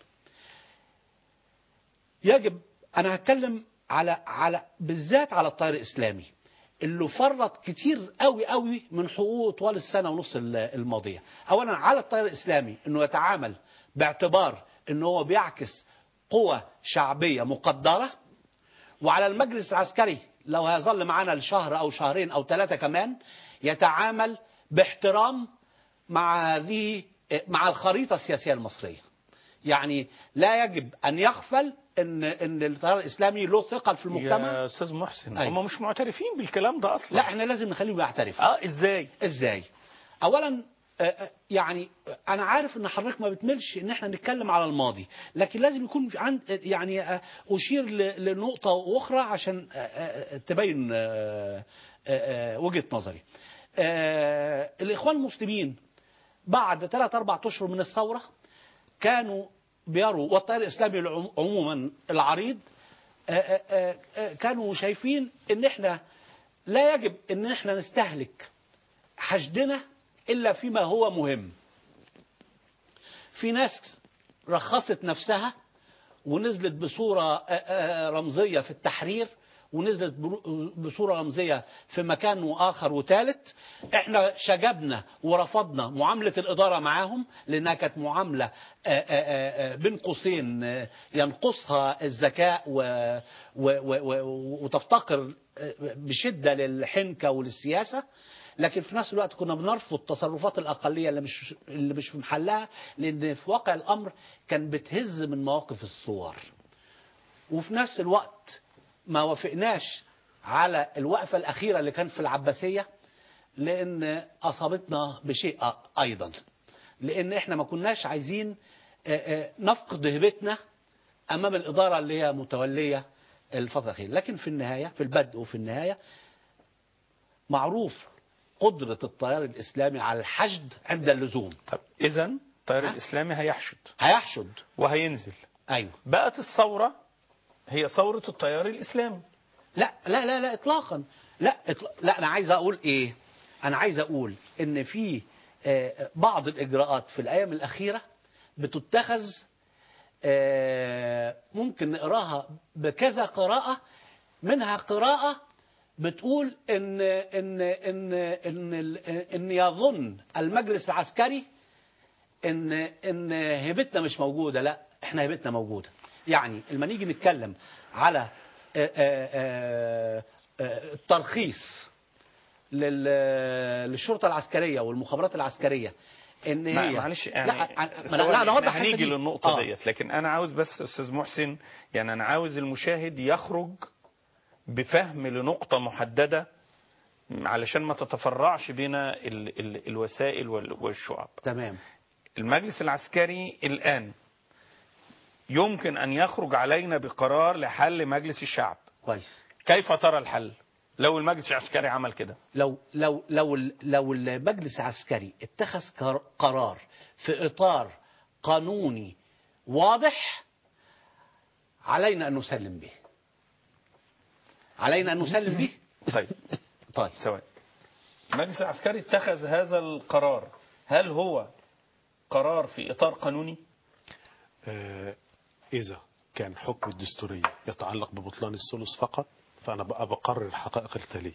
يجب انا هتكلم على على بالذات على التيار الاسلامي اللي فرط كتير قوي قوي من حقوقه طوال السنه ونص ال- الماضيه اولا على التيار الاسلامي انه يتعامل باعتبار انه هو بيعكس قوة شعبية مقدرة وعلى المجلس العسكري لو هيظل معانا لشهر او شهرين او ثلاثة كمان يتعامل باحترام مع هذه مع الخريطة السياسية المصرية يعني لا يجب ان يغفل ان ان التيار الاسلامي له ثقل في المجتمع يا استاذ محسن أيوة. هم مش معترفين بالكلام ده اصلا لا احنا لازم نخليهم يعترف اه ازاي ازاي اولا آه، آه، يعني انا عارف ان حضرتك ما بتملش ان احنا نتكلم على الماضي لكن لازم يكون في عند يعني آه، اشير ل- لنقطه اخرى عشان آه، آه، تبين آه، آه، آه، وجهه نظري آه، الاخوان المسلمين بعد ثلاث اربع اشهر من الثوره كانوا بيروا والتيار الاسلامي العم- عموما العريض آه، آه، آه، آه، كانوا شايفين ان احنا لا يجب ان احنا نستهلك حشدنا الا فيما هو مهم في ناس رخصت نفسها ونزلت بصورة آه، آه، رمزية في التحرير ونزلت برو- بصورة رمزية في مكان وآخر وثالث احنا شجبنا ورفضنا معاملة الإدارة معاهم لأنها كانت معاملة آه، آه، آه، بين قوسين آه، ينقصها الذكاء و- و- و- و- وتفتقر آه، بشدة للحنكة وللسياسة لكن في نفس الوقت كنا بنرفض تصرفات الأقلية اللي مش اللي مش في محلها لأن في واقع الأمر كان بتهز من مواقف الثوار وفي نفس الوقت ما وافقناش على الوقفة الأخيرة اللي كان في العباسية لأن أصابتنا بشيء أيضا لأن إحنا ما كناش عايزين آه، آه، نفقد هيبتنا أمام الإدارة اللي هي متولية الفترة الأخيرة لكن في النهاية في البدء وفي النهاية معروف قدرة التيار الإسلامي على الحشد عند اللزوم طب اذا التيار الاسلامي هيحشد هيحشد وهينزل أيوه بقت الثوره هي ثوره التيار الاسلامي لا لا لا لا اطلاقا لا إطلاق لا انا عايز اقول ايه انا عايز اقول ان في آه، بعض الاجراءات في الايام الاخيره بتتخذ آه، ممكن نقراها بكذا قراءه منها قراءه بتقول ان ان ان ان ال- ان يظن المجلس العسكري ان ان هيبتنا مش موجوده لا احنا هيبتنا موجوده يعني لما نيجي نتكلم على آه، آه، آه، آه، الترخيص لل- للشرطه العسكريه والمخابرات العسكريه ان هي ما- معلش يعني لا أنا- ما أنا- ثواني، لا انا هوضح إحنا الحتة هنيجي دي. للنقطه آه. ديت لكن انا عاوز بس استاذ محسن يعني انا عاوز المشاهد يخرج بفهم لنقطه محدده علشان ما تتفرعش بينا ال ال الوسائل وال- والشعب تمام المجلس العسكري الآن يمكن أن يخرج علينا بقرار لحل مجلس الشعب كويس كيف ترى الحل لو المجلس العسكري عمل كده لو لو لو ال- لو المجلس العسكري اتخذ قر- قرار في اطار قانوني واضح علينا ان نسلم به علينا ان نسلم به طيب طيب ثواني المجلس العسكري اتخذ هذا القرار هل هو قرار في إطار قانوني آه، إذا كان حكم الدستورية يتعلق ببطلان الثلث فقط فأنا بقى بقرر الحقائق التالية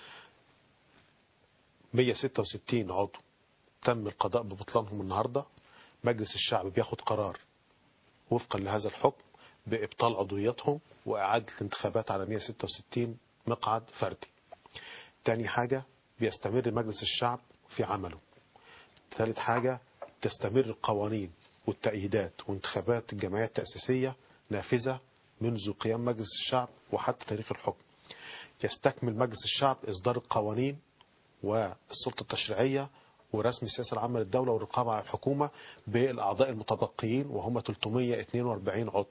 166 عضو تم القضاء ببطلانهم النهاردة مجلس الشعب بياخد قرار وفقا لهذا الحكم بإبطال عضوياتهم وإعادة الانتخابات على 166 مقعد فردي تاني حاجة بيستمر مجلس الشعب في عمله ثالث حاجة تستمر القوانين والتأييدات وانتخابات الجمعيات التأسيسية نافذة منذ قيام مجلس الشعب وحتى تاريخ الحكم يستكمل مجلس الشعب إصدار القوانين والسلطة التشريعية ورسم السياسة العامة للدولة والرقابة على الحكومة بالأعضاء المتبقيين وهم 342 عضو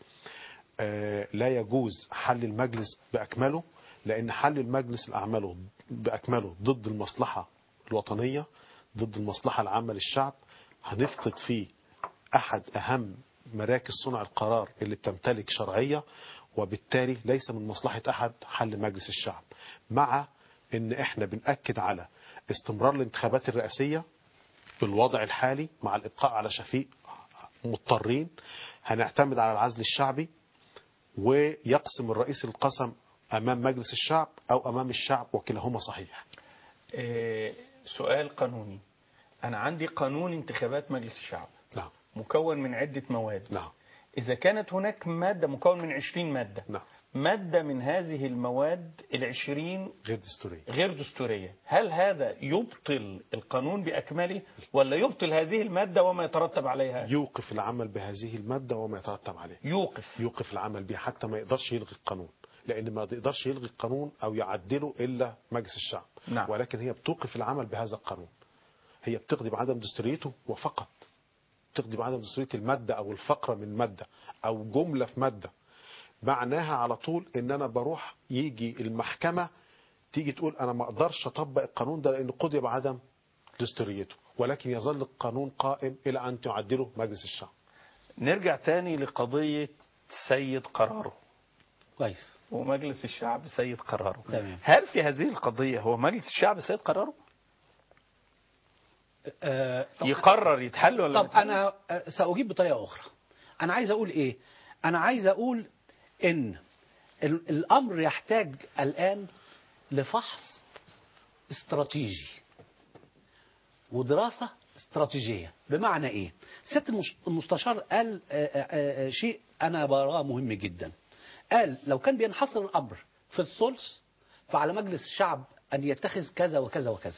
آه، لا يجوز حل المجلس بأكمله لأن حل المجلس الأعماله بأكمله ضد المصلحة الوطنية ضد المصلحة العامة للشعب هنفقد فيه أحد أهم مراكز صنع القرار اللي بتمتلك شرعية وبالتالي ليس من مصلحة أحد حل مجلس الشعب مع ان احنا بنأكد على استمرار الانتخابات الرئاسية بالوضع الحالي مع الإبقاء على شفيق مضطرين هنعتمد على العزل الشعبي ويقسم الرئيس القسم أمام مجلس الشعب أو أمام الشعب وكلاهما صحيح آه، سؤال قانوني أنا عندي قانون انتخابات مجلس الشعب نعم مكون من عدة مواد نعم إذا كانت هناك مادة مكون من 20 مادة نعم مادة من هذه المواد العشرين غير دستورية غير دستورية هل هذا يبطل القانون بأكمله ولا يبطل هذه المادة وما يترتب عليها يوقف العمل بهذه المادة وما يترتب عليه يوقف يوقف العمل بها حتى ما يقدرش يلغي القانون لأن ما يقدرش يلغي القانون أو يعدله إلا مجلس الشعب نعم. ولكن هي بتوقف العمل بهذا القانون هي بتقضي بعدم دستوريته وفقط تقضي بعدم دستورية المادة أو الفقرة من مادة أو جملة في مادة معناها على طول ان انا بروح يجي المحكمة تيجي تقول انا ما اقدرش اطبق القانون ده لان قضي بعدم دستوريته ولكن يظل القانون قائم الى ان تعدله مجلس الشعب نرجع تاني لقضية سيد قراره كويس ومجلس الشعب سيد قراره تمام. هل في هذه القضية هو مجلس الشعب سيد قراره آه، طب- يقرر يتحل ولا طب ما يتحلش؟ انا آه، ساجيب بطريقه اخرى انا عايز اقول ايه انا عايز اقول ان ال- الأمر يحتاج الآن لفحص استراتيجي ودراسة استراتيجية بمعنى إيه؟ سيادة المش- المستشار قال آه، آه، آه، شيء أنا براه مهم جدا قال لو كان بينحصر الأمر في الثلث فعلى مجلس الشعب أن يتخذ كذا وكذا وكذا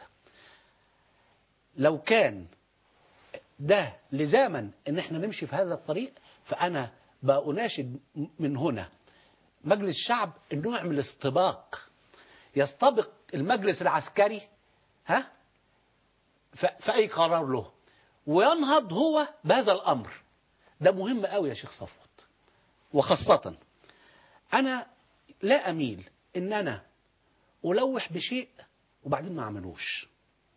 لو كان ده لزاما ان احنا نمشي في هذا الطريق فانا بأناشد من هنا مجلس الشعب انه يعمل استباق يستبق المجلس العسكري ها ف- في اي قرار له وينهض هو بهذا الامر ده مهم قوي يا شيخ صفوت وخاصة انا لا اميل ان انا الوح بشيء وبعدين ما اعملوش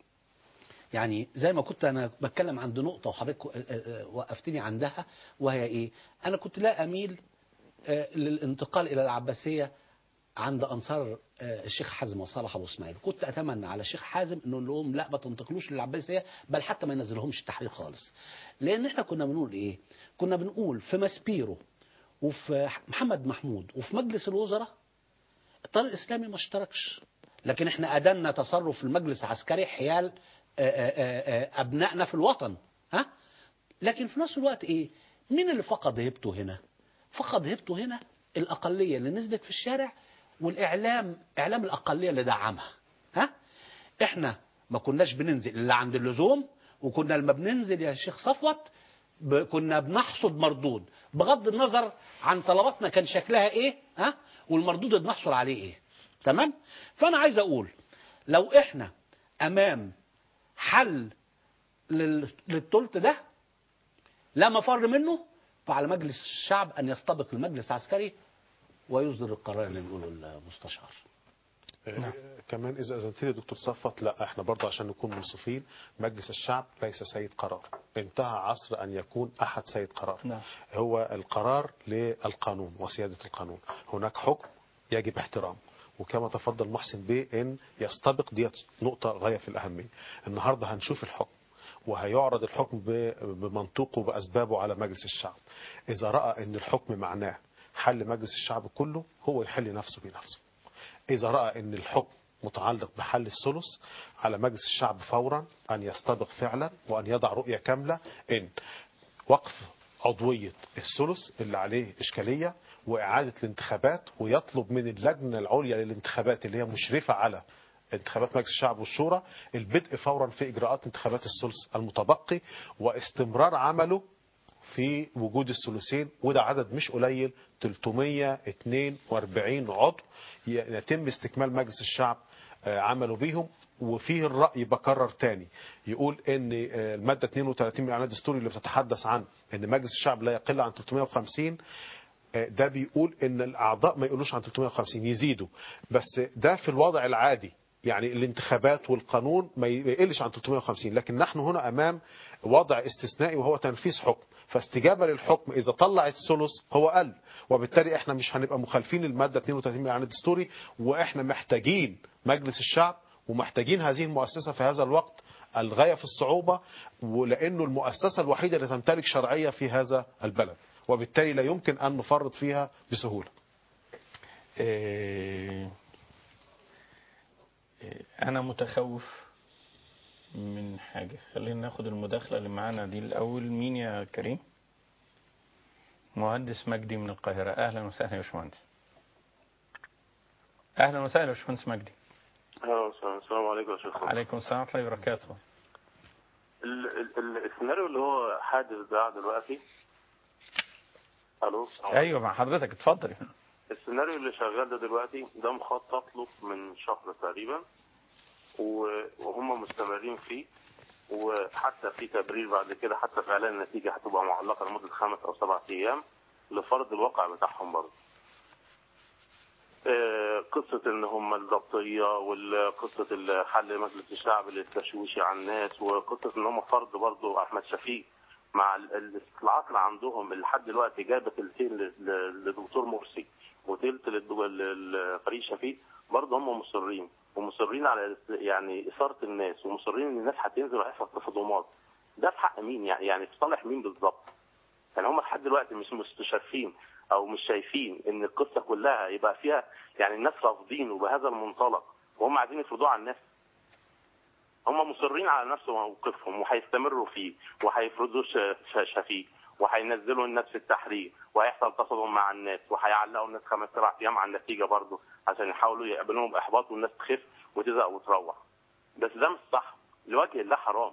يعني زي ما كنت انا بتكلم عند نقطه وحضرتك آه، آه، آه، وقفتني عندها وهي ايه انا كنت لا اميل آه، للانتقال الى العباسيه عند انصار آه، الشيخ حازم وصالح ابو اسماعيل كنت اتمنى على الشيخ حازم انه يقول لهم لا ما تنتقلوش للعباسيه بل حتى ما ينزلهمش التحرير خالص لان احنا كنا بنقول ايه كنا بنقول في ماسبيرو وفي محمد محمود وفي مجلس الوزراء الطريق الاسلامي ما اشتركش لكن احنا ادنا تصرف المجلس العسكري حيال آه، آه، آه، ابنائنا في الوطن ها لكن في نفس الوقت ايه مين اللي فقد هيبته هنا فقد هيبته هنا الاقليه اللي نزلت في الشارع والاعلام اعلام الاقليه اللي دعمها ها احنا ما كناش بننزل الا عند اللزوم وكنا لما بننزل يا شيخ صفوت ب- كنا بنحصد مردود بغض النظر عن طلباتنا كان شكلها ايه ها والمردود اللي بنحصل عليه ايه تمام فانا عايز اقول لو احنا امام حل لل- للثلث ده لا مفر منه فعلى مجلس الشعب ان يستبق المجلس العسكري ويصدر القرار اللي بيقوله المستشار آه، كمان اذا اذنت لي دكتور صفت لا احنا برضه عشان نكون منصفين مجلس الشعب ليس سيد قرار انتهى عصر ان يكون احد سيد قرار نعم. هو القرار للقانون وسياده القانون هناك حكم يجب احترامه وكما تفضل محسن بيه ان يستبق ديت نقطه غايه في الاهميه النهارده هنشوف الحكم وهيعرض الحكم ب- بمنطوقه وباسبابه على مجلس الشعب اذا راى ان الحكم معناه حل مجلس الشعب كله هو يحل نفسه بنفسه إذا رأى أن الحكم متعلق بحل الثلث على مجلس الشعب فورا أن يستبق فعلا وأن يضع رؤية كاملة أن وقف عضوية الثلث اللي عليه إشكالية وإعادة الانتخابات ويطلب من اللجنة العليا للانتخابات اللي هي مشرفة على انتخابات مجلس الشعب والشورى البدء فورا في إجراءات انتخابات الثلث المتبقي واستمرار عمله في وجود الثلثين وده عدد مش قليل 342 عضو يتم استكمال مجلس الشعب آه، عمله بيهم وفيه الرأي بكرر تاني يقول ان آه، المادة 32 من الاعلان الدستوري اللي بتتحدث عن ان مجلس الشعب لا يقل عن 350 آه، ده بيقول ان الاعضاء ما يقولوش عن 350 يزيدوا بس ده في الوضع العادي يعني الانتخابات والقانون ما يقلش عن 350 لكن نحن هنا امام وضع استثنائي وهو تنفيذ حكم فاستجابه للحكم اذا طلع الثلث هو قل وبالتالي احنا مش هنبقى مخالفين الماده 32 من الاعلان الدستوري واحنا محتاجين مجلس الشعب ومحتاجين هذه المؤسسه في هذا الوقت الغايه في الصعوبه ولانه المؤسسه الوحيده اللي تمتلك شرعيه في هذا البلد وبالتالي لا يمكن ان نفرط فيها بسهوله إيه، إيه، أنا متخوف من حاجة خلينا ناخد المداخلة اللي معانا دي الأول مين يا كريم مهندس مجدي من القاهرة أهلا وسهلا يا باشمهندس أهلا وسهلا يا باشمهندس مجدي أهلا وسهلا السلام عليكم يا شيخ عليكم السلام ورحمة الله وبركاته ال- ال- ال- السيناريو اللي هو حادث ده دلوقتي الو أيوة مع حضرتك اتفضل السيناريو اللي شغال ده دلوقتي ده مخطط له من شهر تقريبا و- وهم مستمرين فيه وحتى في تبرير بعد كده حتى في اعلان النتيجه هتبقى معلقه لمده خمس او سبع ايام لفرض الواقع بتاعهم برضه. آه، قصة ان هم الضبطية وقصة حل مجلس الشعب للتشويش على الناس وقصة ان هم فرض برضه احمد شفيق مع ال- الاستطلاعات اللي عندهم اللي لحد دلوقتي جابت تلتين ل- ل- لدكتور مرسي وتلت للدو- لل- لفريق شفيق برضه هم مصرين ومصرين على يعني اثاره الناس ومصرين ان الناس هتنزل وهيحصل تصادمات ده في حق مين يعني يعني في صالح مين بالظبط؟ يعني هم لحد دلوقتي مش مستشرفين او مش شايفين ان القصه كلها يبقى فيها يعني الناس رافضينه بهذا المنطلق وهم عايزين يفرضوه على الناس هم مصرين على نفس موقفهم وهيستمروا فيه وهيفرضوا ش- ش- فيه وهينزلوا الناس في التحرير وهيحصل تصادم مع الناس وهيعلقوا الناس خمس سبع ايام على النتيجه برضه عشان يحاولوا يقابلوهم باحباط والناس تخف وتزهق وتروح بس ده مش صح لوجه الله حرام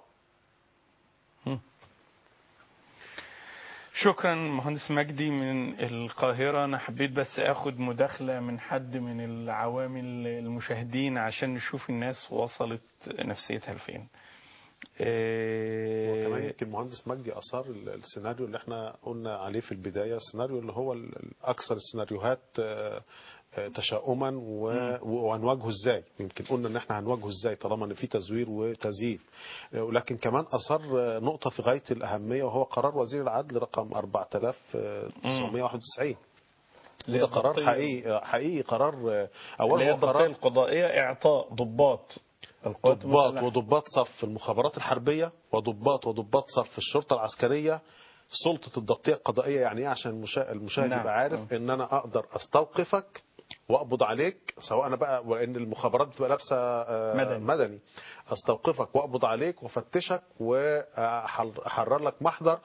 شكرا مهندس مجدي من القاهرة أنا حبيت بس أخد مداخلة من حد من العوامل المشاهدين عشان نشوف الناس وصلت نفسيتها لفين إيه، وكمان يمكن مهندس مجدي اثار ال- السيناريو اللي احنا قلنا عليه في البدايه السيناريو اللي هو ال- الاكثر السيناريوهات آه، آه، تشاؤما و- وهنواجهه ازاي يمكن قلنا ان احنا هنواجهه ازاي طالما ان في تزوير وتزييف آه، ولكن كمان اثار آه، نقطه في غايه الاهميه وهو قرار وزير العدل رقم 4991 اللي هي وده قرار الضبطية- حقيقي حقيقي قرار آه، اللي اولا هي هو الضبطية قرار القضائية إعطاء ضباط القوات ضباط المسلحة. وضباط صف المخابرات الحربية وضباط وضباط صف الشرطة العسكرية سلطة الضبطية القضائية يعني ايه عشان المشا- المشاهد نعم. يبقى عارف ان انا اقدر استوقفك واقبض عليك سواء انا بقى وان المخابرات بتبقى لابسه آه، مدني. مدني استوقفك واقبض عليك وافتشك واحرر لك محضر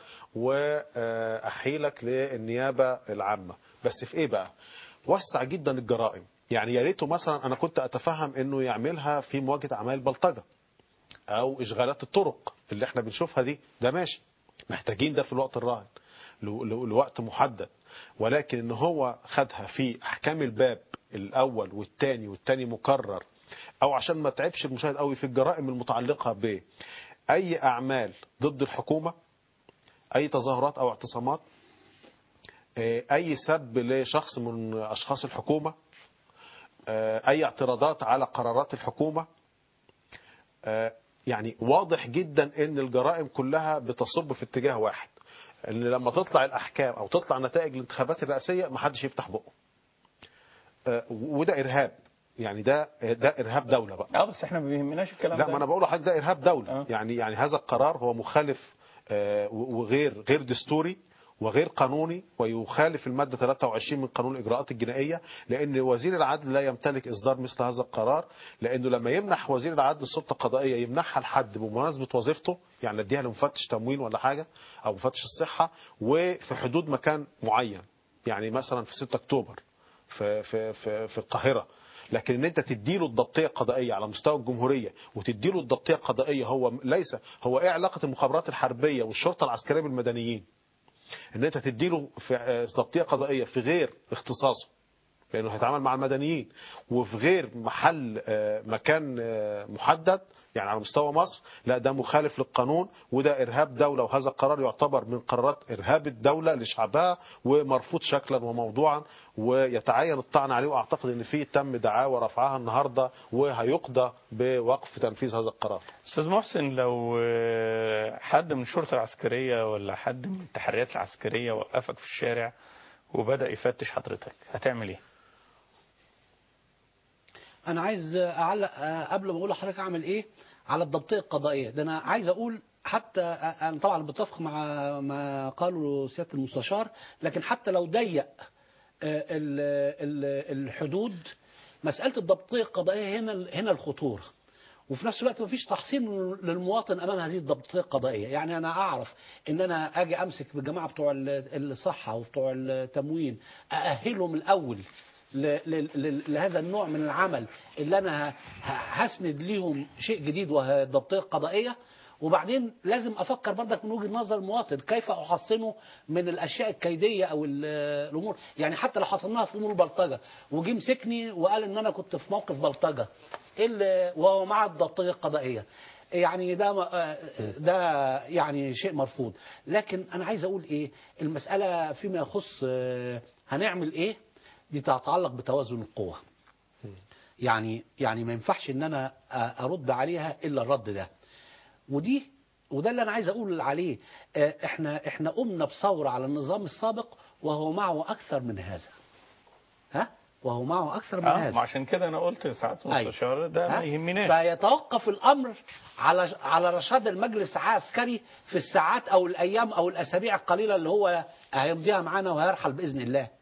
واحيلك للنيابه العامه بس في ايه بقى وسع جدا الجرائم يعني يا ريته مثلا انا كنت اتفهم انه يعملها في مواجهه اعمال البلطجه او اشغالات الطرق اللي احنا بنشوفها دي ده ماشي محتاجين ده في الوقت الراهن لو- لو- لوقت محدد ولكن ان هو خدها في احكام الباب الاول والثاني والثاني مكرر او عشان ما تعبش المشاهد قوي في الجرائم المتعلقه باي اعمال ضد الحكومه اي تظاهرات او اعتصامات آه، اي سب لشخص من اشخاص الحكومه آه، اي اعتراضات على قرارات الحكومه آه، يعني واضح جدا ان الجرائم كلها بتصب في اتجاه واحد ان لما تطلع الاحكام او تطلع نتائج الانتخابات الرئاسيه ما حدش يفتح بقه آه، وده ارهاب يعني ده ده ارهاب دوله بقى اه بس احنا ما بيهمناش الكلام لا ده ما انا بقول لحضرتك ده ارهاب دوله آه. يعني يعني هذا القرار هو مخالف آه، وغير غير دستوري وغير قانوني ويخالف الماده 23 من قانون الاجراءات الجنائيه لان وزير العدل لا يمتلك اصدار مثل هذا القرار لانه لما يمنح وزير العدل السلطه القضائيه يمنحها لحد بمناسبه وظيفته يعني اديها لمفتش تموين ولا حاجه او مفتش الصحه وفي حدود مكان معين يعني مثلا في 6 اكتوبر في في في, في القاهره لكن ان انت تديله الضبطيه القضائيه على مستوى الجمهوريه وتديله الضبطيه القضائيه هو ليس هو ايه علاقه المخابرات الحربيه والشرطه العسكريه بالمدنيين ان انت تديله في آه، ضبطيه قضائيه في غير اختصاصه لانه هيتعامل مع المدنيين وفي غير محل آه، مكان آه، محدد يعني على مستوى مصر لا ده مخالف للقانون وده ارهاب دوله وهذا القرار يعتبر من قرارات ارهاب الدوله لشعبها ومرفوض شكلا وموضوعا ويتعين الطعن عليه واعتقد ان في تم دعاوى رفعها النهارده وهيقضى بوقف تنفيذ هذا القرار. استاذ محسن لو آه، حد من الشرطه العسكريه ولا حد من التحريات العسكريه وقفك في الشارع وبدا يفتش حضرتك هتعمل ايه؟ انا عايز اعلق آه، قبل ما اقول لحضرتك اعمل ايه على الضبطيه القضائيه ده انا عايز اقول حتى آه، انا طبعا بتفق مع ما قاله سياده المستشار لكن حتى لو ضيق آه، ال- ال- الحدود مساله الضبطيه القضائيه هنا هنا الخطوره وفي نفس الوقت مفيش تحصين للمواطن امام هذه الضبطيه القضائيه يعني انا اعرف ان انا اجي امسك بالجماعه بتوع ال- الصحه وبتوع التموين ااهلهم الاول ل- ل- ل- لهذا النوع من العمل اللي انا ه- هسند ليهم شيء جديد وهي الضبطيه القضائيه وبعدين لازم افكر برضك من وجهه نظر المواطن كيف احصنه من الاشياء الكيديه او ال- الامور يعني حتى لو حصلناها في امور البلطجه وجي مسكني وقال ان انا كنت في موقف بلطجه ايه اللي- وهو مع الضبطيه القضائيه يعني ده ده يعني شيء مرفوض لكن انا عايز اقول ايه المساله فيما يخص آه، هنعمل ايه دي تتعلق بتوازن القوى يعني يعني ما ينفعش ان انا آه، ارد عليها الا الرد ده ودي وده اللي انا عايز اقول عليه آه، احنا احنا قمنا بثوره على النظام السابق وهو معه اكثر من هذا ها وهو معه اكثر من اه هذا ما عشان كده انا قلت ساعات مستشار ده ما ها؟ يهمناش فيتوقف الامر على على رشاد المجلس العسكري في الساعات او الايام او الاسابيع القليله اللي هو هيمضيها معانا وهيرحل باذن الله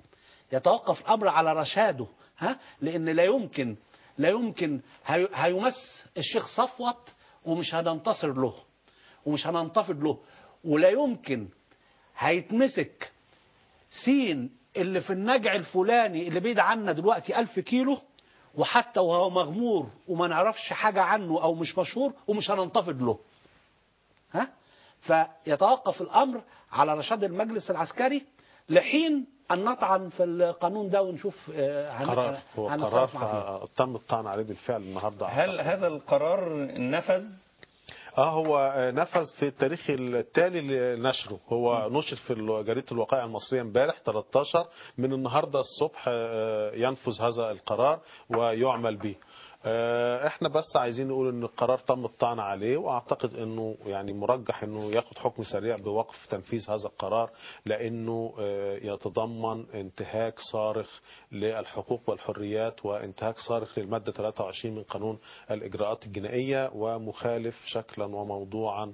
يتوقف الامر على رشاده ها لان لا يمكن لا يمكن هي- هيمس الشيخ صفوت ومش هننتصر له ومش هننتفض له ولا يمكن هيتمسك سين اللي في النجع الفلاني اللي بعيد عنا دلوقتي ألف كيلو وحتى وهو مغمور وما نعرفش حاجة عنه أو مش مشهور ومش هننتفض له ها فيتوقف الأمر على رشاد المجلس العسكري لحين أن نطعن في القانون ده ونشوف آه، هن- قرار هو قرار هنتصرف معاه فيه. ف- تم الطعن عليه بالفعل النهارده هل هذا القرار نفذ اه هو آه، نفذ في التاريخ التالي لنشره هو نشر في ال- جريده الوقائع المصريه امبارح 13 من النهارده الصبح آه، ينفذ هذا القرار ويعمل به آه، احنا بس عايزين نقول ان القرار تم الطعن عليه واعتقد انه يعني مرجح انه ياخد حكم سريع بوقف تنفيذ هذا القرار لانه آه، يتضمن انتهاك صارخ للحقوق والحريات وانتهاك صارخ للماده 23 من قانون الاجراءات الجنائيه ومخالف شكلا وموضوعا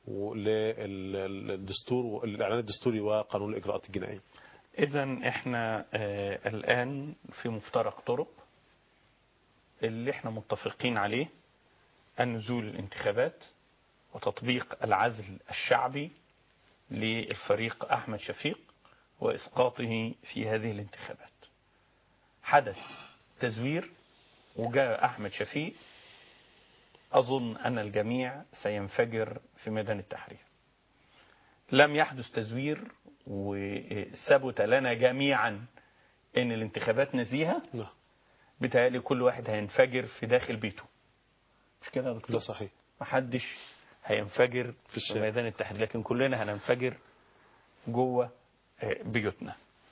للدستور الاعلان الدستوري وقانون الاجراءات الجنائيه إذا إحنا آه الآن في مفترق طرق اللي إحنا متفقين عليه النزول الانتخابات وتطبيق العزل الشعبي للفريق أحمد شفيق وإسقاطه في هذه الانتخابات حدث تزوير وجاء أحمد شفيق أظن أن الجميع سينفجر في ميدان التحرير لم يحدث تزوير وثبت لنا جميعا ان الانتخابات نزيهه نعم. بتهيألي كل واحد هينفجر في داخل بيته مش كده يا دكتور ده صحيح محدش هينفجر في, الشارع. ميدان التحرير لكن كلنا هننفجر جوه آه، بيوتنا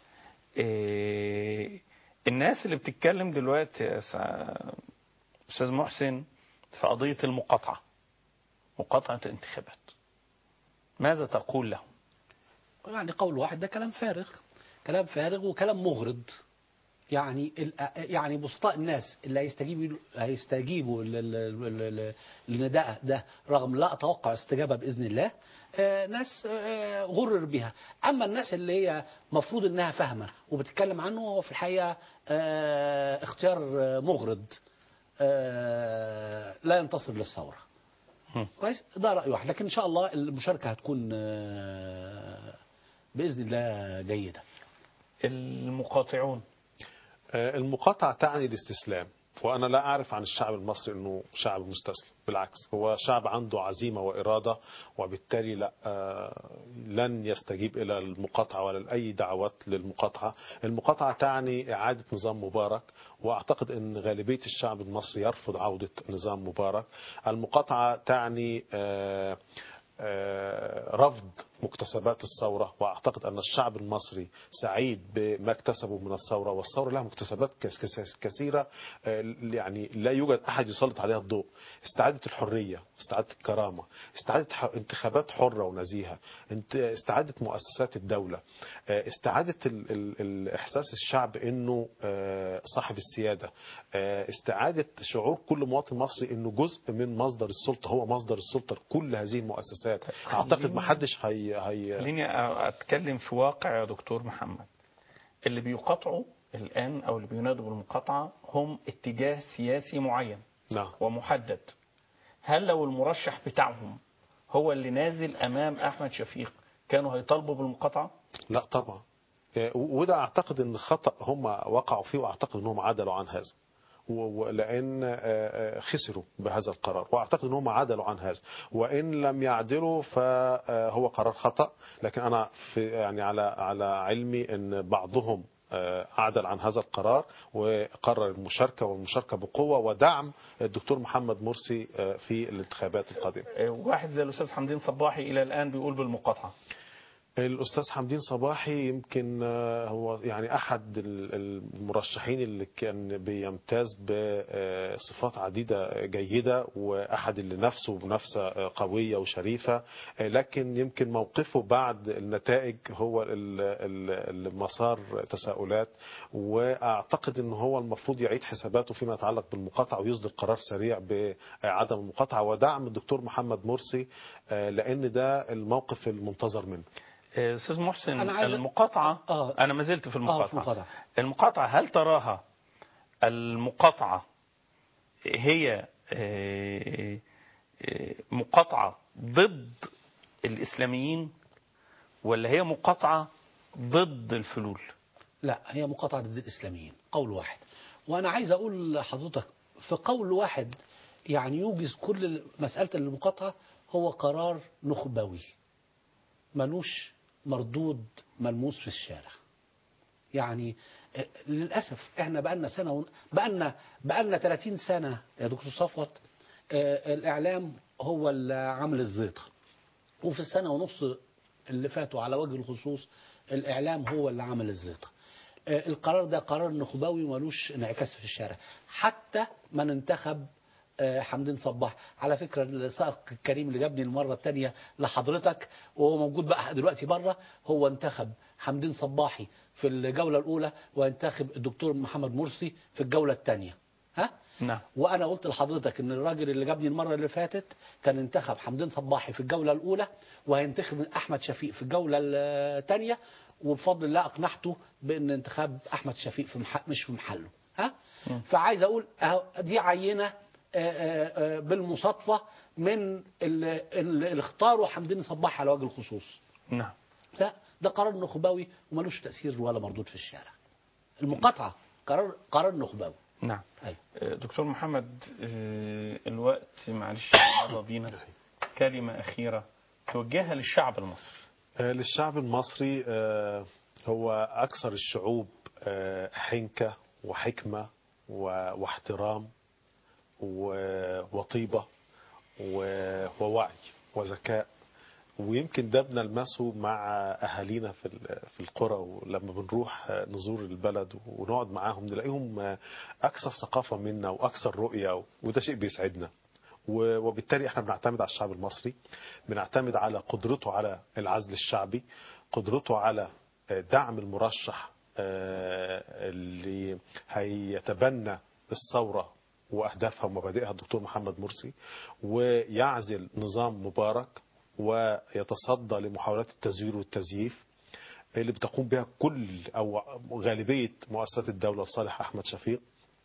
آه، الناس اللي بتتكلم دلوقتي يا سع- استاذ محسن في قضيه المقاطعه مقاطعه الانتخابات ماذا تقول لهم يعني قول واحد ده كلام فارغ كلام فارغ وكلام مغرض يعني ال- يعني بسطاء الناس اللي هيستجيبوا هيستجيبوا لل- لل- لل- للنداء ده رغم لا اتوقع استجابه باذن الله آه، ناس آه، غرر بها اما الناس اللي هي مفروض انها فاهمه وبتتكلم عنه هو في الحقيقه آه، اختيار آه، مغرض آه، لا ينتصر للثوره هم. كويس ده راي واحد لكن ان شاء الله المشاركه هتكون آه، باذن الله جيده المقاطعون آه، المقاطعة تعني الاستسلام وأنا لا أعرف عن الشعب المصري أنه شعب مستسلم بالعكس هو شعب عنده عزيمة وإرادة وبالتالي لا آه، لن يستجيب إلى المقاطعة ولا لأي دعوات للمقاطعة المقاطعة تعني إعادة نظام مبارك وأعتقد أن غالبية الشعب المصري يرفض عودة نظام مبارك المقاطعة تعني آه، آه، رفض مكتسبات الثورة وأعتقد أن الشعب المصري سعيد بما اكتسبه من الثورة والثورة لها مكتسبات كس- كس- كثيرة آه، يعني لا يوجد أحد يسلط عليها الضوء استعادة الحرية استعادة الكرامة استعادة ح- انتخابات حرة ونزيهة انت- استعادة مؤسسات الدولة آه، استعادة ال- ال- الإحساس الشعب أنه آه، صاحب السيادة آه، استعادة شعور كل مواطن مصري أنه جزء من مصدر السلطة هو مصدر السلطة لكل هذه المؤسسات أعتقد ما حدش هي هي خليني اتكلم في واقع يا دكتور محمد اللي بيقاطعوا الان او اللي بينادوا بالمقاطعه هم اتجاه سياسي معين نعم ومحدد هل لو المرشح بتاعهم هو اللي نازل امام احمد شفيق كانوا هيطالبوا بالمقاطعه لا طبعا آه، وده اعتقد ان خطا هم وقعوا فيه واعتقد انهم عدلوا عن هذا و- ولان آه، آه، خسروا بهذا القرار واعتقد انهم عدلوا عن هذا وان لم يعدلوا فهو قرار خطا لكن انا في يعني على على علمي ان بعضهم آه، عدل عن هذا القرار وقرر المشاركه والمشاركه بقوه ودعم الدكتور محمد مرسي آه، في الانتخابات القادمه آه، واحد زي الاستاذ حمدين صباحي الى الان بيقول بالمقاطعه الأستاذ حمدين صباحي يمكن آه، هو يعني أحد ال- المرشحين اللي كان بيمتاز بصفات عديدة جيدة وأحد اللي نفسه بنفسه آه، قوية وشريفة آه، لكن يمكن موقفه بعد النتائج هو ال- ال- المسار تساؤلات وأعتقد أنه هو المفروض يعيد حساباته فيما يتعلق بالمقاطعة ويصدر قرار سريع بعدم المقاطعة ودعم الدكتور محمد مرسي آه، لأن ده الموقف المنتظر منه آه، استاذ محسن أنا عايز- المقاطعه آه. انا ما زلت في المقاطعه, آه، في المقاطعة. المقاطعه هل تراها المقاطعه هي آه، آه، مقاطعه ضد الاسلاميين ولا هي مقاطعه ضد الفلول لا هي مقاطعة ضد الإسلاميين قول واحد وأنا عايز أقول لحضرتك في قول واحد يعني يوجز كل مسألة المقاطعة هو قرار نخبوي ملوش مردود ملموس في الشارع يعني آه، للأسف احنا بقالنا سنة ون... بقالنا بقالنا 30 سنة يا دكتور صفوت آه، الإعلام هو اللي عامل الزيطة وفي السنة ونص اللي فاتوا على وجه الخصوص الإعلام هو اللي عمل الزيطة آه، القرار ده قرار نخبوي ملوش انعكاس في الشارع حتى من انتخب آه، حمدين صباح على فكرة السائق الكريم اللي جابني المرة الثانية لحضرتك وهو موجود بقى دلوقتي بره هو انتخب حمدين صباحي في الجولة الأولى وانتخب الدكتور محمد مرسي في الجولة الثانية ها نعم وانا قلت لحضرتك ان الراجل اللي جابني المره اللي فاتت كان انتخب حمدين صباحي في الجوله الاولى وهينتخب احمد شفيق في الجوله الثانيه وبفضل الله اقنعته بان انتخاب احمد شفيق في مح... مش في محله ها فعايز اقول أهو دي عينه آه، آه، آه، بالمصادفه من اللي, اللي اختاروا حمدين صباحي على وجه الخصوص نعم لا ده قرار نخبوي وملوش تاثير ولا مردود في الشارع المقاطعه قرار قرار نخبوي نعم أيوة. آه، دكتور محمد آه، الوقت معلش مضى بينا كلمة أخيرة توجهها للشعب المصري آه، للشعب المصري آه، هو أكثر الشعوب آه، حنكة وحكمة و- واحترام و- وطيبة و- ووعي وذكاء ويمكن ده بنلمسه مع أهالينا في ال- في القرى ولما بنروح آه، نزور البلد ونقعد معاهم نلاقيهم آه، أكثر ثقافة منا وأكثر رؤية وده شيء بيسعدنا و- وبالتالي احنا بنعتمد على الشعب المصري بنعتمد على قدرته على العزل الشعبي قدرته على آه، دعم المرشح آه، اللي هيتبنى الثورة وأهدافها ومبادئها الدكتور محمد مرسي ويعزل نظام مبارك ويتصدى لمحاولات التزوير والتزييف اللي بتقوم بها كل أو غالبية مؤسسات الدولة لصالح أحمد شفيق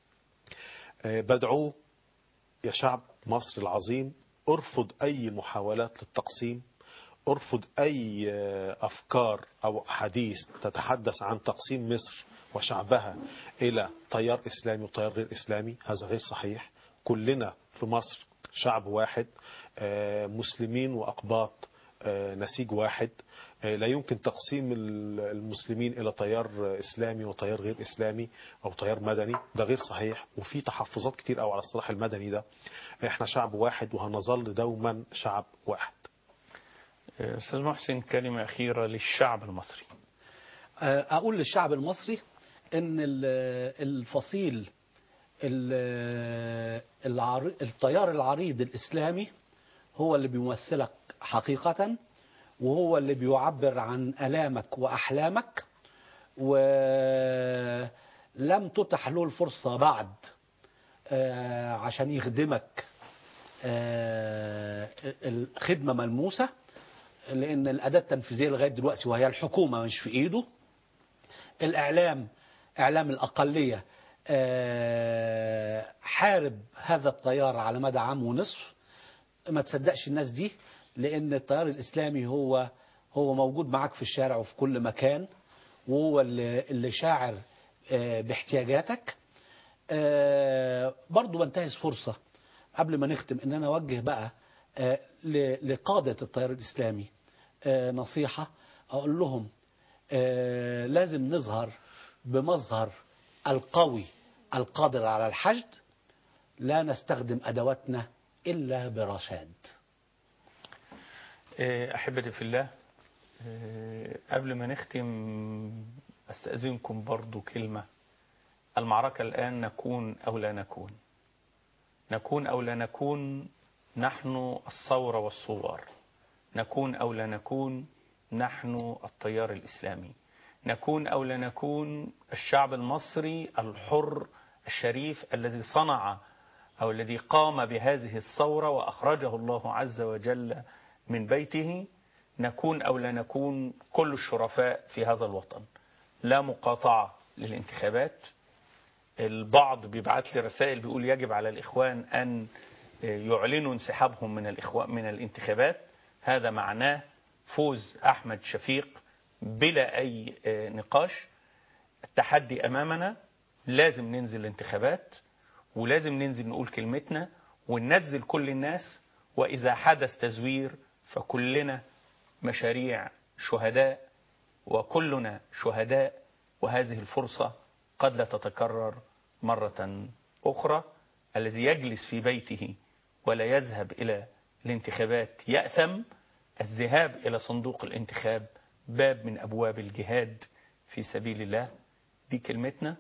آه، بدعوه يا شعب مصر العظيم ارفض أي محاولات للتقسيم ارفض أي أفكار أو أحاديث تتحدث عن تقسيم مصر وشعبها إلى تيار إسلامي وتيار غير إسلامي هذا غير صحيح كلنا في مصر شعب واحد آه، مسلمين وأقباط آه، نسيج واحد آه، لا يمكن تقسيم ال- المسلمين إلى تيار إسلامي وتيار غير إسلامي أو تيار مدني ده غير صحيح وفي تحفظات كتير قوي على الصلاح المدني ده احنا شعب واحد وهنظل دوما شعب واحد آه، أستاذ محسن كلمة أخيرة للشعب المصري أقول للشعب المصري إن ال- الفصيل ال- العر- التيار العريض الإسلامي هو اللي بيمثلك حقيقة وهو اللي بيعبر عن آلامك وأحلامك ولم تتح له الفرصة بعد آه، عشان يخدمك آه، الخدمة ملموسة لأن الأداة التنفيذية لغاية دلوقتي وهي الحكومة مش في إيده الإعلام إعلام الأقلية آه، حارب هذا التيار على مدى عام ونصف ما تصدقش الناس دي لأن التيار الإسلامي هو هو موجود معاك في الشارع وفي كل مكان وهو اللي, اللي شاعر آه، باحتياجاتك آه، برضو بنتهز فرصة قبل ما نختم ان انا اوجه بقى آه، ل- لقادة التيار الاسلامي آه، نصيحة اقول لهم آه، لازم نظهر بمظهر القوي القادر على الحشد لا نستخدم ادواتنا الا برشاد آه، أحبتي في الله آه، قبل ما نختم أستأذنكم برضو كلمة المعركة الآن نكون أو لا نكون نكون أو لا نكون نحن الثورة والثوار نكون أو لا نكون نحن التيار الإسلامي نكون أو لا نكون الشعب المصري الحر الشريف الذي صنع أو الذي قام بهذه الثورة وأخرجه الله عز وجل من بيته نكون أو لا نكون كل الشرفاء في هذا الوطن لا مقاطعة للانتخابات البعض بيبعت لي رسائل بيقول يجب على الإخوان أن يعلنوا انسحابهم من الإخوان من الانتخابات هذا معناه فوز أحمد شفيق بلا أي نقاش التحدي أمامنا لازم ننزل الانتخابات ولازم ننزل نقول كلمتنا وننزل كل الناس وإذا حدث تزوير فكلنا مشاريع شهداء وكلنا شهداء وهذه الفرصة قد لا تتكرر مرة أخرى الذي يجلس في بيته ولا يذهب إلى الانتخابات يأثم الذهاب إلى صندوق الانتخاب باب من أبواب الجهاد في سبيل الله دي كلمتنا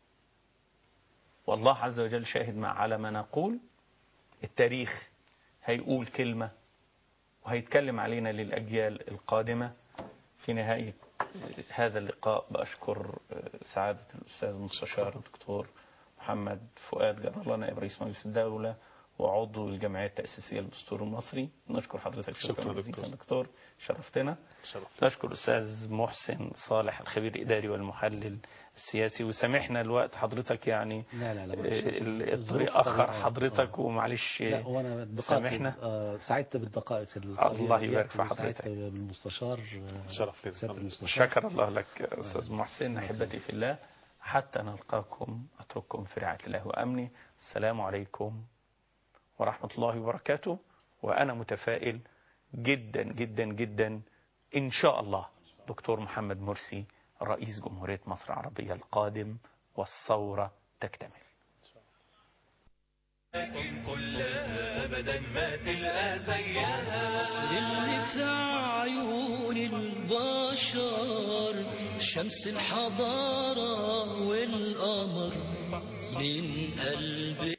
والله عز وجل شاهد مع على ما نقول التاريخ هيقول كلمة وهيتكلم علينا للأجيال القادمة في نهاية هذا اللقاء بأشكر سعادة الأستاذ المستشار الدكتور محمد فؤاد جبر الله نائب رئيس مجلس الدولة وعضو الجمعية التأسيسية للدستور المصري نشكر حضرتك شكرا جزيلا دكتور. دكتور شرفتنا شرف. نشكر الأستاذ محسن صالح الخبير الإداري والمحلل السياسي وسامحنا الوقت حضرتك يعني لا لا لا ال- ال- الظروف الطريق أخر طبيعية. حضرتك ومعلش لا وانا دقائق سامحنا آه، سعدت بالدقائق الله يبارك في وسعدت حضرتك. بالمستشار آه، شرف لي. سياده المستشار شكر الله لك أستاذ محسن أحبتي في الله حتى نلقاكم أترككم في رعاية الله وأمنه السلام عليكم ورحمة الله وبركاته وأنا متفائل جدا جدا جدا إن شاء الله دكتور محمد مرسي رئيس جمهورية مصر العربية القادم والثورة تكتمل لكن كلها أبدا ما تلقى زيها مصر اللي في عيون البشر شمس الحضارة والقمر من قلب